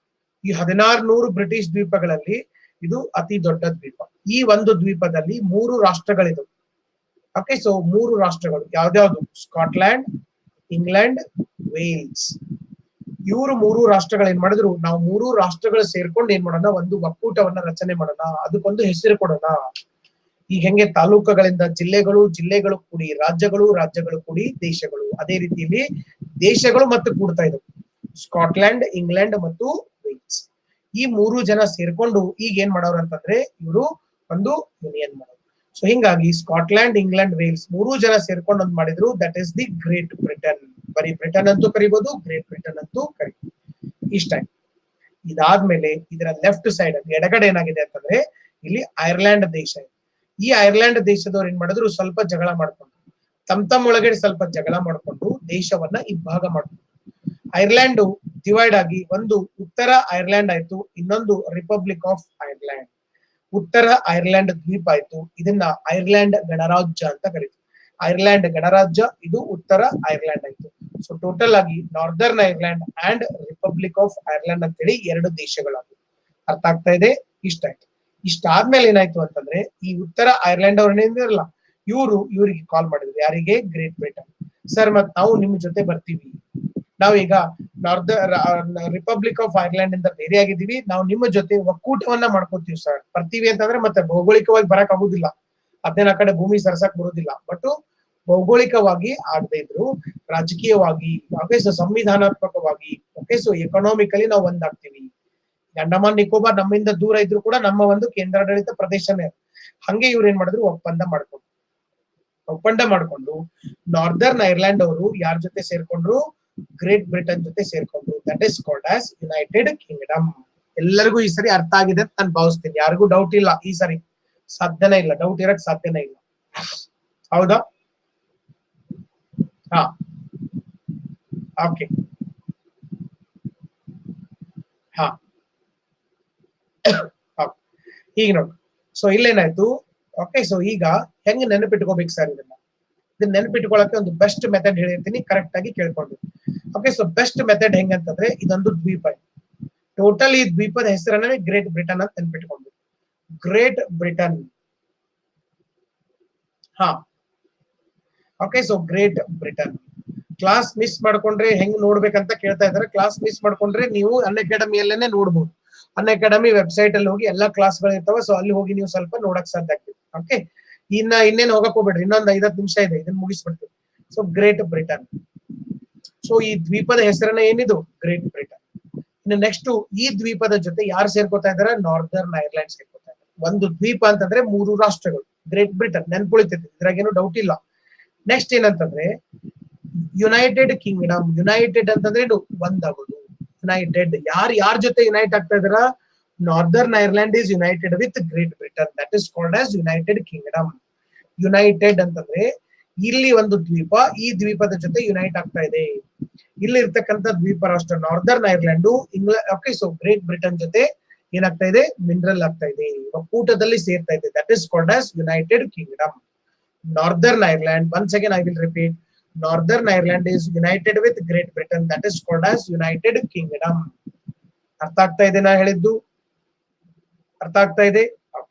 [SPEAKER 1] ಈ ಹದಿನಾರು ನೂರು ಬ್ರಿಟಿಷ್ ದ್ವೀಪಗಳಲ್ಲಿ ಇದು ಅತಿ ದೊಡ್ಡ ದ್ವೀಪ ಈ ಒಂದು ದ್ವೀಪದಲ್ಲಿ ಮೂರು ರಾಷ್ಟ್ರಗಳಿದವು ಓಕೆ ಸೊ ಮೂರು ರಾಷ್ಟ್ರಗಳು ಯಾವ್ದ್ಯಾವ್ದು ಸ್ಕಾಟ್ಲ್ಯಾಂಡ್ ಇಂಗ್ಲೆಂಡ್ ವೇಲ್ಸ್ ಇವರು ಮೂರು ರಾಷ್ಟ್ರಗಳು ಏನ್ ಮಾಡಿದ್ರು ನಾವು ಮೂರು ರಾಷ್ಟ್ರಗಳು ಸೇರ್ಕೊಂಡು ಏನ್ ಮಾಡೋಣ ಒಂದು ಒಕ್ಕೂಟವನ್ನ ರಚನೆ ಮಾಡೋಣ ಅದಕ್ಕೊಂದು ಹೆಸರು ಕೊಡೋಣ ಈಗ ಹೆಂಗೆ ತಾಲೂಕುಗಳಿಂದ ಜಿಲ್ಲೆಗಳು ಜಿಲ್ಲೆಗಳು ಕೂಡಿ ರಾಜ್ಯಗಳು ರಾಜ್ಯಗಳು ಕೂಡಿ ದೇಶಗಳು ಅದೇ ರೀತಿಯಲ್ಲಿ ದೇಶಗಳು ಮತ್ತೆ ಕೂಡ್ತಾ ಇದ್ದವು ಸ್ಕಾಟ್ಲ್ಯಾಂಡ್ ಇಂಗ್ಲೆಂಡ್ ಮತ್ತು ವೇಲ್ಸ್ ಈ ಮೂರು ಜನ ಸೇರ್ಕೊಂಡು ಈಗ ಏನ್ ಮಾಡೋರು ಅಂತಂದ್ರೆ ಇವರು ಒಂದು ಯೂನಿಯನ್ ಮಾಡೋರು ಸೊ ಹಿಂಗಾಗಿ ಸ್ಕಾಟ್ಲ್ಯಾಂಡ್ ಇಂಗ್ಲೆಂಡ್ ವೇಲ್ಸ್ ಮೂರು ಜನ ಸೇರ್ಕೊಂಡು ಒಂದ್ ಮಾಡಿದ್ರು that is the great Britain ಬರೀ ಬ್ರಿಟನ್ ಅಂತೂ ಕರಿಬಹುದು ಗ್ರೇಟ್ ಬ್ರಿಟನ್ ಅಂತೂ ಕರಿಬಹುದು ಇಷ್ಟ ಇದಾದ್ಮೇಲೆ ಇದರ ಲೆಫ್ಟ್ ಸೈಡ್ ಎಡಗಡೆ ಏನಾಗಿದೆ ಅಂತಂದ್ರೆ ಇಲ್ಲಿ ಐರ್ಲ್ಯಾಂಡ್ ದೇಶ ಇದೆ ಈ ಐರ್ಲ್ಯಾಂಡ್ ದೇಶದವ್ರು ಏನ್ ಮಾಡಿದ್ರು ಸ್ವಲ್ಪ ಜಗಳ ಮಾಡ್ಕೊಂಡು ತಮ್ ತಮ್ಮ ಒಳಗಡೆ ಸ್ವಲ್ಪ ಜಗಳ ಮಾಡ್ಕೊಂಡು ದೇಶವನ್ನ ಇಬ್ಬಾಗ ಮಾಡ್ಕೊಂಡು ಐರ್ಲ್ಯಾಂಡ್ ಡಿವೈಡ್ ಆಗಿ ಒಂದು ಉತ್ತರ ಐರ್ಲ್ಯಾಂಡ್ ಆಯ್ತು ಇನ್ನೊಂದು ರಿಪಬ್ಲಿಕ್ ಆಫ್ ಐರ್ಲ್ಯಾಂಡ್ ಉತ್ತರ ಐರ್ಲ್ಯಾಂಡ್ ದ್ವೀಪ ಆಯ್ತು ಇದನ್ನ ಐರ್ಲ್ಯಾಂಡ್ ಗಣರಾಜ್ಯ ಅಂತ ಕರೀತೀವಿ ಐರ್ಲ್ಯಾಂಡ್ ಗಣರಾಜ್ಯ ಇದು ಉತ್ತರ ಐರ್ಲ್ಯಾಂಡ್ ಆಯ್ತು ಸೊ ಟೋಟಲ್ ಆಗಿ northern Ireland and republic of Ireland ಅಂತೇಳಿ ಎರಡು ದೇಶಗಳಾಗಿವೆ ಅರ್ಥ ಆಗ್ತಾ ಇದೆ ಇಷ್ಟ ಆಯ್ತು ಇಷ್ಟಾದ್ಮೇಲೆ ಏನಾಯ್ತು ಅಂತಂದ್ರೆ ಈ ಉತ್ತರ ಐರ್ಲ್ಯಾಂಡ್ ಅವ್ರನ್ನೇನಿರಲ್ಲ ಇವರು ಇವರಿಗೆ ಕಾಲ್ ಮಾಡಿದ್ರು ಯಾರಿಗೆ ಗ್ರೇಟ್ ಬ್ರಿಟನ್ ಸರ್ ಮತ್ ನಾವು ನಿಮ್ ಜೊತೆ ಬರ್ತೀವಿ ನಾವೀಗ ನಾರ್ದ ರಿಪಬ್ಲಿಕ್ ಆಫ್ ಐರ್ಲ್ಯಾಂಡ್ ಇಂದ ಬೇರೆ ಆಗಿದ್ದೀವಿ ನಾವು ನಿಮ್ಮ ಜೊತೆ ಒಕ್ಕೂಟವನ್ನ ಮಾಡ್ಕೋತೀವಿ ಸರ್ ಬರ್ತೀವಿ ಅಂತಂದ್ರೆ ಮತ್ತೆ ಭೌಗೋಳಿಕವಾಗಿ ಬರಕ್ ಆಗುದಿಲ್ಲ ಅದೇನ ಆ ಕಡೆ ಭೂಮಿ ಸರಸಕ್ ಬರುದಿಲ್ಲ ಬಟ್ ಭೌಗೋಳಿಕವಾಗಿ ಆಗದೆ ಇದ್ರು ರಾಜಕೀಯವಾಗಿ ಓಕೆ ಸೊ ಸಂವಿಧಾನಾತ್ಮಕವಾಗಿ ಓಕೆ ಸೊ ಎಕನಾಮಿಕಲಿ ನಾವು ಒಂದಾಗ್ತೀವಿ ಅಂಡಮಾನ್ ನಿಕೋಬಾರ್ ನಮ್ಮಿಂದ ದೂರ ಇದ್ರು ಕೂಡ ನಮ್ಮ ಒಂದು ಕೇಂದ್ರಾಡಳಿತ ಪ್ರದೇಶನೇ ಹಂಗೆ ಇವ್ರು ಏನ್ ಮಾಡಿದ್ರು ಒಪ್ಪಂದ ಮಾಡ್ಕೊಂಡು ಒಪ್ಪಂದ ಮಾಡ್ಕೊಂಡು ನಾರ್ದರ್ನ್ ಐರ್ಲ್ಯಾಂಡ್ ಅವರು ಯಾರ ಜೊತೆ ಸೇರ್ಕೊಂಡ್ರು ಗ್ರೇಟ್ ಬ್ರಿಟನ್ ಜೊತೆ ಸೇರ್ಕೊಂಡ್ರು that is called as United Kingdom ಎಲ್ಲರಿಗೂ ಈ ಸರಿ ಅರ್ಥ ಆಗಿದೆ ಅಂತ ನಾನು ಭಾವಿಸ್ತೀನಿ ಯಾರಿಗೂ ಡೌಟ್ ಇಲ್ಲ ಈ ಸರಿ ಸಾಧ್ಯನೇ ಇಲ್ಲ ಡೌಟ್ ಇರಕ್ ಸಾಧ್ಯನೇ ಇಲ್ಲ ಹೌದಾ ಹಾ ಓಕೆ ಹಾ ಈಗ ನೋಡಿ ಸೊ ಇಲ್ಲೇನಾಯ್ತು ಓಕೆ ಸೊ ಈಗ ಹೆಂಗ್ ನೆನಪಿಟ್ಕೋಬೇಕು ಸರ್ ಇದನ್ನ ಇದನ್ನ ನೆನಪಿಟ್ಕೊಳಕ್ಕೆ ಒಂದು ಬೆಸ್ಟ್ ಮೆಥಡ್ ಹೇಳಿರ್ತೀನಿ ಕರೆಕ್ಟ್ ಆಗಿ ಕೇಳ್ಕೊಂಡು ಓಕೆ ಸೊ ಬೆಸ್ಟ್ ಮೆಥಡ್ ಹೆಂಗಂತಂದ್ರೆ ಇದೊಂದು ದ್ವೀಪ ಟೋಟಲ್ ಈ ದ್ವೀಪದ ಹೆಸರನ್ನೇ ಗ್ರೇಟ್ ಬ್ರಿಟನ್ ಅಂತ ನೆನ್ಪಿಟ್ಕೊಂಡು ಗ್ರೇಟ್ ಬ್ರಿಟನ್ ಹಾ okay so great Britain class miss ಮಾಡ್ಕೊಂಡ್ರೆ ಹೆಂಗ್ ನೋಡ್ಬೇಕಂತ ಕೇಳ್ತಾ ಇದಾರೆ ಕ್ಲಾಸ್ ಮಿಸ್ ಮಾಡ್ಕೊಂಡ್ರೆ ನೀವು ಅನ್ ಅಕಾಡೆಮಿಯಲ್ಲೇನೆ ನೋಡ್ಬೋದು ಅನ್ ಅಕಾಡೆಮಿ ವೆಬ್ಸೈಟ್ ಅಲ್ಲಿ ಹೋಗಿ ಎಲ್ಲಾ ಕ್ಲಾಸ್ಗಳು ಇರ್ತಾವ ಸೊ ಅಲ್ಲಿ ಹೋಗಿ ನೀವು ಸ್ವಲ್ಪ ನೋಡಕ್ ಸಾಧ್ಯ ಆಗ್ತದೆ ಓಕೆ ಇನ್ನ ಇನ್ನೇನ್ ಹೋಗಕ್ ಹೋಗ್ಬೇಡ್ರಿ ಇನ್ನೊಂದ್ ಐದತ್ತು ನಿಮಿಷ ಇದೆ ಇದನ್ನ ಮುಗಿಸ್ಬಿಡ್ತೀವಿ ಸೊ ಗ್ರೇಟ್ ಬ್ರಿಟನ್ ಸೊ ಈ ದ್ವೀಪದ ಹೆಸರನ್ನ ಏನಿದು ಗ್ರೇಟ್ ಬ್ರಿಟನ್ ಇನ್ನು ನೆಕ್ಸ್ಟ್ ಈ ದ್ವೀಪದ ಜೊತೆ ಯಾರು ಸೇರ್ಕೋತಾ ಇದಾರೆ ನಾರ್ದರ್ನ್ ಐರ್ಲ್ಯಾಂಡ್ ಸೇರ್ಕೋತಾ ಇದ್ದಾರೆ ಒಂದು ದ್ವೀಪ ಅಂತಂದ್ರೆ ಮೂರು ರಾಷ್ಟ್ರಗಳು ಗ್ರೇಟ್ ಬ್ರಿಟನ್ ನೆನ್ಪುಳಿತೈತಿ ಇದ್ರಾಗೇನು ಡೌಟ್ ಇಲ್ಲ ನೆಕ್ಸ್ಟ್ ಏನಂತಂದ್ರೆ ಯುನೈಟೆಡ್ ಕಿಂಗ್ಡಮ್ ಯುನೈಟೆಡ್ ಅಂತಂದ್ರೆ ಇದು ಒಂದಾಗೋದು ಯುನೈಟೆಡ್ ಯಾರ್ ಯಾರ ಜೊತೆ ಯುನೈಟ್ ಆಗ್ತಾ ಇದಾರ northern Ireland is united with great Britain that is called as United Kingdom United ಅಂತಂದ್ರೆ ಇಲ್ಲಿ ಒಂದು ದ್ವೀಪ ಈ ದ್ವೀಪದ ಜೊತೆ ಯುನೈಟ್ ಆಗ್ತಾ ಇದೆ ಇಲ್ಲಿ ಇರ್ತಕ್ಕಂಥ ದ್ವೀಪ ರಾಷ್ಟ್ರ northern Ireland England okay so great Britain ಜೊತೆ ಏನಾಗ್ತಾ ಇದೆ ಮಿನರಲ್ ಆಗ್ತಾ ಇದೆ ಒಕ್ಕೂಟದಲ್ಲಿ ಸೇರ್ತಾ ಇದೆ that is called as United Kingdom northern Ireland once again I will repeat northern Ireland is united with great Britain that is called as United Kingdom ಅರ್ಥ ಆಗ್ತಾ ಇದೆ ನಾ ಹೇಳಿದ್ದು ಅರ್ಥ ಆಗ್ತಾ ಇದೆ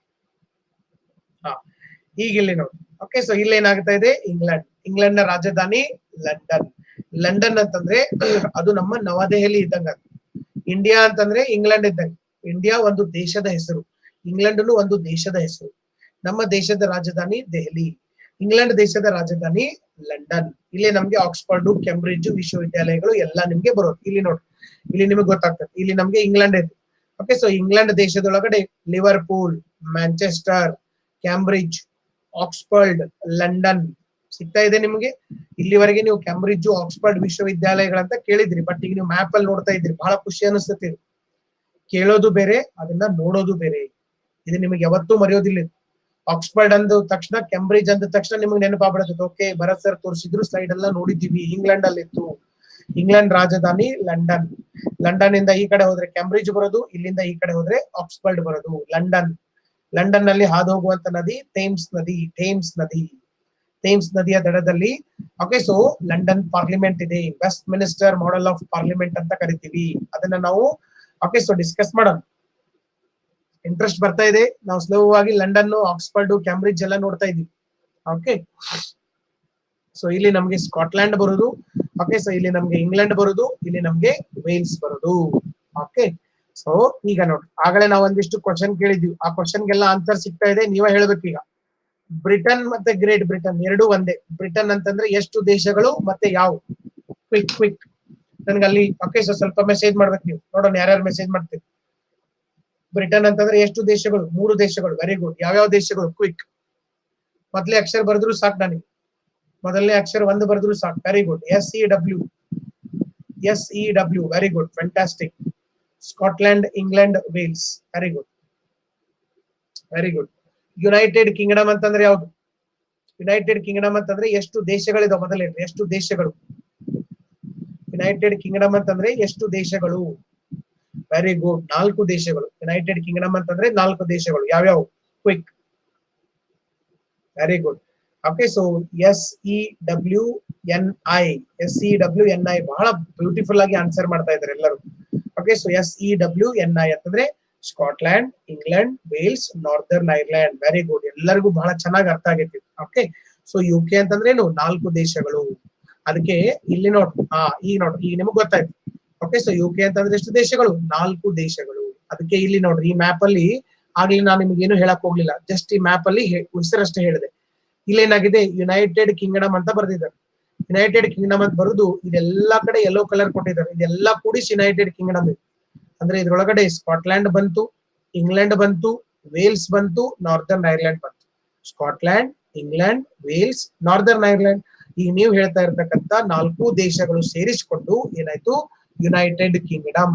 [SPEAKER 1] ಹಾ ಈಗ ಇಲ್ಲಿ ನೋಡಿ ಓಕೆ ಸೊ ಇಲ್ಲಿ ಏನಾಗ್ತಾ ಇದೆ ಇಂಗ್ಲೆಂಡ್ ಇಂಗ್ಲೆಂಡ್ ನ ರಾಜಧಾನಿ ಲಂಡನ್ ಲಂಡನ್ ಅಂತಂದ್ರೆ ಅದು ನಮ್ಮ ನವದೆಹಲಿ ಇದ್ದಂಗ ಇಂಡಿಯಾ ಅಂತಂದ್ರೆ ಇಂಗ್ಲೆಂಡ್ ಇದ್ದಂಗೆ ಇಂಡಿಯಾ ಒಂದು ದೇಶದ ಹೆಸರು ಇಂಗ್ಲೆಂಡ್ ಒಂದು ದೇಶದ ಹೆಸರು ನಮ್ಮ ದೇಶದ ರಾಜಧಾನಿ ದೆಹಲಿ ಇಂಗ್ಲೆಂಡ್ ದೇಶದ ರಾಜಧಾನಿ ಲಂಡನ್ ಇಲ್ಲಿ ನಮ್ಗೆ ಆಕ್ಸ್ಫರ್ಡ್ ಕೆಂಬ್ರಿಡ್ಜ್ ವಿಶ್ವವಿದ್ಯಾಲಯಗಳು ಎಲ್ಲ ನಿಮ್ಗೆ ಬರೋದು ಇಲ್ಲಿ ನೋಡಿ ಇಲ್ಲಿ ನಿಮಗೆ ಗೊತ್ತಾಗ್ತದೆ ಇಲ್ಲಿ ನಮ್ಗೆ ಇಂಗ್ಲೆಂಡ್ ಇದೆ ಓಕೆ ಸೊ ಇಂಗ್ಲೆಂಡ್ ದೇಶದೊಳಗಡೆ Liverpool Manchester Cambridge Oxford London ಸಿಗ್ತಾ ಇದೆ ನಿಮಗೆ ಇಲ್ಲಿವರೆಗೆ ನೀವು ಕ್ಯಾಂಬ್ರಿಡ್ಜ್ ಆಕ್ಸ್ಫರ್ಡ್ ವಿಶ್ವವಿದ್ಯಾಲಯಗಳಂತ ಕೇಳಿದ್ರಿ ಬಟ್ ಈಗ ನೀವು ಮ್ಯಾಪ್ ಅಲ್ಲಿ ನೋಡ್ತಾ ಇದ್ರಿ ಬಹಳ ಖುಷಿ ಅನಿಸ್ತತಿ ಕೇಳೋದು ಬೇರೆ ಅದನ್ನ ನೋಡೋದು ಬೇರೆ ಇದು ನಿಮಗೆ ಯಾವತ್ತೂ ಮರೆಯೋದಿಲ್ಲ ಇದು. ಆಕ್ಸ್ಫರ್ಡ್ ಅಂದ ತಕ್ಷಣ ಕೆಂಬ್ರಿಡ್ಜ್ ಅಂದ ತಕ್ಷಣ ನಿಮಗೆ ನೆನಪಾಗ್ಬಿಡುತ್ತೆ ಓಕೆ ಭರತ್ ಸರ್ ತೋರಿಸಿದ್ರು ಸ್ಲೈಡ್ ಎಲ್ಲ ನೋಡಿದ್ದೀವಿ ಇಂಗ್ಲೆಂಡ್ ಅಲ್ಲಿ ಇತ್ತು ಇಂಗ್ಲೆಂಡ್ ರಾಜಧಾನಿ ಲಂಡನ್ ಲಂಡನ್ ಇಂದ ಈ ಕಡೆ ಹೋದ್ರೆ ಕ್ಯಾಂಬ್ರಿಡ್ಜ್ ಬರೋದು ಇಲ್ಲಿಂದ ಈ ಕಡೆ ಹೋದ್ರೆ ಆಕ್ಸ್ಫರ್ಡ್ ಬರೋದು ಲಂಡನ್ ಲಂಡನ್ ನಲ್ಲಿ ಹಾದು ಹೋಗುವಂತ ನದಿ ಥೇಮ್ಸ್ ನದಿ ಥೇಮ್ಸ್ ನದಿ ಥೇಮ್ಸ್ ನದಿಯ ದಡದಲ್ಲಿ ಓಕೆ ಸೊ ಲಂಡನ್ ಪಾರ್ಲಿಮೆಂಟ್ ಇದೆ Westminster model of parliament ಅಂತ ಕರಿತೀವಿ ಅದನ್ನ ನಾವು ಓಕೆ ಸೊ ಡಿಸ್ಕಸ್ ಮಾಡೋಣ ಇಂಟ್ರೆಸ್ಟ್ ಬರ್ತಾ ಇದೆ ನಾವು ಸ್ಲೋ ಆಗಿ ಲಂಡನ್ ಆಕ್ಸ್ಫರ್ಡ್ ಕ್ಯಾಂಬ್ರಿಡ್ಜ್ ಎಲ್ಲ ನೋಡ್ತಾ ಇದೀವಿ ಓಕೆ ಸೊ ಇಲ್ಲಿ ನಮ್ಗೆ ಸ್ಕಾಟ್ಲ್ಯಾಂಡ್ ಬರೋದು ಓಕೆ ಸೊ ಇಲ್ಲಿ ನಮ್ಗೆ ಇಂಗ್ಲೆಂಡ್ ಬರೋದು ಇಲ್ಲಿ ನಮ್ಗೆ ವೇಲ್ಸ್ ಬರೋದು ಓಕೆ ಸೊ ಈಗ ನೋಡಿ ಆಗಲೇ ನಾವು ಒಂದಿಷ್ಟು ಕ್ವಶನ್ ಕೇಳಿದ್ವಿ ಆ ಕ್ವಶನ್ಗೆಲ್ಲ ಆನ್ಸರ್ ಸಿಗ್ತಾ ಇದೆ ನೀವೇ ಹೇಳ್ಬೇಕು ಈಗ ಬ್ರಿಟನ್ ಮತ್ತೆ ಗ್ರೇಟ್ ಬ್ರಿಟನ್ ಎರಡು ಒಂದೇ ಬ್ರಿಟನ್ ಅಂತಂದ್ರೆ ಎಷ್ಟು ದೇಶಗಳು ಮತ್ತೆ ಯಾವ ಕ್ವಿಕ್ ಕ್ವಿಕ್ ನನ್ಗೆ ಅಲ್ಲಿ ಓಕೆ ಸೊ ಸ್ವಲ್ಪ ಮೆಸೇಜ್ ಮಾಡ್ಬೇಕು ನೀವು ನೋಡೋಣ ಯಾರ್ಯಾರು ಮೆಸೇಜ್ ಮಾಡ್ತೀವಿ ಬ್ರಿಟನ್ ಅಂತಂದ್ರೆ ಎಷ್ಟು ದೇಶಗಳು ಮೂರು ದೇಶಗಳು ವೆರಿ ಗುಡ್ ಯಾವ್ಯಾವ ದೇಶಗಳು ಕ್ವಿಕ್ ಮೊದಲೇ ಅಕ್ಷರ ಬರೆದ್ರು ಸಾಕು ನನಗೆ ಮೊದಲನೇ ಅಕ್ಷರ ಒಂದು ಬರೆದ್ರು ಸಾಕು very good S E W S E W very good fantastic Scotland England Wales very good very good United Kingdom ಅಂತಂದ್ರೆ ಯಾವುದು ಯುನೈಟೆಡ್ ಕಿಂಗ್ಡಮ್ ಅಂತಂದ್ರೆ ಎಷ್ಟು ದೇಶಗಳಿದಾವೆ ಮೊದಲೇ ಎಷ್ಟು ದೇಶಗಳು ಯುನೈಟೆಡ್ ಕಿಂಗ್ಡಮ್ ಅಂತಂದ್ರೆ ಎಷ್ಟು ದೇಶಗಳು ವೆರಿ ಗುಡ್ ನಾಲ್ಕು ದೇಶಗಳು ಯುನೈಟೆಡ್ ಕಿಂಗ್ಡಮ್ ಅಂತಂದ್ರೆ ನಾಲ್ಕು ದೇಶಗಳು ಯಾವ್ಯಾವು quick very good okay so S E W N I S E W N I ಬಹಳ ಬ್ಯೂಟಿಫುಲ್ ಆಗಿ ಆನ್ಸರ್ ಮಾಡ್ತಾ ಇದ್ದಾರೆ ಎಲ್ಲರೂ okay so S E W N I ಅಂತಂದ್ರೆ Scotland England Wales northern Ireland very good ಎಲ್ಲರಿಗೂ ಬಹಳ ಚೆನ್ನಾಗಿ ಅರ್ಥ ಆಗೈತಿ ಓಕೆ ಸೊ ಯು ಕೆ ಅಂತಂದ್ರೆ ಏನು ನಾಲ್ಕು ದೇಶಗಳು ಅದಕ್ಕೆ ಇಲ್ಲಿ ನೋಡ್ ಹಾ ಈಗ ನೋಡ್ರಿ ಈಗ ನಿಮಗ್ ಗೊತ್ತಾಯ್ತು ಓಕೆ ಸೊ ಯು ಕೆ ಅಂತಂದ್ರೆ ಎಷ್ಟು ದೇಶಗಳು ನಾಲ್ಕು ದೇಶಗಳು ಅದಕ್ಕೆ ಇಲ್ಲಿ ನೋಡ್ರಿ ಈ ಮ್ಯಾಪ್ ಅಲ್ಲಿ ಆಗ್ಲಿ ನಾನು ನಿಮ್ಗೆ ಏನು ಹೇಳಕ್ ಹೋಗ್ಲಿಲ್ಲ ಜಸ್ಟ್ ಈ ಮ್ಯಾಪ್ ಅಲ್ಲಿ ಹೆಸರಷ್ಟೇ ಹೇಳಿದೆ ಇಲ್ಲೇನಾಗಿದೆ ಯುನೈಟೆಡ್ ಕಿಂಗ್ಡಮ್ ಅಂತ ಬರ್ದಿದ್ದಾರೆ ಯುನೈಟೆಡ್ ಕಿಂಗ್ಡಮ್ ಅಂತ ಬರುದು ಇದೆಲ್ಲಾ ಕಡೆ ಯೆಲ್ಲೋ ಕಲರ್ ಕೊಟ್ಟಿದ್ದಾರೆ ಇದೆಲ್ಲ ಕೂಡಿಸಿ ಯುನೈಟೆಡ್ ಕಿಂಗ್ಡಮ್ ಇದೆ ಅಂದ್ರೆ ಇದ್ರೊಳಗಡೆ ಸ್ಕಾಟ್ಲ್ಯಾಂಡ್ ಬಂತು ಇಂಗ್ಲೆಂಡ್ ಬಂತು ವೇಲ್ಸ್ ಬಂತು ನಾರ್ದರ್ನ್ ಐರ್ಲೆಂಡ್ ಬಂತು Scotland England Wales northern Ireland ಈಗ ನೀವು ಹೇಳ್ತಾ ಇರ್ತಕ್ಕಂತ ನಾಲ್ಕು ದೇಶಗಳು ಸೇರಿಸಿಕೊಂಡು ಏನಾಯ್ತು ಯುನೈಟೆಡ್ ಕಿಂಗ್ಡಮ್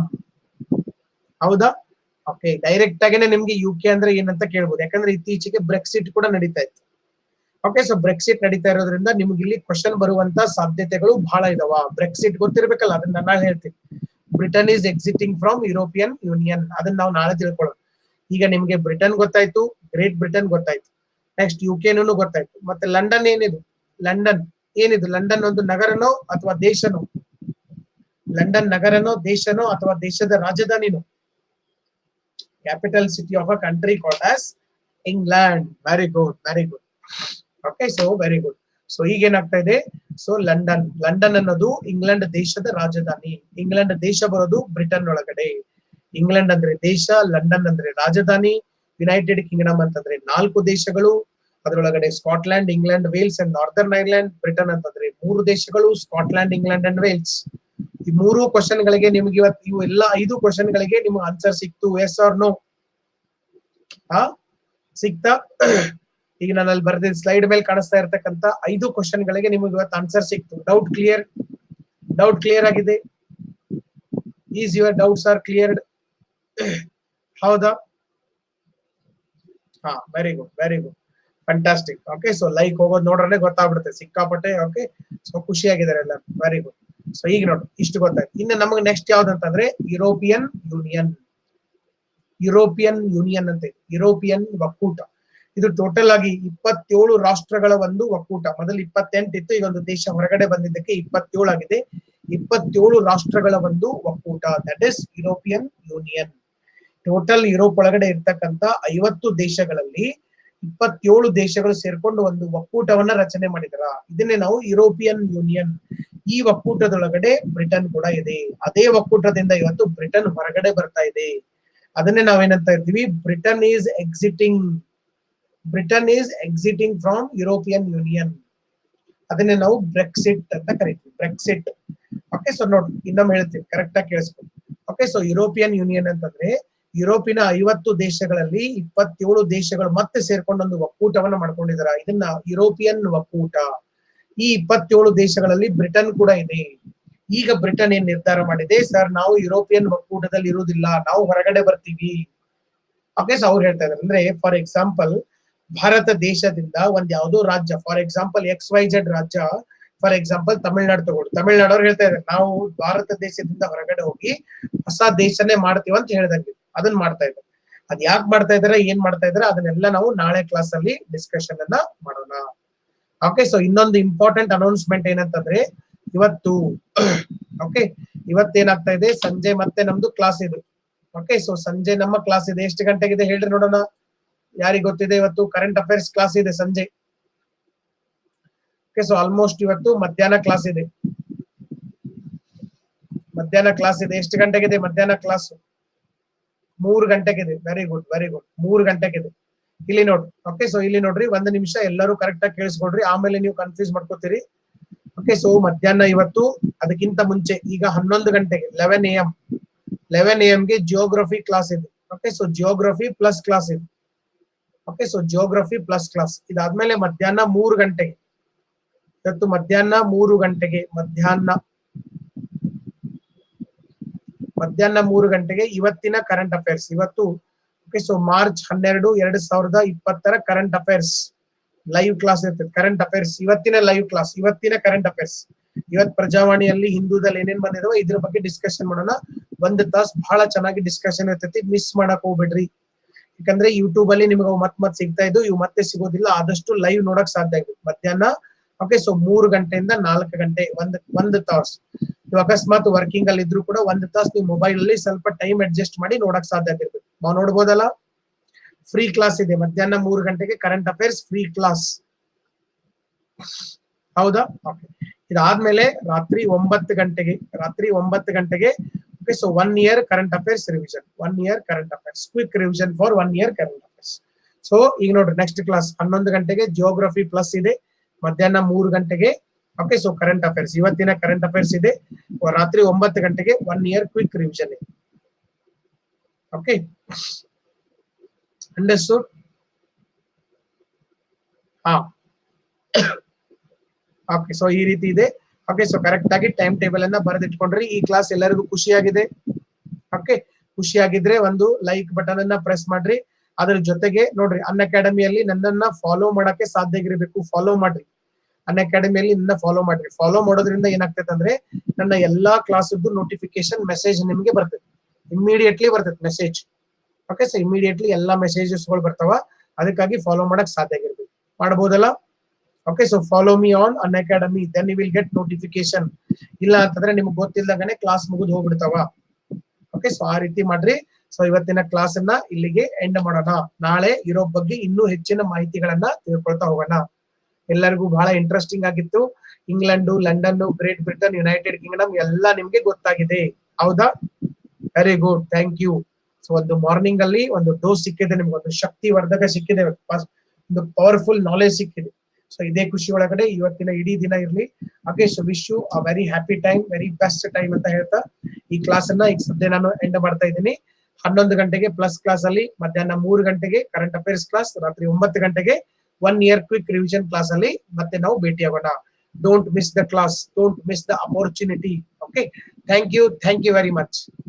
[SPEAKER 1] ಹೌದಾ ಓಕೆ ಡೈರೆಕ್ಟ್ ಆಗೇನೆ ನಿಮ್ಗೆ ಯು ಕೆ ಅಂದ್ರೆ ಏನಂತ ಕೇಳ್ಬೋದು ಯಾಕಂದ್ರೆ ಇತ್ತೀಚೆಗೆ ಬ್ರೆಕ್ಸಿಟ್ ಕೂಡ ನಡೀತಾ ಇತ್ತು ಓಕೆ ಸೊ ಬ್ರೆಕ್ಸಿಟ್ ನಡೀತಾ ಇರೋದ್ರಿಂದ ನಿಮ್ಗೆ ಇಲ್ಲಿ ಕ್ವಶನ್ ಬರುವಂತ ಸಾಧ್ಯತೆಗಳು ಬಹಳ ಇದಾವ ಬ್ರೆಕ್ಸಿಟ್ ಗೊತ್ತಿರ್ಬೇಕಲ್ಲ ಅದನ್ನ ನಾನು ಹೇಳ್ತೀನಿ Britain is exiting from European Union ಅದನ್ನ ನಾವು ನಾಳೆ ತಿಳ್ಕೊಳ್ಳೋಣ ಈಗ ನಿಮ್ಗೆ ಬ್ರಿಟನ್ ಗೊತ್ತಾಯ್ತು ಗ್ರೇಟ್ ಬ್ರಿಟನ್ ಗೊತ್ತಾಯ್ತು ನೆಕ್ಸ್ಟ್ ಯು ಕೆನೂ ಗೊತ್ತಾಯ್ತು ಮತ್ತೆ ಲಂಡನ್ ಏನಿದು ಲಂಡನ್ ಏನಿದು ಲಂಡನ್ ಒಂದು ನಗರನೋ ಅಥವಾ ದೇಶನೋ ಲಂಡನ್ ನಗರನೋ ದೇಶನೋ ಅಥವಾ ದೇಶದ ರಾಜಧಾನಿನೋ capital city of a country called as England very good very good okay so very good so ಈಗ ಏನಾಗ್ತಾ ಇದೆ ಸೊ ಲಂಡನ್ ಲಂಡನ್ ಅನ್ನೋದು ಇಂಗ್ಲೆಂಡ್ ದೇಶದ ರಾಜಧಾನಿ ಇಂಗ್ಲೆಂಡ್ ದೇಶ ಬರೋದು ಬ್ರಿಟನ್ ಒಳಗಡೆ ಇಂಗ್ಲೆಂಡ್ ಅಂದ್ರೆ ದೇಶ ಲಂಡನ್ ಅಂದ್ರೆ ರಾಜಧಾನಿ ಯುನೈಟೆಡ್ ಕಿಂಗ್ಡಮ್ ಅಂತಂದ್ರೆ ನಾಲ್ಕು ದೇಶಗಳು ಅದರೊಳಗಡೆ Scotland England Wales and northern Ireland Britain ಅಂತಂದ್ರೆ ಮೂರು ದೇಶಗಳು ಸ್ಕಾಟ್ಲ್ಯಾಂಡ್ ಇಂಗ್ಲೆಂಡ್ ಅಂಡ್ ವೇಲ್ಸ್ ಈ ಮೂರು ಕ್ವಶನ್ ಗಳಿಗೆ ನಿಮ್ಗೆ ಇವತ್ತು ಇವು ಎಲ್ಲ ಐದು ಕ್ವಶನ್ ಗಳಿಗೆ ನಿಮ್ಗೆ ಆನ್ಸರ್ ಸಿಕ್ತು ಎಸ್ ಆರ್ ನೋ ಹಾ ಸಿಕ್ತಾ ಈಗ ನಾನು ಅಲ್ಲಿ ಬರ್ದಿದ್ದ ಸ್ಲೈಡ್ ಮೇಲೆ ಕಾಣಿಸ್ತಾ ಇರ್ತಕ್ಕಂತ ಐದು ಕ್ವಶನ್ ಗಳಿಗೆ ನಿಮಗೆ ಇವತ್ತು ಆನ್ಸರ್ ಸಿಕ್ತು ಡೌಟ್ ಕ್ಲಿಯರ್ ಡೌಟ್ ಕ್ಲಿಯರ್ ಆಗಿದೆ is your doubts are cleared ಹೌದಾ ಹಾ very good very good fantastic okay so like ಹೋಗೋದು ನೋಡ್ರೆ ಗೊತ್ತಾಗ್ಬಿಡುತ್ತೆ ಸಿಕ್ಕಾಪಟ್ಟೆ ಓಕೆ ಸೊ ಖುಷಿಯಾಗಿದ್ದಾರೆ ಎಲ್ಲ ವೆರಿ ಗುಡ್ ಸೊ ಈಗ ನೋಡಿ ಇಷ್ಟು ಗೊತ್ತಾಯ್ತು ಇನ್ನು ನಮಗೆ ನೆಕ್ಸ್ಟ್ ಯಾವ್ದಂತಂದ್ರೆ ಯುರೋಪಿಯನ್ ಯೂನಿಯನ್ ಯುರೋಪಿಯನ್ ಯೂನಿಯನ್ ಅಂತ ಇದೆ ಯುರೋಪಿಯನ್ ಒಕ್ಕೂಟ ಇದು ಟೋಟಲ್ ಆಗಿ ಇಪ್ಪತ್ತೇಳು ರಾಷ್ಟ್ರಗಳ ಒಂದು ಒಕ್ಕೂಟ ಮೊದಲು ಇಪ್ಪತ್ತೆಂಟು ಇತ್ತು ಈಗ ಒಂದು ದೇಶ ಹೊರಗಡೆ ಬಂದಿದ್ದಕ್ಕೆ ಇಪ್ಪತ್ತೇಳು ಆಗಿದೆ ಇಪ್ಪತ್ತೇಳು ರಾಷ್ಟ್ರಗಳ ಒಂದು ಒಕ್ಕೂಟ that is European Union total Europe ಒಳಗಡೆ ಇರ್ತಕ್ಕಂತ ಐವತ್ತು ದೇಶಗಳಲ್ಲಿ ಇಪ್ಪತ್ತೇಳು ದೇಶಗಳು ಸೇರ್ಕೊಂಡು ಒಂದು ಒಕ್ಕೂಟವನ್ನ ರಚನೆ ಮಾಡಿದಾರ ಇದನ್ನೇ ನಾವು ಯುರೋಪಿಯನ್ ಯೂನಿಯನ್ ಈ ಒಕ್ಕೂಟದೊಳಗಡೆ ಬ್ರಿಟನ್ ಕೂಡ ಇದೆ ಅದೇ ಒಕ್ಕೂಟದಿಂದ ಇವತ್ತು ಬ್ರಿಟನ್ ಹೊರಗಡೆ ಬರ್ತಾ ಇದೆ ಅದನ್ನೇ ನಾವೇನಂತ ಇರ್ತೀವಿ Britain is exiting Britain is exiting from European Union ಅದನ್ನೇ ನಾವು ಬ್ರೆಕ್ಸಿಟ್ ಅಂತ ಕರಿತೀವಿ ಬ್ರೆಕ್ಸಿಟ್ ಓಕೆ ಸೊ ನೋಡಿ ಇನ್ನೊಮ್ಮೆ ಹೇಳ್ತೀವಿ ಕರೆಕ್ಟ್ ಆಗಿ ಕೇಳಿಸ್ಕೊಂಡು ಓಕೆ ಸೊ ಯುರೋಪಿಯನ್ ಯೂನಿಯನ್ ಅಂತಂದ್ರೆ ಯುರೋಪಿನ ಐವತ್ತು ದೇಶಗಳಲ್ಲಿ ಇಪ್ಪತ್ತೇಳು ದೇಶಗಳು ಮತ್ತೆ ಸೇರ್ಕೊಂಡು ಒಂದು ಒಕ್ಕೂಟವನ್ನ ಮಾಡ್ಕೊಂಡಿದಾರ ಇದನ್ನ ಯುರೋಪಿಯನ್ ಒಕ್ಕೂಟ ಈ ಇಪ್ಪತ್ತೇಳು ದೇಶಗಳಲ್ಲಿ ಬ್ರಿಟನ್ ಕೂಡ ಇದೆ ಈಗ ಬ್ರಿಟನ್ ಏನ್ ನಿರ್ಧಾರ ಮಾಡಿದೆ ಸರ್ ನಾವು ಯುರೋಪಿಯನ್ ಒಕ್ಕೂಟದಲ್ಲಿ ಇರುವುದಿಲ್ಲ ನಾವು ಹೊರಗಡೆ ಬರ್ತೀವಿ ಓಕೆ ಸೊ ಅವ್ರು ಹೇಳ್ತಾ ಇದಾರೆ ಅಂದ್ರೆ ಫಾರ್ ಎಕ್ಸಾಂಪಲ್ ಭಾರತ ದೇಶದಿಂದ ಒಂದ್ ಯಾವ್ದೋ ರಾಜ್ಯ for example X Y Z ರಾಜ್ಯ ಫಾರ್ ಎಕ್ಸಾಂಪಲ್ ತಮಿಳ್ನಾಡು ತಗೊಳ್ಳಿ ತಮಿಳ್ನಾಡವ್ರು ಹೇಳ್ತಾ ಇದ್ದಾರೆ ನಾವು ಭಾರತ ದೇಶದಿಂದ ಹೊರಗಡೆ ಹೋಗಿ ಹೊಸ ದೇಶನೇ ಮಾಡ್ತೀವಿ ಅಂತ ಹೇಳ್ದಂಗೆ ಅದನ್ನ ಮಾಡ್ತಾ ಇದ್ದಾರೆ ಅದ್ ಯಾಕೆ ಮಾಡ್ತಾ ಇದಾರೆ ಏನ್ ಮಾಡ್ತಾ ಇದಾರೆ ಅದನ್ನೆಲ್ಲ ನಾವು ನಾಳೆ ಕ್ಲಾಸ್ ಅಲ್ಲಿ ಡಿಸ್ಕಷನ್ ಅನ್ನ ಮಾಡೋಣ ಓಕೆ ಸೊ ಇನ್ನೊಂದು ಇಂಪಾರ್ಟೆಂಟ್ ಅನೌನ್ಸ್ಮೆಂಟ್ ಏನಂತಂದ್ರೆ ಇವತ್ತು ಓಕೆ ಇವತ್ತೇನಾಗ್ತಾ ಇದೆ ಸಂಜೆ ಮತ್ತೆ ನಮ್ದು ಕ್ಲಾಸ್ ಇದೆ ಓಕೆ ಸೊ ಸಂಜೆ ನಮ್ಮ ಕ್ಲಾಸ್ ಇದೆ ಎಷ್ಟು ಗಂಟೆಗಿದೆ ಹೇಳ್ರಿ ನೋಡೋಣ ಯಾರಿಗ್ ಗೊತ್ತಿದೆ ಇವತ್ತು ಕರೆಂಟ್ ಅಫೇರ್ಸ್ ಕ್ಲಾಸ್ ಇದೆ ಸಂಜೆ ಓಕೆ ಸೊ ಆಲ್ಮೋಸ್ಟ್ ಇವತ್ತು ಮಧ್ಯಾಹ್ನ ಕ್ಲಾಸ್ ಇದೆ ಮಧ್ಯಾಹ್ನ ಕ್ಲಾಸ್ ಇದೆ ಎಷ್ಟು ಗಂಟೆಗಿದೆ ಮಧ್ಯಾಹ್ನ ಕ್ಲಾಸ್ ಮೂರು ಗಂಟೆಗಿದೆ ವೆರಿ ಗುಡ್ ವೆರಿ ಗುಡ್ ಮೂರು ಗಂಟೆಗಿದೆ ಇಲ್ಲಿ ನೋಡ್ರಿ ಓಕೆ ಸೊ ಇಲ್ಲಿ ನೋಡ್ರಿ ಒಂದು ನಿಮಿಷ ಎಲ್ಲರೂ ಕರೆಕ್ಟ್ ಆಗಿ ಕೇಳಿಸ್ಕೊಡ್ರಿ ಆಮೇಲೆ ನೀವು ಕನ್ಫ್ಯೂಸ್ ಮಾಡ್ಕೋತೀರಿ ಓಕೆ ಸೊ ಮಧ್ಯಾಹ್ನ ಇವತ್ತು ಅದಕ್ಕಿಂತ ಮುಂಚೆ ಈಗ ಹನ್ನೊಂದು ಗಂಟೆಗೆ eleven A M eleven A ಗೆ ಜಿಯೋಗ್ರಫಿ ಕ್ಲಾಸ್ ಇದೆ okay so geography plus class ಇದೆ okay so geography plus class ಇದಾದ್ಮೇಲೆ ಮಧ್ಯಾಹ್ನ ಮೂರು ಗಂಟೆಗೆ ಇವತ್ತು ಮಧ್ಯಾಹ್ನ ಮೂರು ಗಂಟೆಗೆ ಮಧ್ಯಾಹ್ನ ಮಧ್ಯಾಹ್ನ ಮೂರು ಗಂಟೆಗೆ ಇವತ್ತಿನ ಕರೆಂಟ್ ಅಫೇರ್ಸ್ ಇವತ್ತು ಓಕೆ ಸೊ ಮಾರ್ಚ್ ಹನ್ನೆರಡು ಎರಡ್ ಸಾವಿರದ ಇಪ್ಪತ್ತರ ಕರೆಂಟ್ ಅಫೇರ್ಸ್ ಲೈವ್ ಕ್ಲಾಸ್ ಇರ್ತದೆ ಕರೆಂಟ್ ಅಫೇರ್ಸ್ ಇವತ್ತಿನ ಲೈವ್ ಕ್ಲಾಸ್ ಇವತ್ತಿನ ಕರೆಂಟ್ ಅಫೇರ್ಸ್ ಇವತ್ ಪ್ರಜಾವಾಣಿಯಲ್ಲಿ ಹಿಂದೂದಲ್ಲಿ ಏನೇನ್ ಬಂದಿದಾವ ಇದ್ರ ಬಗ್ಗೆ ಡಿಸ್ಕಷನ್ ಮಾಡೋಣ ಒಂದ್ ತಾಸ್ ಬಹಳ ಚೆನ್ನಾಗಿ ಡಿಸ್ಕಷನ್ ಇರ್ತೈತಿ ಮಿಸ್ ಮಾಡಕ್ ಹೋಗ್ಬೇಡ್ರಿ ಯಾಕಂದ್ರೆ ಯೂಟ್ಯೂಬ್ ಅಲ್ಲಿ ನಿಮ್ಗೆ ಅವು ಮತ್ ಮತ್ ಸಿಗ್ತಾ ಇದ್ದು ಇವು ಮತ್ತೆ ಸಿಗೋದಿಲ್ಲ ಆದಷ್ಟು ಲೈವ್ ನೋಡಕ್ ಸಾಧ್ಯ ಆಗಿದೆ ಮಧ್ಯಾಹ್ನ ಓಕೆ ಸೊ ಮೂರು ಗಂಟೆಯಿಂದ ನಾಲ್ಕು ಗಂಟೆ ಒಂದ್ ಒಂದು ತಾಸ್ ನೀವು ಅಕಸ್ಮಾತ್ ವರ್ಕಿಂಗ್ ಅಲ್ಲಿ ಇದ್ರು ಕೂಡ ಒಂದ್ ತಾಸ್ ನೀವು ಮೊಬೈಲ್ ಅಲ್ಲಿ ಸ್ವಲ್ಪ ಟೈಮ್ ಅಡ್ಜಸ್ಟ್ ಮಾಡಿ ನೋಡಕ್ ಸಾಧ್ಯ ಆಗಿರ್ಬೇಕು ನಾವು ನೋಡ್ಬೋದಲ್ಲ ಫ್ರೀ ಕ್ಲಾಸ್ ಇದೆ ಮಧ್ಯಾಹ್ನ ಮೂರು ಗಂಟೆಗೆ ಕರೆಂಟ್ ಅಫೇರ್ಸ್ ಫ್ರೀ ಕ್ಲಾಸ್ ಹೌದಾ ಓಕೆ ಇದಾದ್ಮೇಲೆ ರಾತ್ರಿ ಒಂಬತ್ತು ಗಂಟೆಗೆ ರಾತ್ರಿ ಒಂಬತ್ತು ಗಂಟೆಗೆ okay so one year current affairs revision one year current affairs quick revision for one year current affairs so ಈಗ ನೋಡ್ರಿ ನೆಕ್ಸ್ಟ್ ಕ್ಲಾಸ್ ಹನ್ನೊಂದು ಗಂಟೆಗೆ ಜಿಯೋಗ್ರಫಿ ಪ್ಲಸ್ ಇದೆ ಮಧ್ಯಾಹ್ನ ಮೂರು ಗಂಟೆಗೆ ಓಕೆ ಸೊ ಕರೆಂಟ್ ಅಫೇರ್ಸ್ ಇವತ್ತಿನ ಕರೆಂಟ್ ಅಫೇರ್ಸ್ ಇದೆ ರಾತ್ರಿ ಒಂಬತ್ತು ಗಂಟೆಗೆ ಒನ್ ಇಯರ್ ಕ್ವಿಕ್ ರಿವಿಷನ್ ಇದೆ ಓಕೆ ಅಂಡರ್ಸ್ಟುಡ್ ಹಾ ಓಕೆ ಸೊ ಈ ರೀತಿ ಇದೆ ಓಕೆ ಸೊ ಕರೆಕ್ಟ್ ಆಗಿ ಟೈಮ್ ಟೇಬಲ್ ಅನ್ನ ಬರೆದಿಟ್ಕೊಂಡ್ರಿ ಈ ಕ್ಲಾಸ್ ಎಲ್ಲರಿಗೂ ಖುಷಿಯಾಗಿದೆ ಓಕೆ ಖುಷಿಯಾಗಿದ್ರೆ ಒಂದು ಲೈಕ್ ಬಟನ್ ಅನ್ನ ಪ್ರೆಸ್ ಮಾಡ್ರಿ ಅದ್ರ ಜೊತೆಗೆ ನೋಡ್ರಿ ಅನ್ ಅಕಾಡೆಮಿಯಲ್ಲಿ ನನ್ನನ್ನ ಫಾಲೋ ಮಾಡಕ್ಕೆ ಸಾಧ್ಯ ಆಗಿರ್ಬೇಕು ಫಾಲೋ ಮಾಡ್ರಿ ಅನ್ ಅಕಾಡೆಮಿಯಲ್ಲಿ ನನ್ನ ಫಾಲೋ ಮಾಡ್ರಿ ಫಾಲೋ ಮಾಡೋದ್ರಿಂದ ಏನಾಗ್ತೈತೆ ಅಂದ್ರೆ ನನ್ನ ಎಲ್ಲಾ ಕ್ಲಾಸದ್ದು ನೋಟಿಫಿಕೇಶನ್ ಮೆಸೇಜ್ ನಿಮ್ಗೆ ಬರ್ತೈತೆ ಇಮಿಡಿಯೇಟ್ಲಿ ಬರ್ತೈತೆ ಮೆಸೇಜ್ ಓಕೆ ಸೊ ಇಮಿಡಿಯೇಟ್ಲಿ ಎಲ್ಲಾ ಮೆಸೇಜಸ್ಗಳು ಬರ್ತಾವ ಅದಕ್ಕಾಗಿ ಫಾಲೋ ಮಾಡಕ್ ಸಾಧ್ಯ ಆಗಿರ್ಬೇಕು ಮಾಡ್ಬೋದಲ್ಲ okay so follow me on Unacademy then you will get notification ಇಲ್ಲ ಅಂತಂದ್ರೆ ನಿಮ್ಗೆ ಗೊತ್ತಿಲ್ದಂಗನೆ ಕ್ಲಾಸ್ ಮುಗಿದು ಹೋಗ್ಬಿಡ್ತಾವ ಓಕೆ ಸೊ ಆ ರೀತಿ ಮಾಡ್ರಿ ಸೊ ಇವತ್ತಿನ ಕ್ಲಾಸ್ ಅನ್ನ ಇಲ್ಲಿಗೆ ಎಂಡ್ ಮಾಡೋಣ ನಾಳೆ ಇರೋ ಬಗ್ಗೆ ಇನ್ನೂ ಹೆಚ್ಚಿನ ಮಾಹಿತಿಗಳನ್ನ ತಿಳ್ಕೊಳ್ತಾ ಹೋಗೋಣ ಎಲ್ಲರಿಗೂ ಬಹಳ ಇಂಟ್ರೆಸ್ಟಿಂಗ್ ಆಗಿತ್ತು England London great Britain United Kingdom ಎಲ್ಲ ನಿಮ್ಗೆ ಗೊತ್ತಾಗಿದೆ ಹೌದಾ very good thank you so ಒಂದು ಮಾರ್ನಿಂಗ್ ಅಲ್ಲಿ ಒಂದು ಡೋಸ್ ಸಿಕ್ಕಿದೆ ನಿಮ್ಗೆ ಒಂದು ಶಕ್ತಿ ವರ್ಧಕ ಸಿಕ್ಕಿದೆ ಒಂದು ಪವರ್ಫುಲ್ ನಾಲೆಜ್ ಸಿಕ್ಕಿದೆ ಸೊ ಇದೇ ಖುಷಿ ಒಳಗಡೆ ಇವತ್ತಿನ ಇಡೀ ದಿನ ಇರ್ಲಿ okay so wish you a very happy time very best time ಅಂತ ಹೇಳ್ತಾ ಈ ಕ್ಲಾಸ್ ಅನ್ನ ಈಗ ಸದ್ಯ ನಾನು ಎಂಡ್ ಮಾಡ್ತಾ ಇದ್ದೀನಿ ಹನ್ನೊಂದು ಗಂಟೆಗೆ ಪ್ಲಸ್ ಕ್ಲಾಸ್ ಅಲ್ಲಿ ಮಧ್ಯಾಹ್ನ ಮೂರು ಗಂಟೆಗೆ ಕರೆಂಟ್ ಅಫೇರ್ಸ್ ಕ್ಲಾಸ್ ರಾತ್ರಿ ಒಂಬತ್ತು ಗಂಟೆಗೆ one year quick revision class ಅಲ್ಲಿ ಮತ್ತೆ ನಾವು ಭೇಟಿಯಾಗೋಣ don't miss the class don't miss the opportunity okay thank you thank you very much